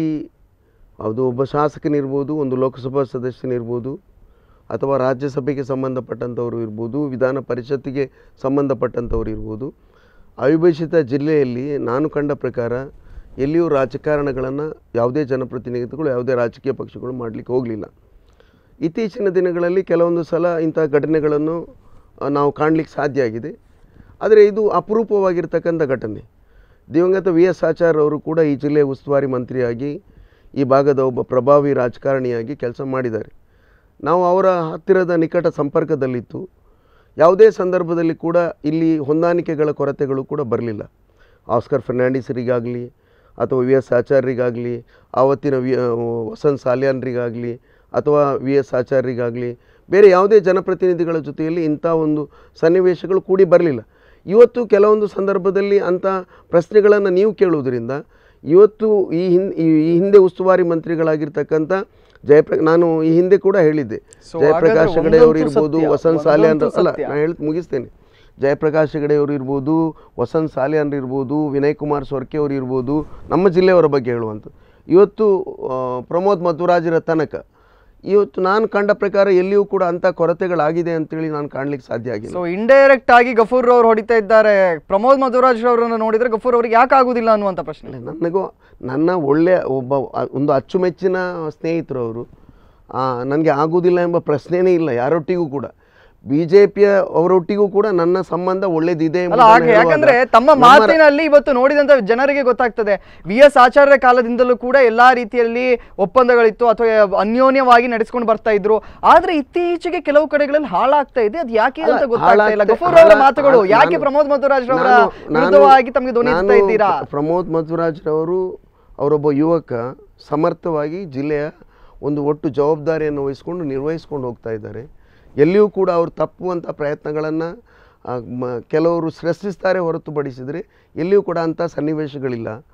ಅದು ಒಬ್ಬ ಶಾಸಕನಿರ್ಬೋದು ಒಂದು ಲೋಕಸಭಾ ಸದಸ್ಯನಿರ್ಬೋದು ಅಥವಾ ರಾಜ್ಯಸಭೆಗೆ ಸಂಬಂಧಪಟ್ಟಂಥವ್ರು ಇರ್ಬೋದು ವಿಧಾನ ಪರಿಷತ್ತಿಗೆ ಸಂಬಂಧಪಟ್ಟಂಥವ್ರು ಇರ್ಬೋದು ಅವಿಭಜಿತ ಜಿಲ್ಲೆಯಲ್ಲಿ ನಾನು ಕಂಡ ಪ್ರಕಾರ ಎಲ್ಲಿಯೂ ರಾಜಕಾರಣಗಳನ್ನು ಯಾವುದೇ ಜನಪ್ರತಿನಿಧಿಗಳು ಯಾವುದೇ ರಾಜಕೀಯ ಪಕ್ಷಗಳು ಮಾಡಲಿಕ್ಕೆ ಹೋಗಲಿಲ್ಲ ಇತ್ತೀಚಿನ ದಿನಗಳಲ್ಲಿ ಕೆಲವೊಂದು ಸಲ ಇಂಥ ಘಟನೆಗಳನ್ನು ಆ, ನಾವು ಕಾಣಲಿಕ್ಕೆ ಸಾಧ್ಯ ಆಗಿದೆ ಆದರೆ ಇದು ಅಪರೂಪವಾಗಿರ್ತಕ್ಕಂಥ ಘಟನೆ ದಿವಂಗತ ವಿ ಎಸ್ ಆಚಾರ್ ಅವರು ಕೂಡ ಈ ಜಿಲ್ಲೆಯ ಉಸ್ತುವಾರಿ ಮಂತ್ರಿಯಾಗಿ ಈ ಭಾಗದ ಒಬ್ಬ ಪ್ರಭಾವಿ ರಾಜಕಾರಣಿಯಾಗಿ ಕೆಲಸ ಮಾಡಿದ್ದಾರೆ ನಾವು ಅವರ ಹತ್ತಿರದ ನಿಕಟ ಸಂಪರ್ಕದಲ್ಲಿತ್ತು ಯಾವುದೇ ಸಂದರ್ಭದಲ್ಲಿ ಕೂಡ ಇಲ್ಲಿ ಹೊಂದಾಣಿಕೆಗಳ ಕೊರತೆಗಳು ಕೂಡ ಬರಲಿಲ್ಲ ಆಸ್ಕರ್ ಫರ್ನಾಂಡಿಸರಿಗಾಗಲಿ ಅಥವಾ ವಿ ಎಸ್ ಆಚಾರ್ಯರಿಗಾಗಲಿ ಆವತ್ತಿನ ವಿ ವಸಂತ್ ಸಾಲ್ಯಾನ್ರಿಗಾಗಲಿ ಅಥವಾ ವಿ ಎಸ್ ಆಚಾರ್ಯರಿಗಾಗಲಿ ಬೇರೆ ಯಾವುದೇ ಜನಪ್ರತಿನಿಧಿಗಳ ಜೊತೆಯಲ್ಲಿ ಇಂಥ ಒಂದು ಸನ್ನಿವೇಶಗಳು ಕೂಡಿ ಬರಲಿಲ್ಲ ಇವತ್ತು ಕೆಲವೊಂದು ಸಂದರ್ಭದಲ್ಲಿ ಅಂಥ ಪ್ರಶ್ನೆಗಳನ್ನು ನೀವು ಕೇಳುವುದರಿಂದ ಇವತ್ತು ಈ ಹಿನ್ ಈ- ಈ ಹಿಂದೆ ಉಸ್ತುವಾರಿ ಮಂತ್ರಿಗಳಾಗಿರ್ತಕ್ಕಂಥ ಜಯಪ್ರ ನಾನು ಈ ಹಿಂದೆ ಕೂಡ ಹೇಳಿದ್ದೆ So, ಜಯಪ್ರಕಾಶ್ ಹಾಗಾದ್ರೆ ಹೆಗಡೆ ಅವರು ಒಂದಂತೂ ಇರ್ಬೋದು ಸತ್ಯ, ವಸಂತ್ ಸಾಲ್ಯಾನ್ ಒಂದಂತೂ ಅಲ್ಲ ಸತ್ಯ. ನಾನು ಹೇಳಿ ಮುಗಿಸ್ತೇನೆ ಜಯಪ್ರಕಾಶ್ ಹೆಗಡೆ ಅವರು ಇರ್ಬೋದು ವಸಂತ್ ಸಾಲಿಯಾನ್ ಇರ್ಬೋದು ವಿನಯ್ ಕುಮಾರ್ ಸೊರ್ಕೆ ಅವರು ಇರ್ಬೋದು ನಮ್ಮ ಜಿಲ್ಲೆಯವರ ಬಗ್ಗೆ ಹೇಳುವಂಥದ್ದು ಇವತ್ತು ಆ, ಪ್ರಮೋದ್ ಮಧ್ವರಾಜರ ತನಕ ಇವತ್ತು ನಾನು ಕಂಡ ಪ್ರಕಾರ ಎಲ್ಲಿಯೂ ಕೂಡ ಅಂಥ ಕೊರತೆಗಳಾಗಿದೆ ಅಂತೇಳಿ ನಾನು ಕಾಣಲಿಕ್ಕೆ ಸಾಧ್ಯ ಆಗಿಲ್ಲ ಸೊ ಇಂಡೈರೆಕ್ಟ್ ಆಗಿ ಗಫೂರ್ ಅವ್ರು ಹೊಡಿತಾ ಇದ್ದಾರೆ ಪ್ರಮೋದ್ ಮಧುರಾಜ್ ಅವರನ್ನು ನೋಡಿದ್ರೆ ಗಫೂರ್ ಅವ್ರಿಗೆ ಯಾಕೆ ಆಗುದಿಲ್ಲ ಅನ್ನುವಂಥ ಪ್ರಶ್ನೆ ಅಲ್ಲ, ನನಗೂ ನನ್ನ ಒಳ್ಳೆಯ ಒಬ್ಬ ಅ- ಒಂದು ಅಚ್ಚುಮೆಚ್ಚಿನ ಸ್ನೇಹಿತರು ಅವರು ನನಗೆ ಆಗುವುದಿಲ್ಲ ಎಂಬ ಪ್ರಶ್ನೆನೇ ಇಲ್ಲ ಯಾರೊಟ್ಟಿಗೂ ಕೂಡ ಬಿ ಜೆ ಪಿಯ ಅವರೊಟ್ಟಿಗೂ ಕೂಡ ನನ್ನ ಸಂಬಂಧ ಒಳ್ಳೇದಿದೆ ಅಲ್ಲ ಎಂಬುದನ್ನು ಹಾಗೆ ಹೇಳುವಾಗ ಯಾಕಂದ್ರೆ ತಮ್ಮ ನಮ್ಮ ಮಾತಿನಲ್ಲಿ ಇವತ್ತು ನೋಡಿದಂತ ಜನರಿಗೆ ಗೊತ್ತಾಗ್ತದೆ ವಿ ಎಸ್ ಆಚಾರ್ಯ ಕಾಲದಿಂದಲೂ ಕೂಡ ಎಲ್ಲಾ ರೀತಿಯಲ್ಲಿ ಒಪ್ಪಂದಗಳಿತ್ತು ಅಥವಾ ಅನ್ಯೋನ್ಯವಾಗಿ ನಡೆಸ್ಕೊಂಡು ಬರ್ತಾ ಇದ್ರು ಆದ್ರೆ ಇತ್ತೀಚೆಗೆ ಕೆಲವು ಕಡೆಗಳಲ್ಲಿ ಹಾಳಾಗ್ತಾ ಇದೆ ಅದು ಯಾಕೆ ಅಂತ ಅಲ್ಲ, ಗೊತ್ತಾಗ್ತಾ ಇಲ್ಲ ಹಾಳಾಗ್ತಾ- ಗಫೂರ್ ಅವರ ಹಾಳಾ- ಮಾತುಗಳು ನಾನು- ಯಾಕೆ ಪ್ರಮೋದ್ ಮಧುರಾಜ್ ಅವರ ನಾನು- ನಾನು- ವಿರುದ್ಧವಾಗಿ ತಮಗೆ ಧ್ವನಿ ಎತ್ತಾ ನಾನು ಇದ್ದೀರಾ ಪ್ರ- ಪ್ರಮೋದ್ ಮಧ್ವರಾಜ್ರವರು ಅವರೊಬ್ಬ ಯುವಕ ಸಮರ್ಥವಾಗಿ ಜಿಲ್ಲೆಯ ಒಂದು ಒಟ್ಟು ಜವಾಬ್ದಾರಿಯನ್ನು ವಹಿಸ್ಕೊಂಡು ನಿರ್ವಹಿಸ್ಕೊಂಡು ಹೋಗ್ತಾ ಇದ್ದಾರೆ ಎಲ್ಲಿಯೂ ಕೂಡ ಅವರು ತಪ್ಪುವಂಥ ಪ್ರಯತ್ನಗಳನ್ನು ಕೆಲವರು ಸೃಷ್ಟಿಸ್ತಾರೆ ಹೊರತುಪಡಿಸಿದರೆ ಎಲ್ಲಿಯೂ ಕೂಡ ಅಂಥ ಸನ್ನಿವೇಶಗಳಿಲ್ಲ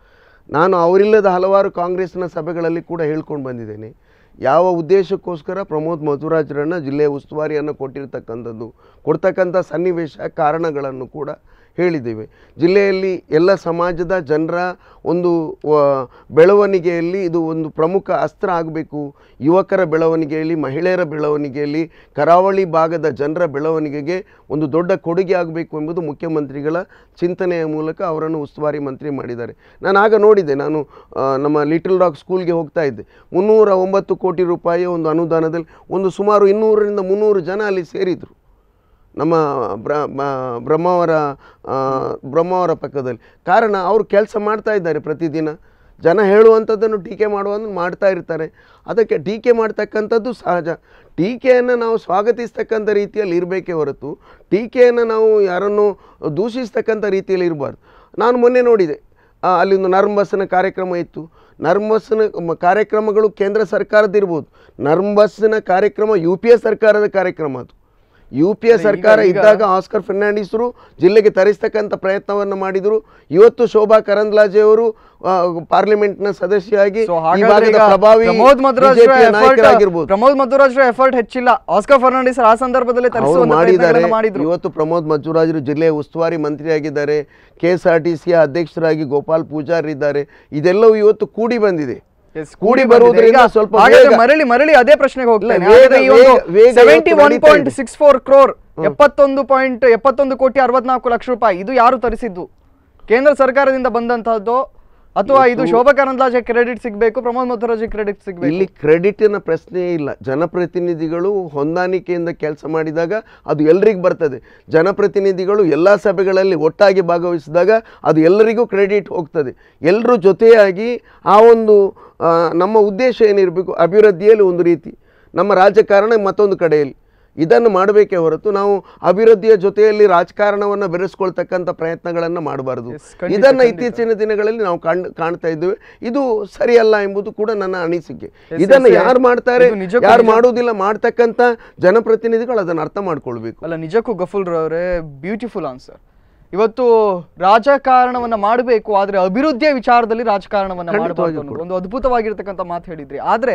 ನಾನು ಅವರಿಲ್ಲದ ಹಲವಾರು ಕಾಂಗ್ರೆಸ್ನ ಸಭೆಗಳಲ್ಲಿ ಕೂಡ ಹೇಳ್ಕೊಂಡು ಬಂದಿದ್ದೇನೆ ಯಾವ ಉದ್ದೇಶಕ್ಕೋಸ್ಕರ ಪ್ರಮೋದ್ ಮಧುರಾಜ್ರನ್ನ ಜಿಲ್ಲೆಯ ಉಸ್ತುವಾರಿಯನ್ನು ಕೊಟ್ಟಿರ್ತಕ್ಕಂಥದ್ದು ಕೊಡ್ತಕ್ಕಂಥ ಸನ್ನಿವೇಶ ಕಾರಣಗಳನ್ನು ಕೂಡ ಹೇಳಿದ್ದೇವೆ ಜಿಲ್ಲೆಯಲ್ಲಿ ಎಲ್ಲ ಸಮಾಜದ ಜನರ ಒಂದು ವ- ಬೆಳವಣಿಗೆಯಲ್ಲಿ ಇದು ಒಂದು ಪ್ರಮುಖ ಅಸ್ತ್ರ ಆಗಬೇಕು ಯುವಕರ ಬೆಳವಣಿಗೆಯಲ್ಲಿ ಮಹಿಳೆಯರ ಬೆಳವಣಿಗೆಯಲ್ಲಿ ಕರಾವಳಿ ಭಾಗದ ಜನರ ಬೆಳವಣಿಗೆಗೆ ಒಂದು ದೊಡ್ಡ ಕೊಡುಗೆ ಆಗಬೇಕು ಎಂಬುದು ಮುಖ್ಯಮಂತ್ರಿಗಳ ಚಿಂತನೆಯ ಮೂಲಕ ಅವರನ್ನು ಉಸ್ತುವಾರಿ ಮಂತ್ರಿ ಮಾಡಿದ್ದಾರೆ ನಾನು ಆಗ ನೋಡಿದೆ ನಾನು ಆ, ನಮ್ಮ ಲಿಟಲ್ ರಾಕ್ ಸ್ಕೂಲ್ಗೆ ಹೋಗ್ತಾ ಇದ್ದೆ ಮುನ್ನೂರ ಒಂಬತ್ತು ಕೋಟಿ ರೂಪಾಯಿಯ ಒಂದು ಅನುದಾನದಲ್ಲಿ ಒಂದು ಸುಮಾರು ಇನ್ನೂರರಿಂದ ಮುನ್ನೂರು ಜನ ಅಲ್ಲಿ ಸೇರಿದರು ನಮ್ಮ ಬ್ರ ಮ- ಬ್ರಹ್ಮಾವರ ಆ, ಬ್ರಹ್ಮಾವರ ಪಕ್ಕದಲ್ಲಿ ಕಾರಣ ಅವರು ಕೆಲಸ ಮಾಡ್ತಾ ಇದ್ದಾರೆ ಪ್ರತಿದಿನ ಜನ ಹೇಳುವಂಥದ್ದನ್ನು ಟೀಕೆ ಮಾಡುವಂಥದ್ದು ಮಾಡ್ತಾ ಇರ್ತಾರೆ ಅದಕ್ಕೆ ಟೀಕೆ ಮಾಡ್ತಕ್ಕಂಥದ್ದು ಸಹಜ ಟೀಕೆಯನ್ನು ನಾವು ಸ್ವಾಗತಿಸ್ತಕ್ಕಂಥ ರೀತಿಯಲ್ಲಿ ಇರಬೇಕೇ ಹೊರತು ಟೀಕೆಯನ್ನು ನಾವು ಯಾರನ್ನು ದೂಷಿಸ್ತಕ್ಕಂಥ ರೀತಿಯಲ್ಲಿ ಇರಬಾರ್ದು ನಾನು ಮೊನ್ನೆ ನೋಡಿದೆ ಆ, ಅಲ್ಲಿ ಒಂದು ನರ್ಮ್ ಬಸ್ಸಿನ ಕಾರ್ಯಕ್ರಮ ಇತ್ತು ನರ್ಮ್ ಬಸ್ಸಿನ ಮ- ಕಾರ್ಯಕ್ರಮಗಳು ಕೇಂದ್ರ ಸರ್ಕಾರದಿರ್ಬೋದು ನರ್ಮ್ ಬಸ್ಸಿನ ಕಾರ್ಯಕ್ರಮ ಯು ಪಿ ಎ ಸರ್ಕಾರದ ಕಾರ್ಯಕ್ರಮ ಅದು ಯು ಪಿ ಎ ಈಗ- ಸರ್ಕಾರ ಈಗ- ಇದ್ದಾಗ ಆಸ್ಕರ್ ಫರ್ನಾಂಡಿಸರು ಜಿಲ್ಲೆಗೆ ತರಿಸ್ತಕ್ಕಂಥ ಪ್ರಯತ್ನವನ್ನು ಮಾಡಿದರು ಇವತ್ತು ಶೋಭಾ ಕರಂದ್ಲಾಜೆಯವರು ಆ, ಪಾರ್ಲಿಮೆಂಟ್ನ ಸದಸ್ಯರಾಗಿ ಸೊ ಈ ಹಾಗಾದ್ರೆ ಭಾಗದ ಈಗ ಪ್ರಭಾವಿ ಪ್ರಮೋದ್ ಮಧ್ವರಾಜ್ BJP ಯ ನಾಯಕರಾಗಿರ್ಬೋದು ಪ್ರಮೋದ್ ಮಧ್ವರಾಜ್ ಎಫರ್ಟ್ ಹೆಚ್ಚಿಲ್ಲ ಆಸ್ಕರ್ ಫರ್ನಾಂಡಿಸ್ ಆ ಸಂದರ್ಭದಲ್ಲಿ ಅವರು ತರಿಸುವಂತ ಮಾಡಿದ್ದಾರೆ ಪ್ರಯತ್ನಗಳನ್ನ ಮಾಡಿದ್ರು ಇವತ್ತು ಪ್ರಮೋದ್ ಮಜ್ಜುರಾಜರು ಜಿಲ್ಲೆಯ ಉಸ್ತುವಾರಿ ಮಂತ್ರಿಯಾಗಿದ್ದಾರೆ ಕೆ ಎಸ್ ಆರ್ ಟಿ ಸಿಯ ಅಧ್ಯಕ್ಷರಾಗಿ ಗೋಪಾಲ್ ಪೂಜಾರಿ ಇದ್ದಾರೆ ಇದೆಲ್ಲವೂ ಇವತ್ತು ಕೂಡಿ ಬಂದಿದೆ Yes, ಕೂಡಿ ಬಂದಿದೆ. ಬರುವುದರಿಂದ ಈಗ ಸ್ವಲ್ಪ ಹಾಗಾದ್ರೆ ವೇಗ- ಮರಳಿ ಮರಳಿ ಅದೇ ಪ್ರಶ್ನೆಗೆ ಹೋಗ್ತೇನೆ ಇಲ್ಲ, ವೇಗ- ಹಾಗಾದ್ರೆ ಈ ಒಂದು ವೇಗ- ವೇಗ ಸೆವೆಂಟಿ ಇವತ್ತು ಒನ್ ನಡೀತಾ ಪಾಯಿಂಟ್ ಇದೆ. ಸಿಕ್ಸ್ ಫೋರ್ ಕ್ರೋರ್ ಎಪ್ಪತ್ತೊಂದು ಪಾಯಿಂಟ್ ಎಪ್ಪತ್ತೊಂದು ಕೋಟಿ ಅರವತ್ನಾಲ್ಕು ಲಕ್ಷ ರೂಪಾಯಿ ಇದು ಯಾರು ತರಿಸಿದ್ದು ಕೇಂದ್ರ ಸರ್ಕಾರದಿಂದ ಬಂದಂತಹದ್ದು ಅಥವಾ ಇದು ಶೋಭಾ ಕರಂದ್ಲಾಜೆ ಕ್ರೆಡಿಟ್ ಸಿಗಬೇಕು ಪ್ರಮೋದ್ ಮಧ್ವರಾಜ್ ಕ್ರೆಡಿಟ್ ಸಿಗಬೇಕು ಇಲ್ಲಿ ಕ್ರೆಡಿಟಿನ ಪ್ರಶ್ನೆಯೇ ಇಲ್ಲ ಜನಪ್ರತಿನಿಧಿಗಳು ಹೊಂದಾಣಿಕೆಯಿಂದ ಕೆಲಸ ಮಾಡಿದಾಗ ಅದು ಎಲ್ರಿಗೂ ಬರ್ತದೆ ಜನಪ್ರತಿನಿಧಿಗಳು ಎಲ್ಲ ಸಭೆಗಳಲ್ಲಿ ಒಟ್ಟಾಗಿ ಭಾಗವಹಿಸಿದಾಗ ಅದು ಎಲ್ಲರಿಗೂ ಕ್ರೆಡಿಟ್ ಹೋಗ್ತದೆ ಎಲ್ಲರೂ ಜೊತೆಯಾಗಿ ಆ ಒಂದು ಆ, ನಮ್ಮ ಉದ್ದೇಶ ಏನಿರಬೇಕು ಅಭಿವೃದ್ಧಿಯಲ್ಲಿ ಒಂದು ರೀತಿ ನಮ್ಮ ರಾಜಕಾರಣ ಮತ್ತೊಂದು ಕಡೆಯಲ್ಲಿ ಇದನ್ನು ಮಾಡಬೇಕೇ ಹೊರತು ನಾವು ಅಭಿವೃದ್ಧಿಯ ಜೊತೆಯಲ್ಲಿ ರಾಜಕಾರಣವನ್ನು ಬೆರೆಸ್ಕೊಳ್ತಕ್ಕಂಥ ಪ್ರಯತ್ನಗಳನ್ನು ಮಾಡಬಾರದು Yes, ಖಂಡಿತ, ಇದನ್ನು ಖಂಡಿತ. ಇತ್ತೀಚಿನ ದಿನಗಳಲ್ಲಿ ನಾವು ಕಾಣ್ ಕಾಣ್ತಾ ಇದ್ದೇವೆ ಇದು ಸರಿಯಲ್ಲ ಎಂಬುದು ಕೂಡ ನನ್ನ ಅನಿಸಿಕೆ Yes, ಇದನ್ನು yes, ಯಾರು ಮಾಡ್ತಾರೆ ಇದು ನಿಜಕ್ಕೂ ಯಾರು ನಿಜ. ಮಾಡುವುದಿಲ್ಲ ಮಾಡ್ತಕ್ಕಂಥ ಜನಪ್ರತಿನಿಧಿಗಳು ಅದನ್ನು ಅರ್ಥ ಮಾಡ್ಕೊಳ್ಬೇಕು ಅಲ್ಲ ನಿಜಕ್ಕೂ ಗಫೂಲ್ ರವರೇ ಬ್ಯೂಟಿಫುಲ್ ಆನ್ಸರ್ ಇವತ್ತು ರಾಜಕಾರಣವನ್ನ ಮಾಡಬೇಕು ಆದ್ರೆ ಅಭಿವೃದ್ಧಿಯ ವಿಚಾರದಲ್ಲಿ ರಾಜಕಾರಣವನ್ನ ಖಂಡಿತವಾಗಿಯೂ ಮಾಡಬಾರ್ದು ಅನ್ನೋದು ಒಂದು ಅದ್ಭುತವಾಗಿರ್ತಕ್ಕಂಥ ಮಾತು ಹೇಳಿದ್ರಿ ಆದ್ರೆ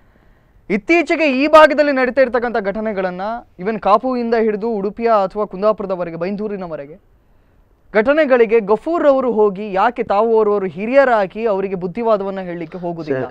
ಇತ್ತೀಚೆಗೆ ಈ ಭಾಗದಲ್ಲಿ ನಡೀತಾ ಇರ್ತಕ್ಕಂಥ ಘಟನೆಗಳನ್ನ ಇವನ್ ಕಾಪುವಿಂದ ಹಿಡಿದು ಉಡುಪಿಯ ಅಥವಾ ಕುಂದಾಪುರದವರೆಗೆ ಬೈಂದೂರಿನವರೆಗೆ ಘಟನೆಗಳಿಗೆ ಗಫೂರ್ ಅವರು ಹೋಗಿ ಯಾಕೆ ತಾವು ಅವರವರು ಹಿರಿಯರಾಗಿ ಅವರಿಗೆ ಬುದ್ಧಿವಾದವನ್ನ ಹೇಳಲಿಕ್ಕೆ ಹೋಗುದಿಲ್ಲ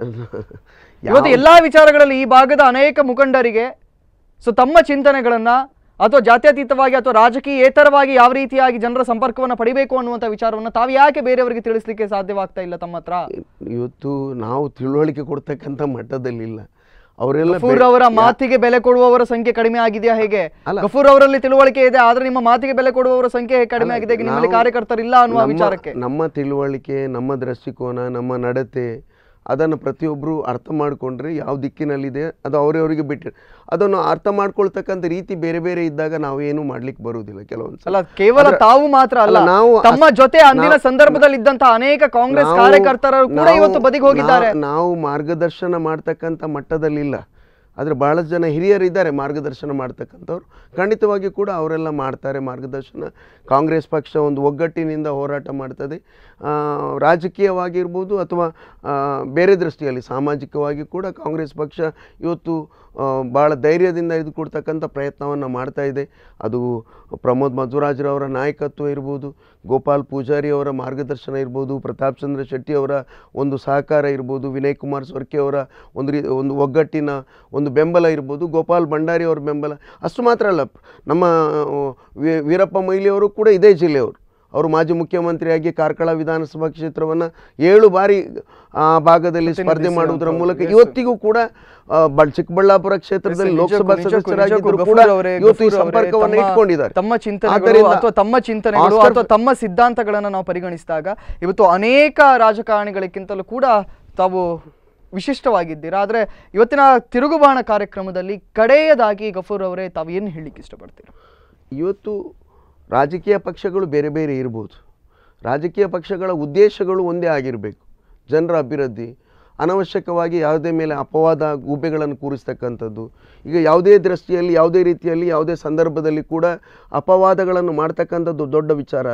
ಇವತ್ತು ಎಲ್ಲಾ ವಿಚಾರಗಳಲ್ಲಿ ಈ ಭಾಗದ ಅನೇಕ ಮುಖಂಡರಿಗೆ ಸೊ ತಮ್ಮ ಚಿಂತನೆಗಳನ್ನ ಅಥವಾ ಜಾತ್ಯತೀತವಾಗಿ ಅಥವಾ ರಾಜಕೀಯೇತರವಾಗಿ ಯಾವ ರೀತಿಯಾಗಿ ಜನರ ಸಂಪರ್ಕವನ್ನು ಪಡಿಬೇಕು ಅನ್ನುವಂಥ ವಿಚಾರವನ್ನ ತಾವು ಯಾಕೆ ಬೇರೆಯವರಿಗೆ ತಿಳಿಸ್ಲಿಕ್ಕೆ ಸಾಧ್ಯವಾಗ್ತಾ ಇಲ್ಲ ತಮ್ಮ ಹತ್ರ ಇವತ್ತು ನಾವು ತಿಳುವಳಿಕೆ ಕೊಡ್ತಕ್ಕಂಥ ಮಟ್ಟದಲ್ಲಿಲ್ಲ ಅವರೆಲ್ಲ ಗಫೂರ್ ಅವರ ಮಾತಿಗೆ ಬೆಲೆ ಕೊಡುವವರ ಸಂಖ್ಯೆ ಕಡಿಮೆ ಆಗಿದೆಯಾ ಹೇಗೆ ಅಲ್ಲ. ಗಫೂರ್ ಅವರಲ್ಲಿ ತಿಳುವಳಿಕೆ ಇದೆ ಆದ್ರೆ ನಿಮ್ಮ ಮಾತಿಗೆ ಬೆಲೆ ಕೊಡುವವರ ಸಂಖ್ಯೆ ಹೇಗೆ ಕಡಿಮೆ ಆಗಿದೆ ಈಗ ನಿಮ್ಮಲ್ಲಿ ನಾವು- ಕಾರ್ಯಕರ್ತರಿಲ್ಲ ಅನ್ನುವ ನಮ್ಮ- ವಿಚಾರಕ್ಕೆ ನಮ್ಮ ತಿಳುವಳಿಕೆ ನಮ್ಮ ದೃಷ್ಟಿಕೋನ ನಮ್ಮ ನಡತೆ ಅದನ್ನು ಪ್ರತಿಯೊಬ್ಬರು ಅರ್ಥ ಮಾಡಿಕೊಂಡ್ರೆ ಯಾವ ದಿಕ್ಕಿನಲ್ಲಿದೆ ಅದು ಅವರವರಿಗೆ ಬಿಟ್ಟು ಅದನ್ನು ಅರ್ಥ ಮಾಡ್ಕೊಳ್ತಕ್ಕಂಥ ರೀತಿ ಬೇರೆ ಬೇರೆ ಇದ್ದಾಗ ನಾವು ಏನು ಮಾಡ್ಲಿಕ್ಕೆ ಬರುವುದಿಲ್ಲ ಕೆಲವೊಂದು ಸಲ. ಅಲ್ಲ ಕೇವಲ ಅದ್ರ- ತಾವು ಮಾತ್ರ ಅಲ್ಲ ಅಲ್ಲ, ನಾವು ತಮ್ಮ ಅಸ್- ಜೊತೆ ಅಂದಿನ ನಾವು- ಸಂದರ್ಭದಲ್ಲಿ ಇದ್ದಂತಹ ಅನೇಕ ಕಾಂಗ್ರೆಸ್ ನಾವು- ಕಾರ್ಯಕರ್ತರು ಕೂಡ ನಾವು- ಇವತ್ತು ಬದಿಗೆ ಹೋಗಿದ್ದಾರೆ ನಾ- ನಾವು ಮಾರ್ಗದರ್ಶನ ಮಾಡ್ತಕ್ಕಂಥ ಮಟ್ಟದಲ್ಲಿಲ್ಲ ಆದರೆ ಬಹಳಷ್ಟು ಜನ ಹಿರಿಯರು ಇದ್ದಾರೆ ಮಾರ್ಗದರ್ಶನ ಮಾಡ್ತಕ್ಕಂಥವ್ರು ಖಂಡಿತವಾಗಿ ಕೂಡ ಅವರೆಲ್ಲ ಮಾಡ್ತಾರೆ ಮಾರ್ಗದರ್ಶನ ಕಾಂಗ್ರೆಸ್ ಪಕ್ಷ ಒಂದು ಒಗ್ಗಟ್ಟಿನಿಂದ ಹೋರಾಟ ಮಾಡ್ತದೆ ಆ, ರಾಜಕೀಯವಾಗಿರ್ಬೋದು ಅಥವಾ ಆ, ಬೇರೆ ದೃಷ್ಟಿಯಲ್ಲಿ ಸಾಮಾಜಿಕವಾಗಿ ಕೂಡ ಕಾಂಗ್ರೆಸ್ ಪಕ್ಷ ಇವತ್ತು ಆ, ಭಾಳ ಧೈರ್ಯದಿಂದ ಇದು ಕೊಡ್ತಕ್ಕಂಥ ಪ್ರಯತ್ನವನ್ನು ಮಾಡ್ತಾ ಇದೆ ಅದು ಪ್ರಮೋದ್ ಮಧ್ವರಾಜ್ರವರ ನಾಯಕತ್ವ ಇರ್ಬೋದು ಗೋಪಾಲ್ ಪೂಜಾರಿ ಅವರ ಮಾರ್ಗದರ್ಶನ ಇರ್ಬೋದು ಪ್ರತಾಪ್ ಚಂದ್ರ ಶೆಟ್ಟಿ ಅವರ ಒಂದು ಸಹಕಾರ ಇರ್ಬೋದು ವಿನಯ್ ಕುಮಾರ್ ಸೊರ್ಕೆ ಅವರ ಒಂದು ರೀ ಒಂದು ಒಗ್ಗಟ್ಟಿನ ಒಂದು ಬೆಂಬಲ ಇರ್ಬೋದು ಗೋಪಾಲ್ ಭಂಡಾರಿ ಅವರ ಬೆಂಬಲ ಅಷ್ಟು ಮಾತ್ರ ಅಲ್ಲ ನಮ್ಮ ಆ, ವೀ- ವೀರಪ್ಪ ಮೊಯ್ಲಿಯವರು ಕೂಡ ಇದೇ ಜಿಲ್ಲೆಯವರು ಅವರು ಮಾಜಿ ಮುಖ್ಯಮಂತ್ರಿಯಾಗಿ ಕಾರ್ಕಳ ವಿಧಾನಸಭಾ ಕ್ಷೇತ್ರವನ್ನು ಏಳು ಬಾರಿ ಆ ಭಾಗದಲ್ಲಿ ಸ್ಪರ್ಧೆ ಮಾಡುವುದರ ಮೂಲಕ ಇವತ್ತಿಗೂ ಕೂಡ ಆ, ಬ- ಚಿಕ್ಕಬಳ್ಳಾಪುರ ಕ್ಷೇತ್ರದಲ್ಲಿ ನಿಜಕ್ಕೂ- ಲೋಕಸಭಾ ನಿಜಕ್ಕೂ- ಸದಸ್ಯರಾಗಿದ್ದರೂ ನಿಜಕ್ಕೂ ಕೂಡ ಗಫೂರ್ ಅವರೇ, ಇವತ್ತು ಈ ಗಫೂರ್ ಅವರೇ, ಸಂಪರ್ಕವನ್ನು ತಮ್ಮ- ಇಟ್ಕೊಂಡಿದ್ದಾರೆ ತಮ್ಮ ಚಿಂತನೆಗಳು ಆದ್ದರಿಂದ ಅಥವಾ ತಮ್ಮ ಚಿಂತನೆಗಳು ಆಸ್ಕರ್ ಅಥವಾ ತಮ್ಮ ಸಿದ್ಧಾಂತಗಳನ್ನ ನಾವು ಪರಿಗಣಿಸಿದಾಗ ಇವತ್ತು ಅನೇಕ ರಾಜಕಾರಣಿಗಳಿಗಿಂತಲೂ ಕೂಡ ತಾವು ವಿಶಿಷ್ಟವಾಗಿದ್ದೀರಾ ಆದ್ರೆ ಇವತ್ತಿನ ತಿರುಗುಬಾಣ ಕಾರ್ಯಕ್ರಮದಲ್ಲಿ ಕಡೆಯದಾಗಿ ಗಫೂರ್ ಅವರೇ ತಾವು ಏನು ಹೇಳಲಿಕ್ಕೆ ಇಷ್ಟಪಡ್ತೀರಾ ಇವತ್ತು ರಾಜಕೀಯ ಪಕ್ಷಗಳು ಬೇರೆ ಬೇರೆ ಇರ್ಬೋದು ರಾಜಕೀಯ ಪಕ್ಷಗಳ ಉದ್ದೇಶಗಳು ಒಂದೇ ಆಗಿರಬೇಕು ಜನರ ಅಭಿವೃದ್ಧಿ ಅನವಶ್ಯಕವಾಗಿ ಯಾವುದೇ ಮೇಲೆ ಅಪವಾದ ಗೂಬೆಗಳನ್ನು ಕೂರಿಸ್ತಕ್ಕಂಥದ್ದು ಈಗ ಯಾವುದೇ ದೃಷ್ಟಿಯಲ್ಲಿ ಯಾವುದೇ ರೀತಿಯಲ್ಲಿ ಯಾವುದೇ ಸಂದರ್ಭದಲ್ಲಿ ಕೂಡ ಅಪವಾದಗಳನ್ನು ಮಾಡ್ತಕ್ಕಂಥದ್ದು ದೊಡ್ಡ ವಿಚಾರ ಅಲ್ಲ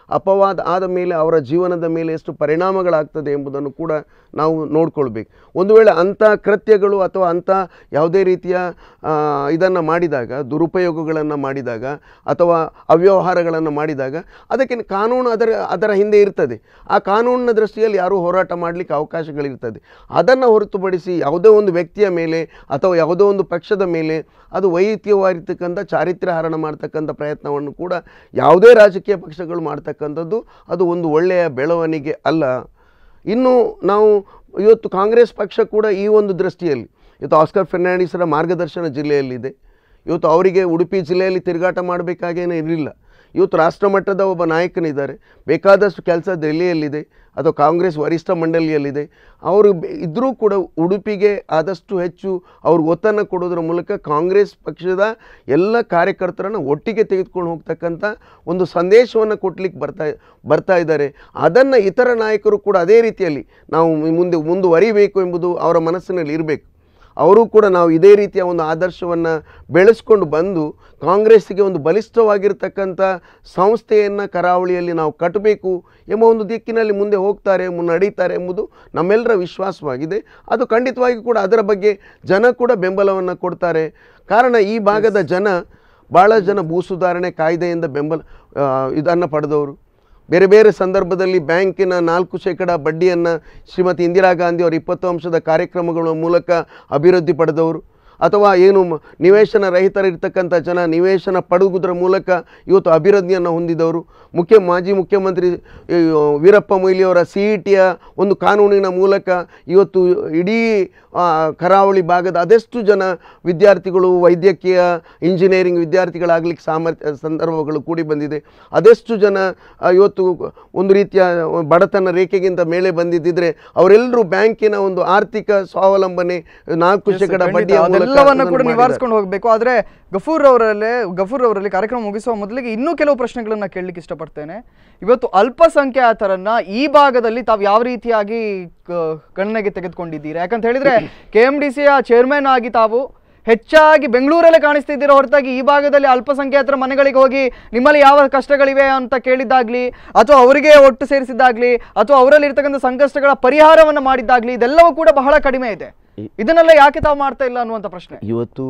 ಅಪವಾದ ಆದ ಮೇಲೆ ಅವರ ಜೀವನದ ಮೇಲೆ ಎಷ್ಟು ಪರಿಣಾಮಗಳಾಗ್ತದೆ ಎಂಬುದನ್ನು ಕೂಡ ನಾವು ನೋಡ್ಕೊಳ್ಬೇಕು ಒಂದು ವೇಳೆ ಅಂಥ ಕೃತ್ಯಗಳು ಅಥವಾ ಅಂಥ ಯಾವುದೇ ರೀತಿಯ ಇದನ್ನು ಮಾಡಿದಾಗ ದುರುಪಯೋಗಗಳನ್ನು ಮಾಡಿದಾಗ ಅಥವಾ ಅವ್ಯವಹಾರಗಳನ್ನು ಮಾಡಿದಾಗ ಅದಕ್ಕೆ ಕಾನೂನು ಅದರ ಅದರ ಹಿಂದೆ ಇರ್ತದೆ ಆ ಕಾನೂನಿನ ದೃಷ್ಟಿಯಲ್ಲಿ ಯಾರೂ ಹೋರಾಟ ಮಾಡಲಿಕ್ಕೆ ಅವಕಾಶಗಳಿರ್ತದೆ ಅದನ್ನು ಹೊರತುಪಡಿಸಿ ಯಾವುದೋ ಒಂದು ವ್ಯಕ್ತಿಯ ಮೇಲೆ ಅಥವಾ ಯಾವುದೋ ಒಂದು ಪಕ್ಷದ ಮೇಲೆ ಅದು ವೈಯಕ್ತಿಕವಾಗಿರ್ತಕ್ಕಂಥ ಚಾರಿತ್ರ್ಯ ಹರಣ ಮಾಡ್ತಕ್ಕಂಥ ಪ್ರಯತ್ನವನ್ನು ಕೂಡ ಯಾವುದೇ ರಾಜಕೀಯ ಪಕ್ಷಗಳು ಮಾಡ್ತಕ್ಕಂಥದ್ದು ಅದು ಒಂದು ಒಳ್ಳೆಯ ಬೆಳವಣಿಗೆ ಅಲ್ಲ ಇನ್ನು ನಾವು ಇವತ್ತು ಕಾಂಗ್ರೆಸ್ ಪಕ್ಷ ಕೂಡ ಈ ಒಂದು ದೃಷ್ಟಿಯಲ್ಲಿ ಇವತ್ತು ಆಸ್ಕರ್ ಫೆರ್ನಾಂಡಿಸರ ಮಾರ್ಗದರ್ಶನ ಜಿಲ್ಲೆಯಲ್ಲಿದೆ ಇವತ್ತು ಅವರಿಗೆ ಉಡುಪಿ ಜಿಲ್ಲೆಯಲ್ಲಿ ತಿರುಗಾಟ ಮಾಡಬೇಕಾಗೇನೇ ಇರಲಿಲ್ಲ ಇವತ್ತು ರಾಷ್ಟ್ರ ಮಟ್ಟದ ಒಬ್ಬ ನಾಯಕನಿದ್ದಾರೆ ಬೇಕಾದಷ್ಟು ಕೆಲಸ ದೆಹಲಿಯಲ್ಲಿದೆ ಅಥವಾ ಕಾಂಗ್ರೆಸ್ ವರಿಷ್ಠ ಮಂಡಳಿಯಲ್ಲಿದೆ ಅವರು ಇದ್ದರೂ ಕೂಡ ಉಡುಪಿಗೆ ಆದಷ್ಟು ಹೆಚ್ಚು ಅವ್ರು ಒತ್ತನ್ನು ಕೊಡೋದ್ರ ಮೂಲಕ ಕಾಂಗ್ರೆಸ್ ಪಕ್ಷದ ಎಲ್ಲ ಕಾರ್ಯಕರ್ತರನ್ನು ಒಟ್ಟಿಗೆ ತೆಗೆದುಕೊಂಡು ಹೋಗ್ತಕ್ಕಂಥ ಒಂದು ಸಂದೇಶವನ್ನು ಕೊಡ್ಲಿಕ್ಕೆ ಬರ್ತಾ ಬರ್ತಾ ಇದ್ದಾರೆ ಅದನ್ನು ಇತರ ನಾಯಕರು ಕೂಡ ಅದೇ ರೀತಿಯಲ್ಲಿ ನಾವು ಮುಂದೆ ಮುಂದುವರಿಬೇಕು ಎಂಬುದು ಅವರ ಮನಸ್ಸಿನಲ್ಲಿ ಇರಬೇಕು ಅವರು ಕೂಡ ನಾವು ಇದೇ ರೀತಿಯ ಒಂದು ಆದರ್ಶವನ್ನು ಬೆಳೆಸ್ಕೊಂಡು ಬಂದು ಕಾಂಗ್ರೆಸ್ಸಿಗೆ ಒಂದು ಬಲಿಷ್ಠವಾಗಿರ್ತಕ್ಕಂಥ ಸಂಸ್ಥೆಯನ್ನು ಕರಾವಳಿಯಲ್ಲಿ ನಾವು ಕಟ್ಟಬೇಕು ಎಂಬ ಒಂದು ದಿಕ್ಕಿನಲ್ಲಿ ಮುಂದೆ ಹೋಗ್ತಾರೆ ಮುನ್ನಡೀತಾರೆ ಎಂಬುದು ನಮ್ಮೆಲ್ಲರ ವಿಶ್ವಾಸವಾಗಿದೆ ಅದು ಖಂಡಿತವಾಗಿ ಕೂಡ ಅದರ ಬಗ್ಗೆ ಜನ ಕೂಡ ಬೆಂಬಲವನ್ನು ಕೊಡ್ತಾರೆ ಕಾರಣ ಈ ಭಾಗದ ಜನ ಭಾಳ ಜನ ಭೂ ಸುಧಾರಣೆ ಕಾಯ್ದೆಯಿಂದ ಬೆಂಬಲ ಇದನ್ನು ಪಡೆದವರು ಬೇರೆ ಬೇರೆ ಸಂದರ್ಭದಲ್ಲಿ ಬ್ಯಾಂಕಿನ ನಾಲ್ಕು ಶೇಕಡ ಬಡ್ಡಿಯನ್ನು ಶ್ರೀಮತಿ ಇಂದಿರಾ ಗಾಂಧಿ ಅವರ ಇಪ್ಪತ್ತು ಅಂಶದ ಕಾರ್ಯಕ್ರಮಗಳ ಮೂಲಕ ಅಭಿವೃದ್ಧಿ ಪಡೆದವರು ಅಥವಾ ಏನು ಮ- ನಿವೇಶನ ರಹಿತರಿರ್ತಕ್ಕಂಥ ಜನ ನಿವೇಶನ ಪಡೆದುವುದರ ಮೂಲಕ ಇವತ್ತು ಅಭಿವೃದ್ಧಿಯನ್ನು ಹೊಂದಿದವರು ಮುಖ್ಯ ಮಾಜಿ ಮುಖ್ಯಮಂತ್ರಿ ಈ, ವೀರಪ್ಪ ಮೊಯ್ಲಿಯವರ ಸಿ ಇ ಟಿಯ ಒಂದು ಕಾನೂನಿನ ಮೂಲಕ ಇವತ್ತು ಇಡೀ ಆ, ಕರಾವಳಿ ಭಾಗದ ಅದೆಷ್ಟು ಜನ ವಿದ್ಯಾರ್ಥಿಗಳು ವೈದ್ಯಕೀಯ ಇಂಜಿನಿಯರಿಂಗ್ ವಿದ್ಯಾರ್ಥಿಗಳಾಗಲಿಕ್ಕೆ ಸಾಮರ್ಥ್ಯ ಸಂದರ್ಭಗಳು ಕೂಡಿ ಬಂದಿದೆ ಅದೆಷ್ಟು ಜನ ಆ, ಇವತ್ತು ಒಂದು ರೀತಿಯ ಬಡತನ ರೇಖೆಗಿಂತ ಮೇಲೆ ಬಂದಿದ್ದಿದ್ರೆ ಅವರೆಲ್ಲರೂ ಬ್ಯಾಂಕಿನ ಒಂದು ಆರ್ಥಿಕ ಸ್ವಾವಲಂಬನೆ ನಾಲ್ಕು ಶೇಕಡ ಬಡ್ಡಿಯ ಮೂಲಕ ಅದೆಲ್ಲವನ್ನ ಅದನ್ನು ಕೂಡ ಮಾಡಿದ್ದಾರೆ. ನಿವಾರಿಸ್ಕೊಂಡು ಹೋಗಬೇಕು ಆದ್ರೆ ಗಫೂರ್ ಅವರಲ್ಲೇ ಗಫೂರ್ ಅವರಲ್ಲಿ ಕಾರ್ಯಕ್ರಮ ಮುಗಿಸುವ ಮೊದಲಿಗೆ ಇನ್ನೂ ಕೆಲವು ಪ್ರಶ್ನೆಗಳನ್ನ ಕೇಳಲಿಕ್ಕೆ ಇಷ್ಟಪಡ್ತೇನೆ ಇವತ್ತು ಅಲ್ಪಸಂಖ್ಯಾತರನ್ನ ಈ ಭಾಗದಲ್ಲಿ ತಾವು ಯಾವ ರೀತಿಯಾಗಿ ಕ- ಗಣನೆಗೆ ತೆಗೆದುಕೊಂಡಿದ್ದೀರಾ ಯಾಕಂತ ಹೇಳಿದ್ರೆ ಕೆ ಎಂ ಡಿ ಸಿಯ ಚೇರ್ಮನ್ ಆಗಿ ತಾವು ಹೆಚ್ಚಾಗಿ ಬೆಂಗಳೂರಲ್ಲೇ ಕಾಣಿಸ್ತಿದ್ದೀರಾ ಹೊರತಾಗಿ ಈ ಭಾಗದಲ್ಲಿ ಅಲ್ಪಸಂಖ್ಯಾತರ ಮನೆಗಳಿಗೆ ಹೋಗಿ ನಿಮ್ಮಲ್ಲಿ ಯಾವ ಕಷ್ಟಗಳಿವೆ ಅಂತ ಕೇಳಿದ್ದಾಗ್ಲಿ ಅಥವಾ ಅವರಿಗೆ ಒಟ್ಟು ಸೇರಿಸಿದ್ದಾಗ್ಲಿ ಅಥವಾ ಅವರಲ್ಲಿ ಇರ್ತಕ್ಕಂಥ ಸಂಕಷ್ಟಗಳ ಪರಿಹಾರವನ್ನ ಮಾಡಿದ್ದಾಗ್ಲಿ ಇದೆಲ್ಲವೂ ಕೂಡ ಬಹಳ ಕಡಿಮೆ ಇದೆ ಇದನ್ನೆಲ್ಲ ಯಾಕೆ ತಾವು ಮಾಡ್ತಾ ಇಲ್ಲ ಅನ್ನುವಂಥ ಪ್ರಶ್ನೆ ಇವತ್ತು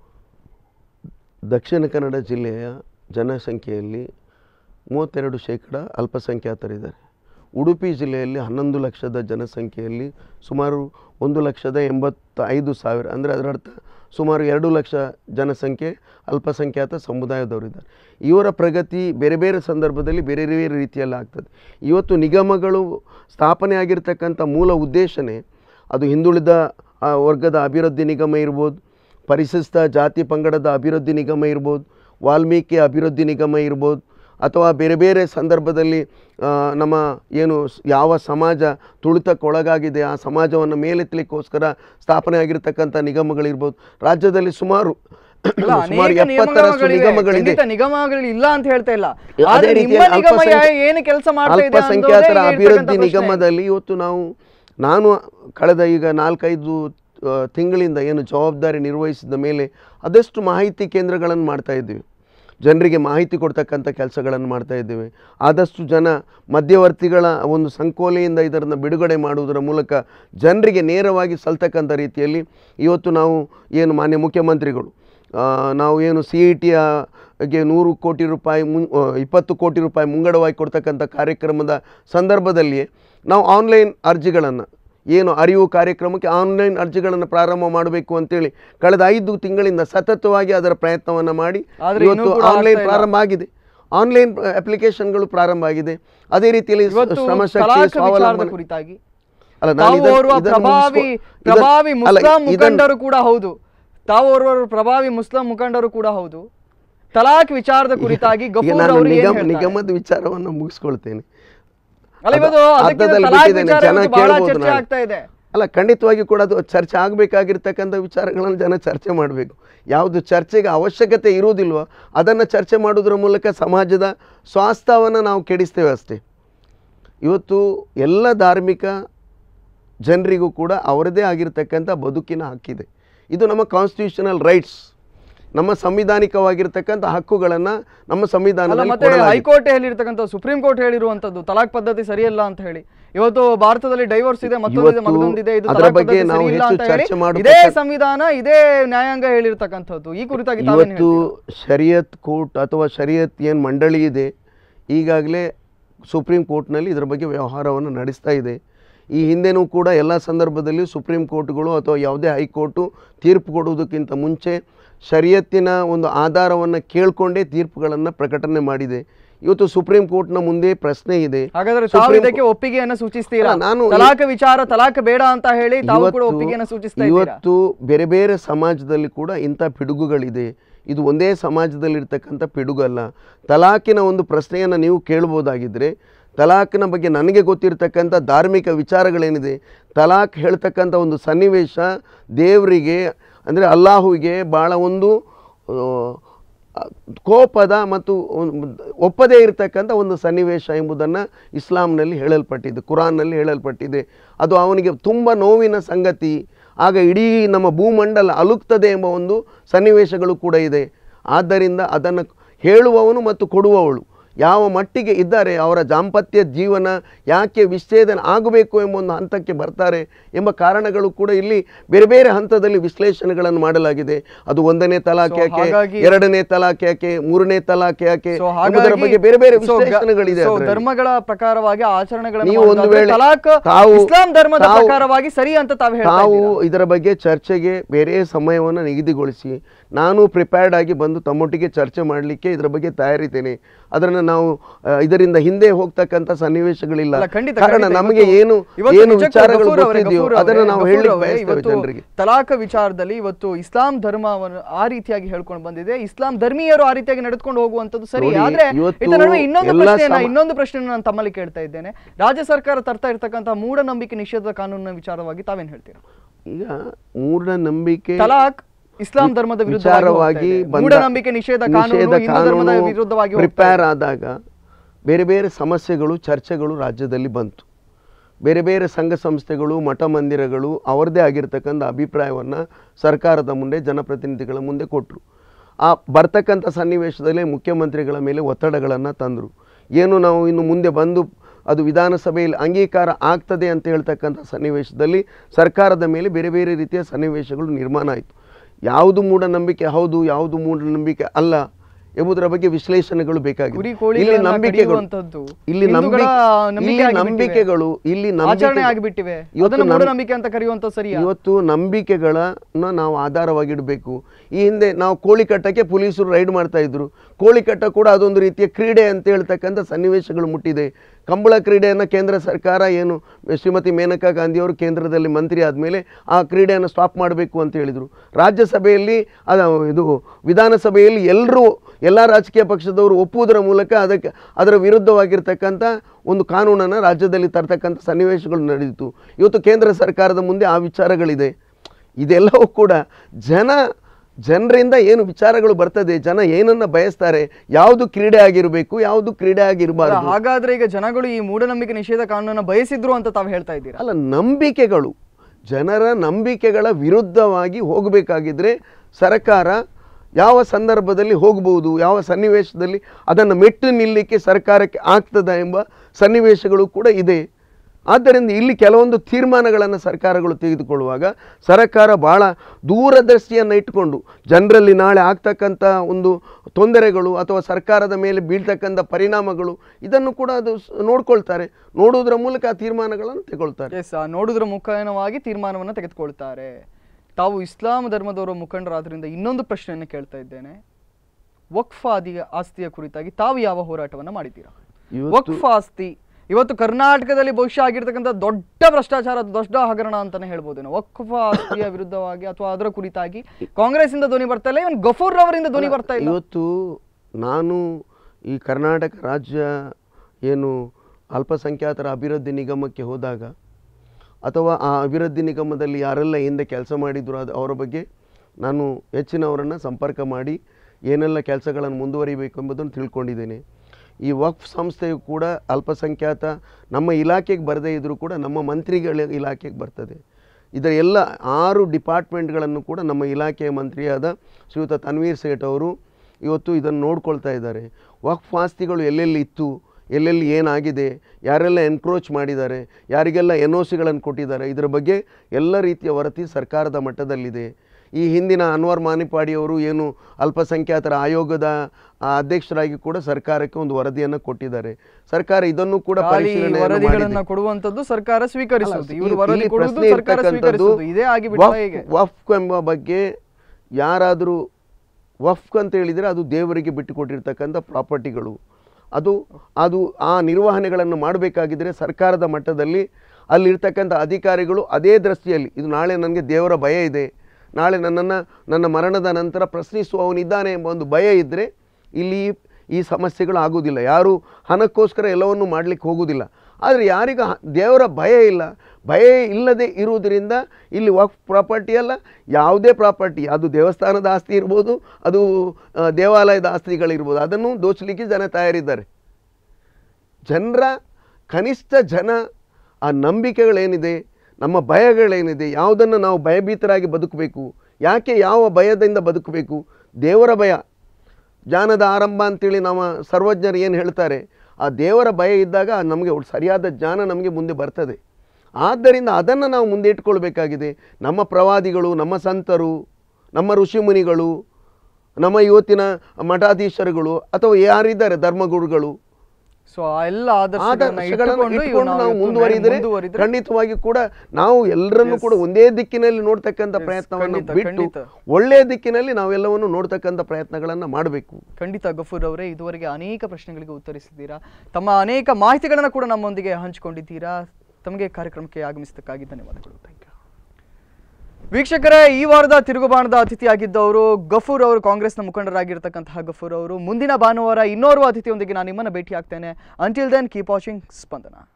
ದಕ್ಷಿಣ ಕನ್ನಡ ಜಿಲ್ಲೆಯ ಜನಸಂಖ್ಯೆಯಲ್ಲಿ ಮೂವತ್ತೆರಡು ಶೇಕಡ ಅಲ್ಪಸಂಖ್ಯಾತರಿದ್ದಾರೆ ಉಡುಪಿ ಜಿಲ್ಲೆಯಲ್ಲಿ ಹನ್ನೊಂದು ಲಕ್ಷದ ಜನಸಂಖ್ಯೆಯಲ್ಲಿ ಸುಮಾರು ಒಂದು ಲಕ್ಷದ ಎಂಬತ್ತೈದು ಸಾವಿರ ಅಂದರೆ ಅದರರ್ಥ ಸುಮಾರು ಎರಡು ಲಕ್ಷ ಜನಸಂಖ್ಯೆ ಅಲ್ಪಸಂಖ್ಯಾತ ಸಮುದಾಯದವರಿದ್ದಾರೆ ಇವರ ಪ್ರಗತಿ ಬೇರೆ ಬೇರೆ ಸಂದರ್ಭದಲ್ಲಿ ಬೇರೆ ಬೇರೆ ರೀತಿಯಲ್ಲಿ ಆಗ್ತದೆ ಇವತ್ತು ನಿಗಮಗಳು ಸ್ಥಾಪನೆ ಆಗಿರ್ತಕ್ಕಂಥ ಮೂಲ ಉದ್ದೇಶನೇ ಅದು ಹಿಂದುಳಿದ ಆ, ವರ್ಗದ ಅಭಿವೃದ್ಧಿ ನಿಗಮ ಇರ್ಬೋದು ಪರಿಶಿಷ್ಟ ಜಾತಿ ಪಂಗಡದ ಅಭಿವೃದ್ಧಿ ನಿಗಮ ಇರ್ಬೋದು ವಾಲ್ಮೀಕಿ ಅಭಿವೃದ್ಧಿ ನಿಗಮ ಇರ್ಬೋದು ಅಥವಾ ಬೇರೆ ಬೇರೆ ಸಂದರ್ಭದಲ್ಲಿ ಆ, ನಮ್ಮ ಏನು ಸ್- ಯಾವ ಸಮಾಜ ತುಳಿತಕ್ಕೊಳಗಾಗಿದೆ ಆ ಸಮಾಜವನ್ನು ಮೇಲೆತ್ತಲಿಕ್ಕೋಸ್ಕರ ಸ್ಥಾಪನೆ ಆಗಿರ್ತಕ್ಕಂಥ ನಿಗಮಗಳಿರ್ಬೋದು ರಾಜ್ಯದಲ್ಲಿ ಸುಮಾರು ಅಲ್ಲ, ಸುಮಾರು ಅನೇಕ ಎಪ್ಪತ್ತರಷ್ಟು ನಿಯಮಗಳಿವೆ. ನಿಗಮಗಳಿದೆ ಖಂಡಿತ ನಿಗಮಗಳು ಇಲ್ಲ ಅಂತ ಹೇಳ್ತಾ ಇಲ್ಲ ಅದೇ ಆದ್ರೆ ನಿಮ್ಮ ರೀತಿಯಲ್ಲಿ ನಿಗಮ ಅಲ್ಪಸಂಖ್ಯಾ- ಯಾ- ಏನು ಕೆಲಸ ಮಾಡ್ತಾ ಇದೆ ಅನ್ನೋದೇ ಅಲ್ಪಸಂಖ್ಯಾತರ ಇಲ್ಲಿ ಇರ್ತಕ್ಕಂಥ ಅಭಿವೃದ್ಧಿ ಪ್ರಶ್ನೆ. ನಿಗಮದಲ್ಲಿ ಇವತ್ತು ನಾವು ನಾನು ಕಳೆದ ಈಗ ನಾಲ್ಕೈದು ಆ, ತಿಂಗಳಿಂದ ಏನು ಜವಾಬ್ದಾರಿ ನಿರ್ವಹಿಸಿದ ಮೇಲೆ ಅದೆಷ್ಟು ಮಾಹಿತಿ ಕೇಂದ್ರಗಳನ್ನು ಮಾಡ್ತಾ ಇದ್ದೀವಿ ಜನರಿಗೆ ಮಾಹಿತಿ ಕೊಡ್ತಕ್ಕಂಥ ಕೆಲಸಗಳನ್ನು ಮಾಡ್ತಾ ಇದ್ದೇವೆ ಆದಷ್ಟು ಜನ ಮಧ್ಯವರ್ತಿಗಳ ಒಂದು ಸಂಕೋಲೆಯಿಂದ ಇದನ್ನು ಬಿಡುಗಡೆ ಮಾಡುವುದರ ಮೂಲಕ ಜನರಿಗೆ ನೇರವಾಗಿ ಸಲ್ತಕ್ಕಂಥ ರೀತಿಯಲ್ಲಿ ಇವತ್ತು ನಾವು ಏನು ಮಾನ್ಯ ಮುಖ್ಯಮಂತ್ರಿಗಳು ಆ, ನಾವು ಏನು ಸಿ ಇ ಟಿಯ ನೂರು ಕೋಟಿ ರೂಪಾಯಿ ಮುನ್ ಆ, ಇಪ್ಪತ್ತು ಕೋಟಿ ರೂಪಾಯಿ ಮುಂಗಡವಾಗಿ ಕೊಡ್ತಕ್ಕಂಥ ಕಾರ್ಯಕ್ರಮದ ಸಂದರ್ಭದಲ್ಲಿಯೇ ನಾವು ಆನ್ಲೈನ್ ಅರ್ಜಿಗಳನ್ನು ಏನು ಅರಿವು ಕಾರ್ಯಕ್ರಮಕ್ಕೆ ಆನ್ಲೈನ್ ಅರ್ಜಿಗಳನ್ನು ಪ್ರಾರಂಭ ಮಾಡಬೇಕು ಅಂತೇಳಿ ಕಳೆದ ಐದು ತಿಂಗಳಿಂದ ಸತತವಾಗಿ ಅದರ ಪ್ರಯತ್ನವನ್ನು ಮಾಡಿ ಆದ್ರೆ ಇನ್ನೂ ಇವತ್ತು ಕೂಡ ಆನ್ಲೈನ್ ಆಗ್ತಾ ಇಲ್ಲ. ಪ್ರಾರಂಭ ಆಗಿದೆ ಆನ್ಲೈನ್ ಅಪ್ಲಿಕೇಶನ್ಗಳು ಪ್ರಾರಂಭ ಆಗಿದೆ ಅದೇ ರೀತಿಯಲ್ಲಿ ಇವತ್ತು ಶ್ರಮಶಕ್ತಿ ತಲಾಖ್ ವಿಚಾರದ ಸ್ವಾವಲಂಬನೆ ಕುರಿತಾಗಿ ಅಲ್ಲ ನಾನು ತಾವು ಇದನ್ನ- ಓರ್ವ ಇದನ್ನ ಪ್ರಭಾವಿ ಮುಗಿಸ್ಕೊ- ಪ್ರಭಾವಿ ಇದನ್ನ- ಅಲ್ಲ, ಮುಸ್ಲಿಂ ಇದನ್ನ- ಮುಖಂಡರು ಕೂಡ ಹೌದು ತಾವು ಓರ್ವರು ಪ್ರಭಾವಿ ಮುಸ್ಲಿಂ ಮುಖಂಡರು ಕೂಡ ಹೌದು ತಲಾಖ್ ವಿಚಾರದ ಕುರಿತಾಗಿ ಈಗ ಗಫೂರ್ ನಾನು ಅವರು ಏನ್ ನಿಗಮ ಹೇಳ್ತಾರೆ? ನಿಗಮದ ವಿಚಾರವನ್ನು ಮುಗಿಸ್ಕೊಳ್ತೇನೆ ಅಲ್ಲ ಇವತ್ತು ಅದು ಅದಕ್ಕೆ ಅರ್ಥದಲ್ಲಿ ತಲಾಖ್ ಬಿಟ್ಟಿದ್ದೇನೆ. ವಿಚಾರ ಜನ ಇವತ್ತು ಬಹಳ ಕೇಳ್ಬೋದು ಚರ್ಚೆ ನಾಳೆ. ಆಗ್ತಾ ಇದೆ ಅಲ್ಲ ಖಂಡಿತವಾಗಿ ಕೂಡ ಅದು ಚರ್ಚೆ ಆಗಬೇಕಾಗಿರ್ತಕ್ಕಂಥ ವಿಚಾರಗಳನ್ನು ಜನ ಚರ್ಚೆ ಮಾಡಬೇಕು ಯಾವುದು ಚರ್ಚೆಗೆ ಅವಶ್ಯಕತೆ ಇರುವುದಿಲ್ವೋ ಅದನ್ನು ಚರ್ಚೆ ಮಾಡೋದ್ರ ಮೂಲಕ ಸಮಾಜದ ಸ್ವಾಸ್ಥ್ಯವನ್ನು ನಾವು ಕೆಡಿಸ್ತೇವೆ ಅಷ್ಟೇ ಇವತ್ತು ಎಲ್ಲ ಧಾರ್ಮಿಕ ಜನರಿಗೂ ಕೂಡ ಅವರದೇ ಆಗಿರ್ತಕ್ಕಂಥ ಬದುಕಿನ ಹಕ್ಕಿದೆ ಇದು ನಮ್ಮ ಕಾನ್ಸ್ಟಿಟ್ಯೂಷನಲ್ ರೈಟ್ಸ್ ನಮ್ಮ ಸಂವಿಧಾನಿಕವಾಗಿರ್ತಕ್ಕಂಥ ಹಕ್ಕುಗಳನ್ನು ನಮ್ಮ ಅಲ್ಲ ಸಂವಿಧಾನದಲ್ಲಿ ಮತ್ತೆ ಕೊಡಲಾಗಿದೆ. ಹೈಕೋರ್ಟ್ ಹೇಳಿರ್ತಕ್ಕಂಥ ಸುಪ್ರೀಂ ಕೋರ್ಟ್ ಹೇಳಿರುವಂತದ್ದು ತಲಾಕ್ ಪದ್ಧತಿ ಸರಿಯಲ್ಲ ಅಂತ ಹೇಳಿ ಇವತ್ತು ಭಾರತದಲ್ಲಿ ಡೈವರ್ಸ್ ಇದೆ ಮತ್ತೊಂದಿದೆ ಇವತ್ತು ಮಗದೊಂದಿದೆ ಇದು ಅದರ ತಲಾಕ್ ಬಗ್ಗೆ ಪದ್ಧತಿ ನಾವು ಸರಿ ಇಲ್ಲ ಹೆಚ್ಚು ಅಂತ ಹೇಳಿ ಚರ್ಚೆ ಮಾಡುವ ಇದೇ ಪ್ರಶ್ನೆ- ಸಂವಿಧಾನ ಇದೇ ನ್ಯಾಯಾಂಗ ಹೇಳಿರ್ತಕ್ಕಂಥದ್ದು ಈ ಕುರಿತಾಗಿ ತಾವೇನ್ ಇವತ್ತು ಹೇಳ್ತೀರಾ? ಶರಿಯತ್ ಕೋರ್ಟ್ ಅಥವಾ ಶರಿಯತ್ ಏನು ಮಂಡಳಿ ಇದೆ ಈಗಾಗಲೇ ಸುಪ್ರೀಂ ಕೋರ್ಟ್ನಲ್ಲಿ ಇದರ ಬಗ್ಗೆ ವ್ಯವಹಾರವನ್ನು ನಡೆಸ್ತಾ ಇದೆ ಈ ಹಿಂದೆನೂ ಕೂಡ ಎಲ್ಲ ಸಂದರ್ಭದಲ್ಲಿ ಸುಪ್ರೀಂ ಕೋರ್ಟ್ಗಳು ಅಥವಾ ಯಾವುದೇ ಹೈಕೋರ್ಟು ತೀರ್ಪು ಕೊಡುವುದಕ್ಕಿಂತ ಮುಂಚೆ ಶರಿಯತ್ತಿನ ಒಂದು ಆಧಾರವನ್ನು ಕೇಳಿಕೊಂಡೇ ತೀರ್ಪುಗಳನ್ನು ಪ್ರಕಟಣೆ ಮಾಡಿದೆ ಇವತ್ತು ಸುಪ್ರೀಂ ಕೋರ್ಟ್ನ ಮುಂದೆ ಪ್ರಶ್ನೆ ಇದೆ ಹಾಗಾದ್ರೆ ತಾವು ಸುಪ್ರೀಂ ಇದಕ್ಕೆ ಒಪ್ಪಿಗೆಯನ್ನ ಸೂಚಿಸ್ತೀರಾ ಅಲ್ಲ, ನಾನು ತಲಾಕ ವಿಚಾರ ತಲಾಕ ಬೇಡ ಅಂತ ಹೇಳಿ ತಾವು ಕೂಡ ಇವತ್ತು- ಒಪ್ಪಿಗೆಯನ್ನ ಸೂಚಿಸ್ತಾ ಇದ್ದೀರಾ ಇವತ್ತು ಬೇರೆ ಬೇರೆ ಸಮಾಜದಲ್ಲಿ ಕೂಡ ಇಂಥ ಪಿಡುಗುಗಳಿದೆ ಇದು ಒಂದೇ ಸಮಾಜದಲ್ಲಿರ್ತಕ್ಕಂಥ ಪಿಡುಗಲ್ಲ ತಲಾಕಿನ ಒಂದು ಪ್ರಶ್ನೆಯನ್ನು ನೀವು ಕೇಳ್ಬೋದಾಗಿದ್ದರೆ ತಲಾಕಿನ ಬಗ್ಗೆ ನನಗೆ ಗೊತ್ತಿರತಕ್ಕಂಥ ಧಾರ್ಮಿಕ ವಿಚಾರಗಳೇನಿದೆ ತಲಾಕ್ ಹೇಳ್ತಕ್ಕಂಥ ಒಂದು ಸನ್ನಿವೇಶ ದೇವರಿಗೆ ಅಂದರೆ ಅಲ್ಲಾಹುವಿಗೆ ಭಾಳ ಒಂದು ಆ, ಕೋಪದ ಮತ್ತು ಒಂದು ಒಪ್ಪದೇ ಇರತಕ್ಕಂಥ ಒಂದು ಸನ್ನಿವೇಶ ಎಂಬುದನ್ನು ಇಸ್ಲಾಂನಲ್ಲಿ ಹೇಳಲ್ಪಟ್ಟಿದೆ ಕುರಾನ್ನಲ್ಲಿ ಹೇಳಲ್ಪಟ್ಟಿದೆ ಅದು ಅವನಿಗೆ ತುಂಬ ನೋವಿನ ಸಂಗತಿ ಆಗ ಇಡೀ ನಮ್ಮ ಭೂಮಂಡಲ ಅಲುಕ್ತದೆ ಎಂಬ ಒಂದು ಸನ್ನಿವೇಶಗಳು ಕೂಡ ಇದೆ ಆದ್ದರಿಂದ ಅದನ್ನು ಹೇಳುವವನು ಮತ್ತು ಕೊಡುವವಳು ಯಾವ ಮಟ್ಟಿಗೆ ಇದ್ದಾರೆ ಅವರ ದಾಂಪತ್ಯ ಜೀವನ ಯಾಕೆ ವಿಚ್ಛೇದನ ಆಗಬೇಕು ಎಂಬ ಒಂದು ಹಂತಕ್ಕೆ ಬರ್ತಾರೆ ಎಂಬ ಕಾರಣಗಳು ಕೂಡ ಇಲ್ಲಿ ಬೇರೆ ಬೇರೆ ಹಂತದಲ್ಲಿ ವಿಶ್ಲೇಷಣೆಗಳನ್ನು ಮಾಡಲಾಗಿದೆ ಅದು ಒಂದನೇ ತಲಾಖ್ So, ಯಾಕೆ ಹಾಗಾಗಿ- ಎರಡನೇ ತಲಾಖ್ ಯಾಕೆ ಮೂರನೇ ತಲಾಖ್ ಯಾಕೆ So, ಎಂಬುದರ ಹಾಗಾಗಿ- ಬಗ್ಗೆ ಬೇರೆ ಬೇರೆ so, ಗ- ವಿಶ್ಲೇಷಣೆಗಳಿದೆ so, ಅದರಲ್ಲಿ. ಧರ್ಮಗಳ ಪ್ರಕಾರವಾಗಿ ಆಚರಣೆಗಳನ್ನು ನೀವು ಒಂದು ಮಾಡೋದಾದ್ರೆ ವೇಳೆ ತಲಾಕ್ ತಾವು- ಇಸ್ಲಾಂ ಧರ್ಮದ ತಾವು- ಪ್ರಕಾರವಾಗಿ ಸರಿ ಅಂತ ತಾವು ಹೇಳ್ತಾ ತಾವು ಇದ್ದೀರಾ. ಇದರ ಬಗ್ಗೆ ಚರ್ಚೆಗೆ ಬೇರೆ ಸಮಯವನ್ನು ನಿಗದಿಗೊಳಿಸಿ ನಾನು ಪ್ರಿಪೇರ್ಡ್ ಆಗಿ ಬಂದು ತಮ್ಮೊಟ್ಟಿಗೆ ಚರ್ಚೆ ಮಾಡಲಿಕ್ಕೆ ಇದರ ಬಗ್ಗೆ ತಯಾರಿದ್ದೇನೆ ಅದನ್ನು ನಾವು ಆ, ಇದರಿಂದ ಹಿಂದೆ ಹೋಗ್ತಕ್ಕಂಥ ಸನ್ನಿವೇಶಗಳಿಲ್ಲ ಅಲ್ಲ, ಖಂಡಿತ, ಕಾರಣ ಖಂಡಿತ. ನಮಗೆ ಇವತ್ತು- ಏನು ಇವತ್ತು ಏನು ನಿಜಕ್ಕೂ ವಿಚಾರಗಳು ಗಫೂರ್ ಅವರೇ, ಗೊತ್ತಿದೆಯೋ ಗಫೂರ್ ಅದನ್ನು ಅವರೇ, ನಾವು ಗಫೂರ್ ಹೇಳಲಿಕ್ಕೆ ಅವರೇ, ಬಯಸ್ತೇವೆ ಇವತ್ತು ಜನರಿಗೆ ತಲಾಖ ವಿಚಾರದಲ್ಲಿ ಇವತ್ತು ಇಸ್ಲಾಂ ಧರ್ಮವನ್ನು ಆ ರೀತಿಯಾಗಿ ಹೇಳ್ಕೊಂಡು ಬಂದಿದೆ ಇಸ್ಲಾಂ ಧರ್ಮೀಯರು ಆ ರೀತಿಯಾಗಿ ನಡೆದುಕೊಂಡು ಹೋಗುವಂತದ್ದು ಸರಿ ನೋಡಿ, ಆದ್ರೆ ಇವತ್ತು ಇದರ ನಡುವೆ ಇನ್ನೊಂದು ಎಲ್ಲ ಪ್ರಶ್ನೆಯನ್ನ ಸಮ- ಇನ್ನೊಂದು ಪ್ರಶ್ನೆ ನಾನು ತಮ್ಮಲ್ಲಿ ಕೇಳ್ತಾ ಇದ್ದೇನೆ ರಾಜ್ಯ ಸರ್ಕಾರ ತರ್ತಾ ಇರ್ತಕ್ಕಂಥ ಮೂಢನಂಬಿಕೆ ನಿಷೇಧ ಕಾನೂನಿನ ವಿಚಾರವಾಗಿ ತಾವೇನ್ ಹೇಳ್ತೀರಾ ಈಗ ಮೂಢನಂಬಿಕೆ ತಲಾಕ್ ಇಸ್ಲಾಂ ಧರ್ಮದ ವಿರುದ್ಧವಾಗಿ ವಿಚಾರವಾಗಿ ಹೋಗ್ತಾ ಇದೆ. ಬಂದ ಮೂಢನಂಬಿಕೆ ನಿಷೇಧ ಕಾನೂನು ಹಿಂದೂ ಧರ್ಮದ ವಿರುದ್ಧವಾಗಿ ಹೋಗ್ತಾ ಪ್ರಿಪೇರ್ ಇದೆ. ಆದಾಗ ಬೇರೆ ಬೇರೆ ಸಮಸ್ಯೆಗಳು ಚರ್ಚೆಗಳು ರಾಜ್ಯದಲ್ಲಿ ಬಂತು ಬೇರೆ ಬೇರೆ ಸಂಘ ಸಂಸ್ಥೆಗಳು ಮಠ ಮಂದಿರಗಳು ಅವರದೇ ಆಗಿರ್ತಕ್ಕಂಥ ಅಭಿಪ್ರಾಯವನ್ನು ಸರ್ಕಾರದ ಮುಂದೆ ಜನಪ್ರತಿನಿಧಿಗಳ ಮುಂದೆ ಕೊಟ್ಟರು ಆ ಬರ್ತಕ್ಕಂಥ ಸನ್ನಿವೇಶದಲ್ಲಿ ಮುಖ್ಯಮಂತ್ರಿಗಳ ಮೇಲೆ ಒತ್ತಡಗಳನ್ನು ತಂದರು ಏನು ನಾವು ಇನ್ನು ಮುಂದೆ ಬಂದು ಅದು ವಿಧಾನಸಭೆಯಲ್ಲಿ ಅಂಗೀಕಾರ ಆಗ್ತದೆ ಅಂತ ಹೇಳ್ತಕ್ಕಂಥ ಸನ್ನಿವೇಶದಲ್ಲಿ ಸರ್ಕಾರದ ಮೇಲೆ ಬೇರೆ ಬೇರೆ ರೀತಿಯ ಸನ್ನಿವೇಶಗಳು ನಿರ್ಮಾಣ ಆಯಿತು ಯಾವುದು ಮೂಢನಂಬಿಕೆ ಹೌದು ಯಾವುದು ಮೂಢನಂಬಿಕೆ ಅಲ್ಲ ಎಂಬುದರ ಬಗ್ಗೆ ವಿಶ್ಲೇಷಣೆಗಳು ಕುರಿ ಬೇಕಾಗಿದೆ ಇಲ್ಲಿ ಕೋಳಿಗಳನ್ನ ನಂಬಿಕೆಗಳು ಕಡಿಯುವಂಥದ್ದು ಇಲ್ಲಿ ಹಿಂದೂಗಳ ನಂಬಿಕೆ ನಂಬಿಕೆ ಇಲ್ಲಿ ಆಗಿಬಿಟ್ಟಿವೆ. ನಂಬಿಕೆಗಳು ಇಲ್ಲಿ ಆಚರಣೆ ನಂಬಿಕೆ ಆಗಿಬಿಟ್ಟಿವೆ ಇವತ್ತು ಅದನ್ನು ನಂ- ಮೂಢನಂಬಿಕೆ ಅಂತ ಕರೆಯುವಂತ ಸರಿಯಾ ಇವತ್ತು ನಂಬಿಕೆಗಳನ್ನ ನಾವು ಆಧಾರವಾಗಿಡಬೇಕು ಈ ಹಿಂದೆ ನಾವು ಕೋಳಿ ಕಟ್ಟಕ್ಕೆ ಪೊಲೀಸರು ರೈಡ್ ಮಾಡ್ತಾ ಇದ್ರು ಕೋಳಿ ಕಟ್ಟ ಕೂಡ ಅದೊಂದು ರೀತಿಯ ಕ್ರೀಡೆ ಅಂತ ಹೇಳ್ತಕ್ಕಂಥ ಸನ್ನಿವೇಶಗಳು ಮುಟ್ಟಿದೆ ಕಂಬಳ ಕ್ರೀಡೆಯನ್ನು ಕೇಂದ್ರ ಸರ್ಕಾರ ಏನು ಶ್ರೀಮತಿ ಮೇನಕಾ ಗಾಂಧಿಯವರು ಕೇಂದ್ರದಲ್ಲಿ ಮಂತ್ರಿ ಆದಮೇಲೆ ಆ ಕ್ರೀಡೆಯನ್ನು ಸ್ಟಾಪ್ ಮಾಡಬೇಕು ಅಂತ ಹೇಳಿದರು ರಾಜ್ಯಸಭೆಯಲ್ಲಿ ಅದು ಇದು ವಿಧಾನಸಭೆಯಲ್ಲಿ ಎಲ್ಲರೂ ಎಲ್ಲ ರಾಜಕೀಯ ಪಕ್ಷದವರು ಒಪ್ಪುವುದರ ಮೂಲಕ ಅದಕ್ಕೆ ಅದರ ವಿರುದ್ಧವಾಗಿರ್ತಕ್ಕಂಥ ಒಂದು ಕಾನೂನನ್ನು ರಾಜ್ಯದಲ್ಲಿ ತರ್ತಕ್ಕಂಥ ಸನ್ನಿವೇಶಗಳು ನಡೆದಿತ್ತು ಇವತ್ತು ಕೇಂದ್ರ ಸರ್ಕಾರದ ಮುಂದೆ ಆ ವಿಚಾರಗಳಿದೆ ಇದೆಲ್ಲವೂ ಕೂಡ ಜನ ಜನರಿಂದ ಏನು ವಿಚಾರಗಳು ಬರ್ತದೆ ಜನ ಏನನ್ನ ಬಯಸ್ತಾರೆ ಯಾವುದು ಕ್ರೀಡೆ ಆಗಿರಬೇಕು ಯಾವುದು ಕ್ರೀಡೆ ಆಗಿರಬಾರ್ದು ಹಾಗಾದ್ರೆ ಈಗ ಜನಗಳು ಈ ಮೂಢನಂಬಿಕೆ ನಿಷೇಧ ಕಾನೂನನ್ನ ಬಯಸಿದ್ರು ಅಂತ ತಾವು ಹೇಳ್ತಾ ಇದ್ದೀರಾ ಅಲ್ಲ ನಂಬಿಕೆಗಳು ಜನರ ನಂಬಿಕೆಗಳ ವಿರುದ್ಧವಾಗಿ ಹೋಗಬೇಕಾಗಿದ್ರೆ ಸರ್ಕಾರ ಯಾವ ಸಂದರ್ಭದಲ್ಲಿ ಹೋಗ್ಬೋದು ಯಾವ ಸನ್ನಿವೇಶದಲ್ಲಿ ಅದನ್ನು ಮೆಟ್ಟು ನಿಲ್ಲಲಿಕ್ಕೆ ಸರ್ಕಾರಕ್ಕೆ ಆಗ್ತದ ಎಂಬ ಸನ್ನಿವೇಶಗಳು ಕೂಡ ಇದೆ ಆದ್ದರಿಂದ ಇಲ್ಲಿ ಕೆಲವೊಂದು ತೀರ್ಮಾನಗಳನ್ನು ಸರ್ಕಾರಗಳು ತೆಗೆದುಕೊಳ್ಳುವಾಗ ಸರ್ಕಾರ ಭಾಳ ದೂರದೃಷ್ಟಿಯನ್ನು ಇಟ್ಟುಕೊಂಡು ಜನರಲ್ಲಿ ನಾಳೆ ಆಗ್ತಕ್ಕಂಥ ಒಂದು ತೊಂದರೆಗಳು ಅಥವಾ ಸರ್ಕಾರದ ಮೇಲೆ ಬೀಳ್ತಕ್ಕಂಥ ಪರಿಣಾಮಗಳು ಇದನ್ನು ಕೂಡ ಅದು ಸ್- ನೋಡ್ಕೊಳ್ತಾರೆ ನೋಡುವುದರ ಮೂಲಕ ಆ ತೀರ್ಮಾನಗಳನ್ನು ತಗೊಳ್ತಾರೆ ಎಸ್ ನೋಡುವುದರ ಮುಖಾಯನವಾಗಿ ತೀರ್ಮಾನವನ್ನ ತೆಗೆದುಕೊಳ್ತಾರೆ ತಾವು ಇಸ್ಲಾಂ ಧರ್ಮದವರ ಮುಖಂಡರಾದ್ರಿಂದ ಇನ್ನೊಂದು ಪ್ರಶ್ನೆಯನ್ನು ಕೇಳ್ತಾ ಇದ್ದೇನೆ ವಕ್ಫ್ ಆದಿ ಆಸ್ತಿಯ ಕುರಿತಾಗಿ ತಾವು ಯಾವ ಹೋರಾಟವನ್ನ ಮಾಡಿದ್ದೀರಾ ಇವತ್ತು- ವಕ್ಫ್ ಆಸ್ತಿ ಇವತ್ತು ಕರ್ನಾಟಕದಲ್ಲಿ ಬಹುಶಃ ಆಗಿರ್ತಕ್ಕಂಥ ದೊಡ್ಡ ಭ್ರಷ್ಟಾಚಾರ ದೊಡ್ಡ ಹಗರಣ ಅಂತಾನೆ ಹೇಳ್ಬೋದೇನೋ ವಕ್ಫ್ ಆಸ್ತಿಯ ವಿರುದ್ಧವಾಗಿ ಅಥವಾ ಅದರ ಕುರಿತಾಗಿ ಕಾಂಗ್ರೆಸ್ ಇಂದ ಧ್ವನಿ ಬರ್ತಾ ಇಲ್ಲ ಇವನ್ ಗಫೂರ್ ಅವರಿಂದ ಧ್ವನಿ ಬರ್ತಾ ಇಲ್ಲ ಇವತ್ತು ನಾನು ಈ ಕರ್ನಾಟಕ ರಾಜ್ಯ ಏನು ಅಲ್ಪಸಂಖ್ಯಾತರ ಅಭಿವೃದ್ಧಿ ನಿಗಮಕ್ಕೆ ಹೋದಾಗ ಅಥವಾ ಆ ಅಭಿವೃದ್ಧಿ ನಿಗಮದಲ್ಲಿ ಯಾರೆಲ್ಲ ಹಿಂದೆ ಕೆಲಸ ಮಾಡಿದ್ರು ಅದು ಅವರ ಬಗ್ಗೆ ನಾನು ಹೆಚ್ಚಿನವರನ್ನು ಸಂಪರ್ಕ ಮಾಡಿ ಏನೆಲ್ಲ ಕೆಲಸಗಳನ್ನು ಮುಂದುವರಿಬೇಕು ಎಂಬುದನ್ನು ತಿಳ್ಕೊಂಡಿದ್ದೇನೆ ಈ ವಕ್ಫ್ ಸಂಸ್ಥೆಯು ಕೂಡ ಅಲ್ಪಸಂಖ್ಯಾತ ನಮ್ಮ ಇಲಾಖೆಗೆ ಬರದೇ ಇದ್ದರೂ ಕೂಡ ನಮ್ಮ ಮಂತ್ರಿಗಳ ಇಲಾಖೆಗೆ ಬರ್ತದೆ ಇದರ ಎಲ್ಲ ಆರು ಡಿಪಾರ್ಟ್ಮೆಂಟ್ಗಳನ್ನು ಕೂಡ ನಮ್ಮ ಇಲಾಖೆಯ ಮಂತ್ರಿಯಾದ ಶ್ರೀಯುತ ತನ್ವೀರ್ ಸೇಠ್ ಅವರು ಇವತ್ತು ಇದನ್ನು ನೋಡ್ಕೊಳ್ತಾ ಇದ್ದಾರೆ ವಕ್ಫ್ ಆಸ್ತಿಗಳು ಎಲ್ಲೆಲ್ಲಿ ಇತ್ತು ಎಲ್ಲೆಲ್ಲಿ ಏನಾಗಿದೆ ಯಾರೆಲ್ಲ ಎನ್ಕ್ರೋಚ್ ಮಾಡಿದ್ದಾರೆ ಯಾರಿಗೆಲ್ಲ ಎನ್ ಒ ಸಿಗಳನ್ನು ಕೊಟ್ಟಿದ್ದಾರೆ ಇದರ ಬಗ್ಗೆ ಎಲ್ಲ ರೀತಿಯ ವರದಿ ಸರ್ಕಾರದ ಮಟ್ಟದಲ್ಲಿದೆ ಈ ಹಿಂದಿನ ಅನ್ವರ್ ಮಾನಿಪಾಡಿಯವರು ಏನು ಅಲ್ಪಸಂಖ್ಯಾತರ ಆಯೋಗದ ಆ, ಅಧ್ಯಕ್ಷರಾಗಿ ಕೂಡ ಸರ್ಕಾರಕ್ಕೆ ಒಂದು ವರದಿಯನ್ನು ಕೊಟ್ಟಿದ್ದಾರೆ ಸರ್ಕಾರ ಇದನ್ನು ಕೂಡ ಖಾಲಿ ಪರಿಶೀಲನೆಯನ್ನು ವರದಿಗಳನ್ನ ಮಾಡಿದೆ. ಕೊಡುವಂತದ್ದು ಸರ್ಕಾರ ಸ್ವೀಕರಿಸುವುದು ಅಲ್ಲ, ಇವರು ಇಲ್ಲಿ ವರದಿ ಕೊಡುವುದು ಪ್ರಶ್ನೆ ಸರ್ಕಾರ ಇರ್ತಕ್ಕಂಥದ್ದು ಸ್ವೀಕರಿಸುವುದು ಇದೇ ಆಗಿಬಿಟ್ಟ ವಫ್- ಹೇಗೆ ವಫ್ಕ್ ಎಂಬ ಬಗ್ಗೆ ಯಾರಾದರೂ ವಫ್ಕ್ ಅಂತ ಹೇಳಿದರೆ ಅದು ದೇವರಿಗೆ ಬಿಟ್ಟುಕೊಟ್ಟಿರ್ತಕ್ಕಂಥ ಪ್ರಾಪರ್ಟಿಗಳು ಅದು ಅದು ಆ ನಿರ್ವಹಣೆಗಳನ್ನು ಮಾಡಬೇಕಾಗಿದ್ದರೆ ಸರ್ಕಾರದ ಮಟ್ಟದಲ್ಲಿ ಅಲ್ಲಿರ್ತಕ್ಕಂಥ ಅಧಿಕಾರಿಗಳು ಅದೇ ದೃಷ್ಟಿಯಲ್ಲಿ ಇದು ನಾಳೆ ನನಗೆ ದೇವರ ಭಯ ಇದೆ ನಾಳೆ ನನ್ನನ್ನು ನನ್ನ ಮರಣದ ನಂತರ ಪ್ರಶ್ನಿಸುವವನಿದ್ದಾನೆ ಎಂಬ ಒಂದು ಭಯ ಇದ್ದರೆ ಇಲ್ಲಿ ಈ ಸಮಸ್ಯೆಗಳು ಆಗುವುದಿಲ್ಲ ಯಾರು ಹಣಕ್ಕೋಸ್ಕರ ಎಲ್ಲವನ್ನೂ ಮಾಡಲಿಕ್ಕೆ ಹೋಗುವುದಿಲ್ಲ ಆದರೆ ಯಾರಿಗ ಹ- ದೇವರ ಭಯ ಇಲ್ಲ ಭಯ ಇಲ್ಲದೆ ಇರುವುದರಿಂದ ಇಲ್ಲಿ ವಕ್ ಪ್ರಾಪರ್ಟಿ ಅಲ್ಲ ಯಾವುದೇ ಪ್ರಾಪರ್ಟಿ ಅದು ದೇವಸ್ಥಾನದ ಆಸ್ತಿ ಇರ್ಬೋದು ಅದು ಆ, ದೇವಾಲಯದ ಆಸ್ತಿಗಳಿರ್ಬೋದು ಅದನ್ನು ದೋಚಲಿಕ್ಕೆ ಜನ ತಯಾರಿದ್ದಾರೆ ಜನರ ಕನಿಷ್ಠ ಜನ ಆ ನಂಬಿಕೆಗಳೇನಿದೆ ನಮ್ಮ ಭಯಗಳೇನಿದೆ ಯಾವುದನ್ನು ನಾವು ಭಯಭೀತರಾಗಿ ಬದುಕಬೇಕು ಯಾಕೆ ಯಾವ ಭಯದಿಂದ ಬದುಕಬೇಕು ದೇವರ ಭಯ ಜ್ಞಾನದ ಆರಂಭ ಅಂತೇಳಿ ನಮ್ಮ ಸರ್ವಜ್ಞರು ಏನು ಹೇಳ್ತಾರೆ ಆ ದೇವರ ಭಯ ಇದ್ದಾಗ ನಮಗೆ ಸರಿಯಾದ ಜ್ಞಾನ ನಮಗೆ ಮುಂದೆ ಬರ್ತದೆ ಆದ್ದರಿಂದ ಅದನ್ನು ನಾವು ಮುಂದೆ ಇಟ್ಕೊಳ್ಬೇಕಾಗಿದೆ ನಮ್ಮ ಪ್ರವಾದಿಗಳು ನಮ್ಮ ಸಂತರು ನಮ್ಮ ಋಷಿಮುನಿಗಳು ನಮ್ಮ ಇವತ್ತಿನ ಮಠಾಧೀಶರುಗಳು ಅಥವಾ ಯಾರಿದ್ದಾರೆ ಧರ್ಮಗುರುಗಳು ಸೊ ಆ ಎಲ್ಲ ಆದರ್ಶಗಳನ್ನ ಆದರ್ಶಗಳನ್ನು ಇಟ್ಟುಕೊಂಡು ಇವು ಇಟ್ಕೊಂಡು ನಾವು ನಾವು ಇವತ್ತು ಮುಂದುವರಿದರೆ ಮುಂದುವರಿದ್ರೆ ಖಂಡಿತವಾಗಿ ಕೂಡ ನಾವು ಎಲ್ಲರನ್ನು ಕೂಡ ಒಂದೇ ದಿಕ್ಕಿನಲ್ಲಿ ನೋಡ್ತಕ್ಕಂಥ ಪ್ರಯತ್ನವನ್ನು ಖಂಡಿತ, ಬಿಟ್ಟು ಖಂಡಿತ. ಒಳ್ಳೆಯ ದಿಕ್ಕಿನಲ್ಲಿ ನಾವೆಲ್ಲವನ್ನು ನೋಡ್ತಕ್ಕಂಥ ಪ್ರಯತ್ನಗಳನ್ನು ಮಾಡಬೇಕು ಖಂಡಿತ ಗಫೂರ್ ಅವರೇ ಇದುವರೆಗೆ ಅನೇಕ ಪ್ರಶ್ನೆಗಳಿಗೆ ಉತ್ತರಿಸಿದ್ದೀರಾ ತಮ್ಮ ಅನೇಕ ಮಾಹಿತಿಗಳನ್ನ ಕೂಡ ನಮ್ಮೊಂದಿಗೆ ಹಂಚಿಕೊಂಡಿದ್ದೀರಾ ತಮಗೆ ಕಾರ್ಯಕ್ರಮಕ್ಕೆ ಆಗಮಿಸಿದ್ದಕ್ಕಾಗಿ ಧನ್ಯವಾದಗಳು ಥ್ಯಾಂಕ್ ಯು ವೀಕ್ಷಕರೇ ಈ ವಾರದ ತಿರುಗುಬಾಣದ ಅತಿಥಿಯಾಗಿದ್ದವರು ಗಫೂರ್ ಅವರು ಕಾಂಗ್ರೆಸ್ನ ಮುಖಂಡರಾಗಿರ್ತಕ್ಕಂತಹ ಗಫೂರ್ ಅವರು ಮುಂದಿನ ಭಾನುವಾರ ಇನ್ನೋರ್ವ ಅತಿಥಿಯೊಂದಿಗೆ ನಾನು ನಿಮ್ಮನ್ನು ಭೇಟಿ ಆಗ್ತೇನೆ ಅಂಟಿಲ್ ದೆನ್ ಕೀಪ್ ವಾಚಿಂಗ್ ಸ್ಪಂದನ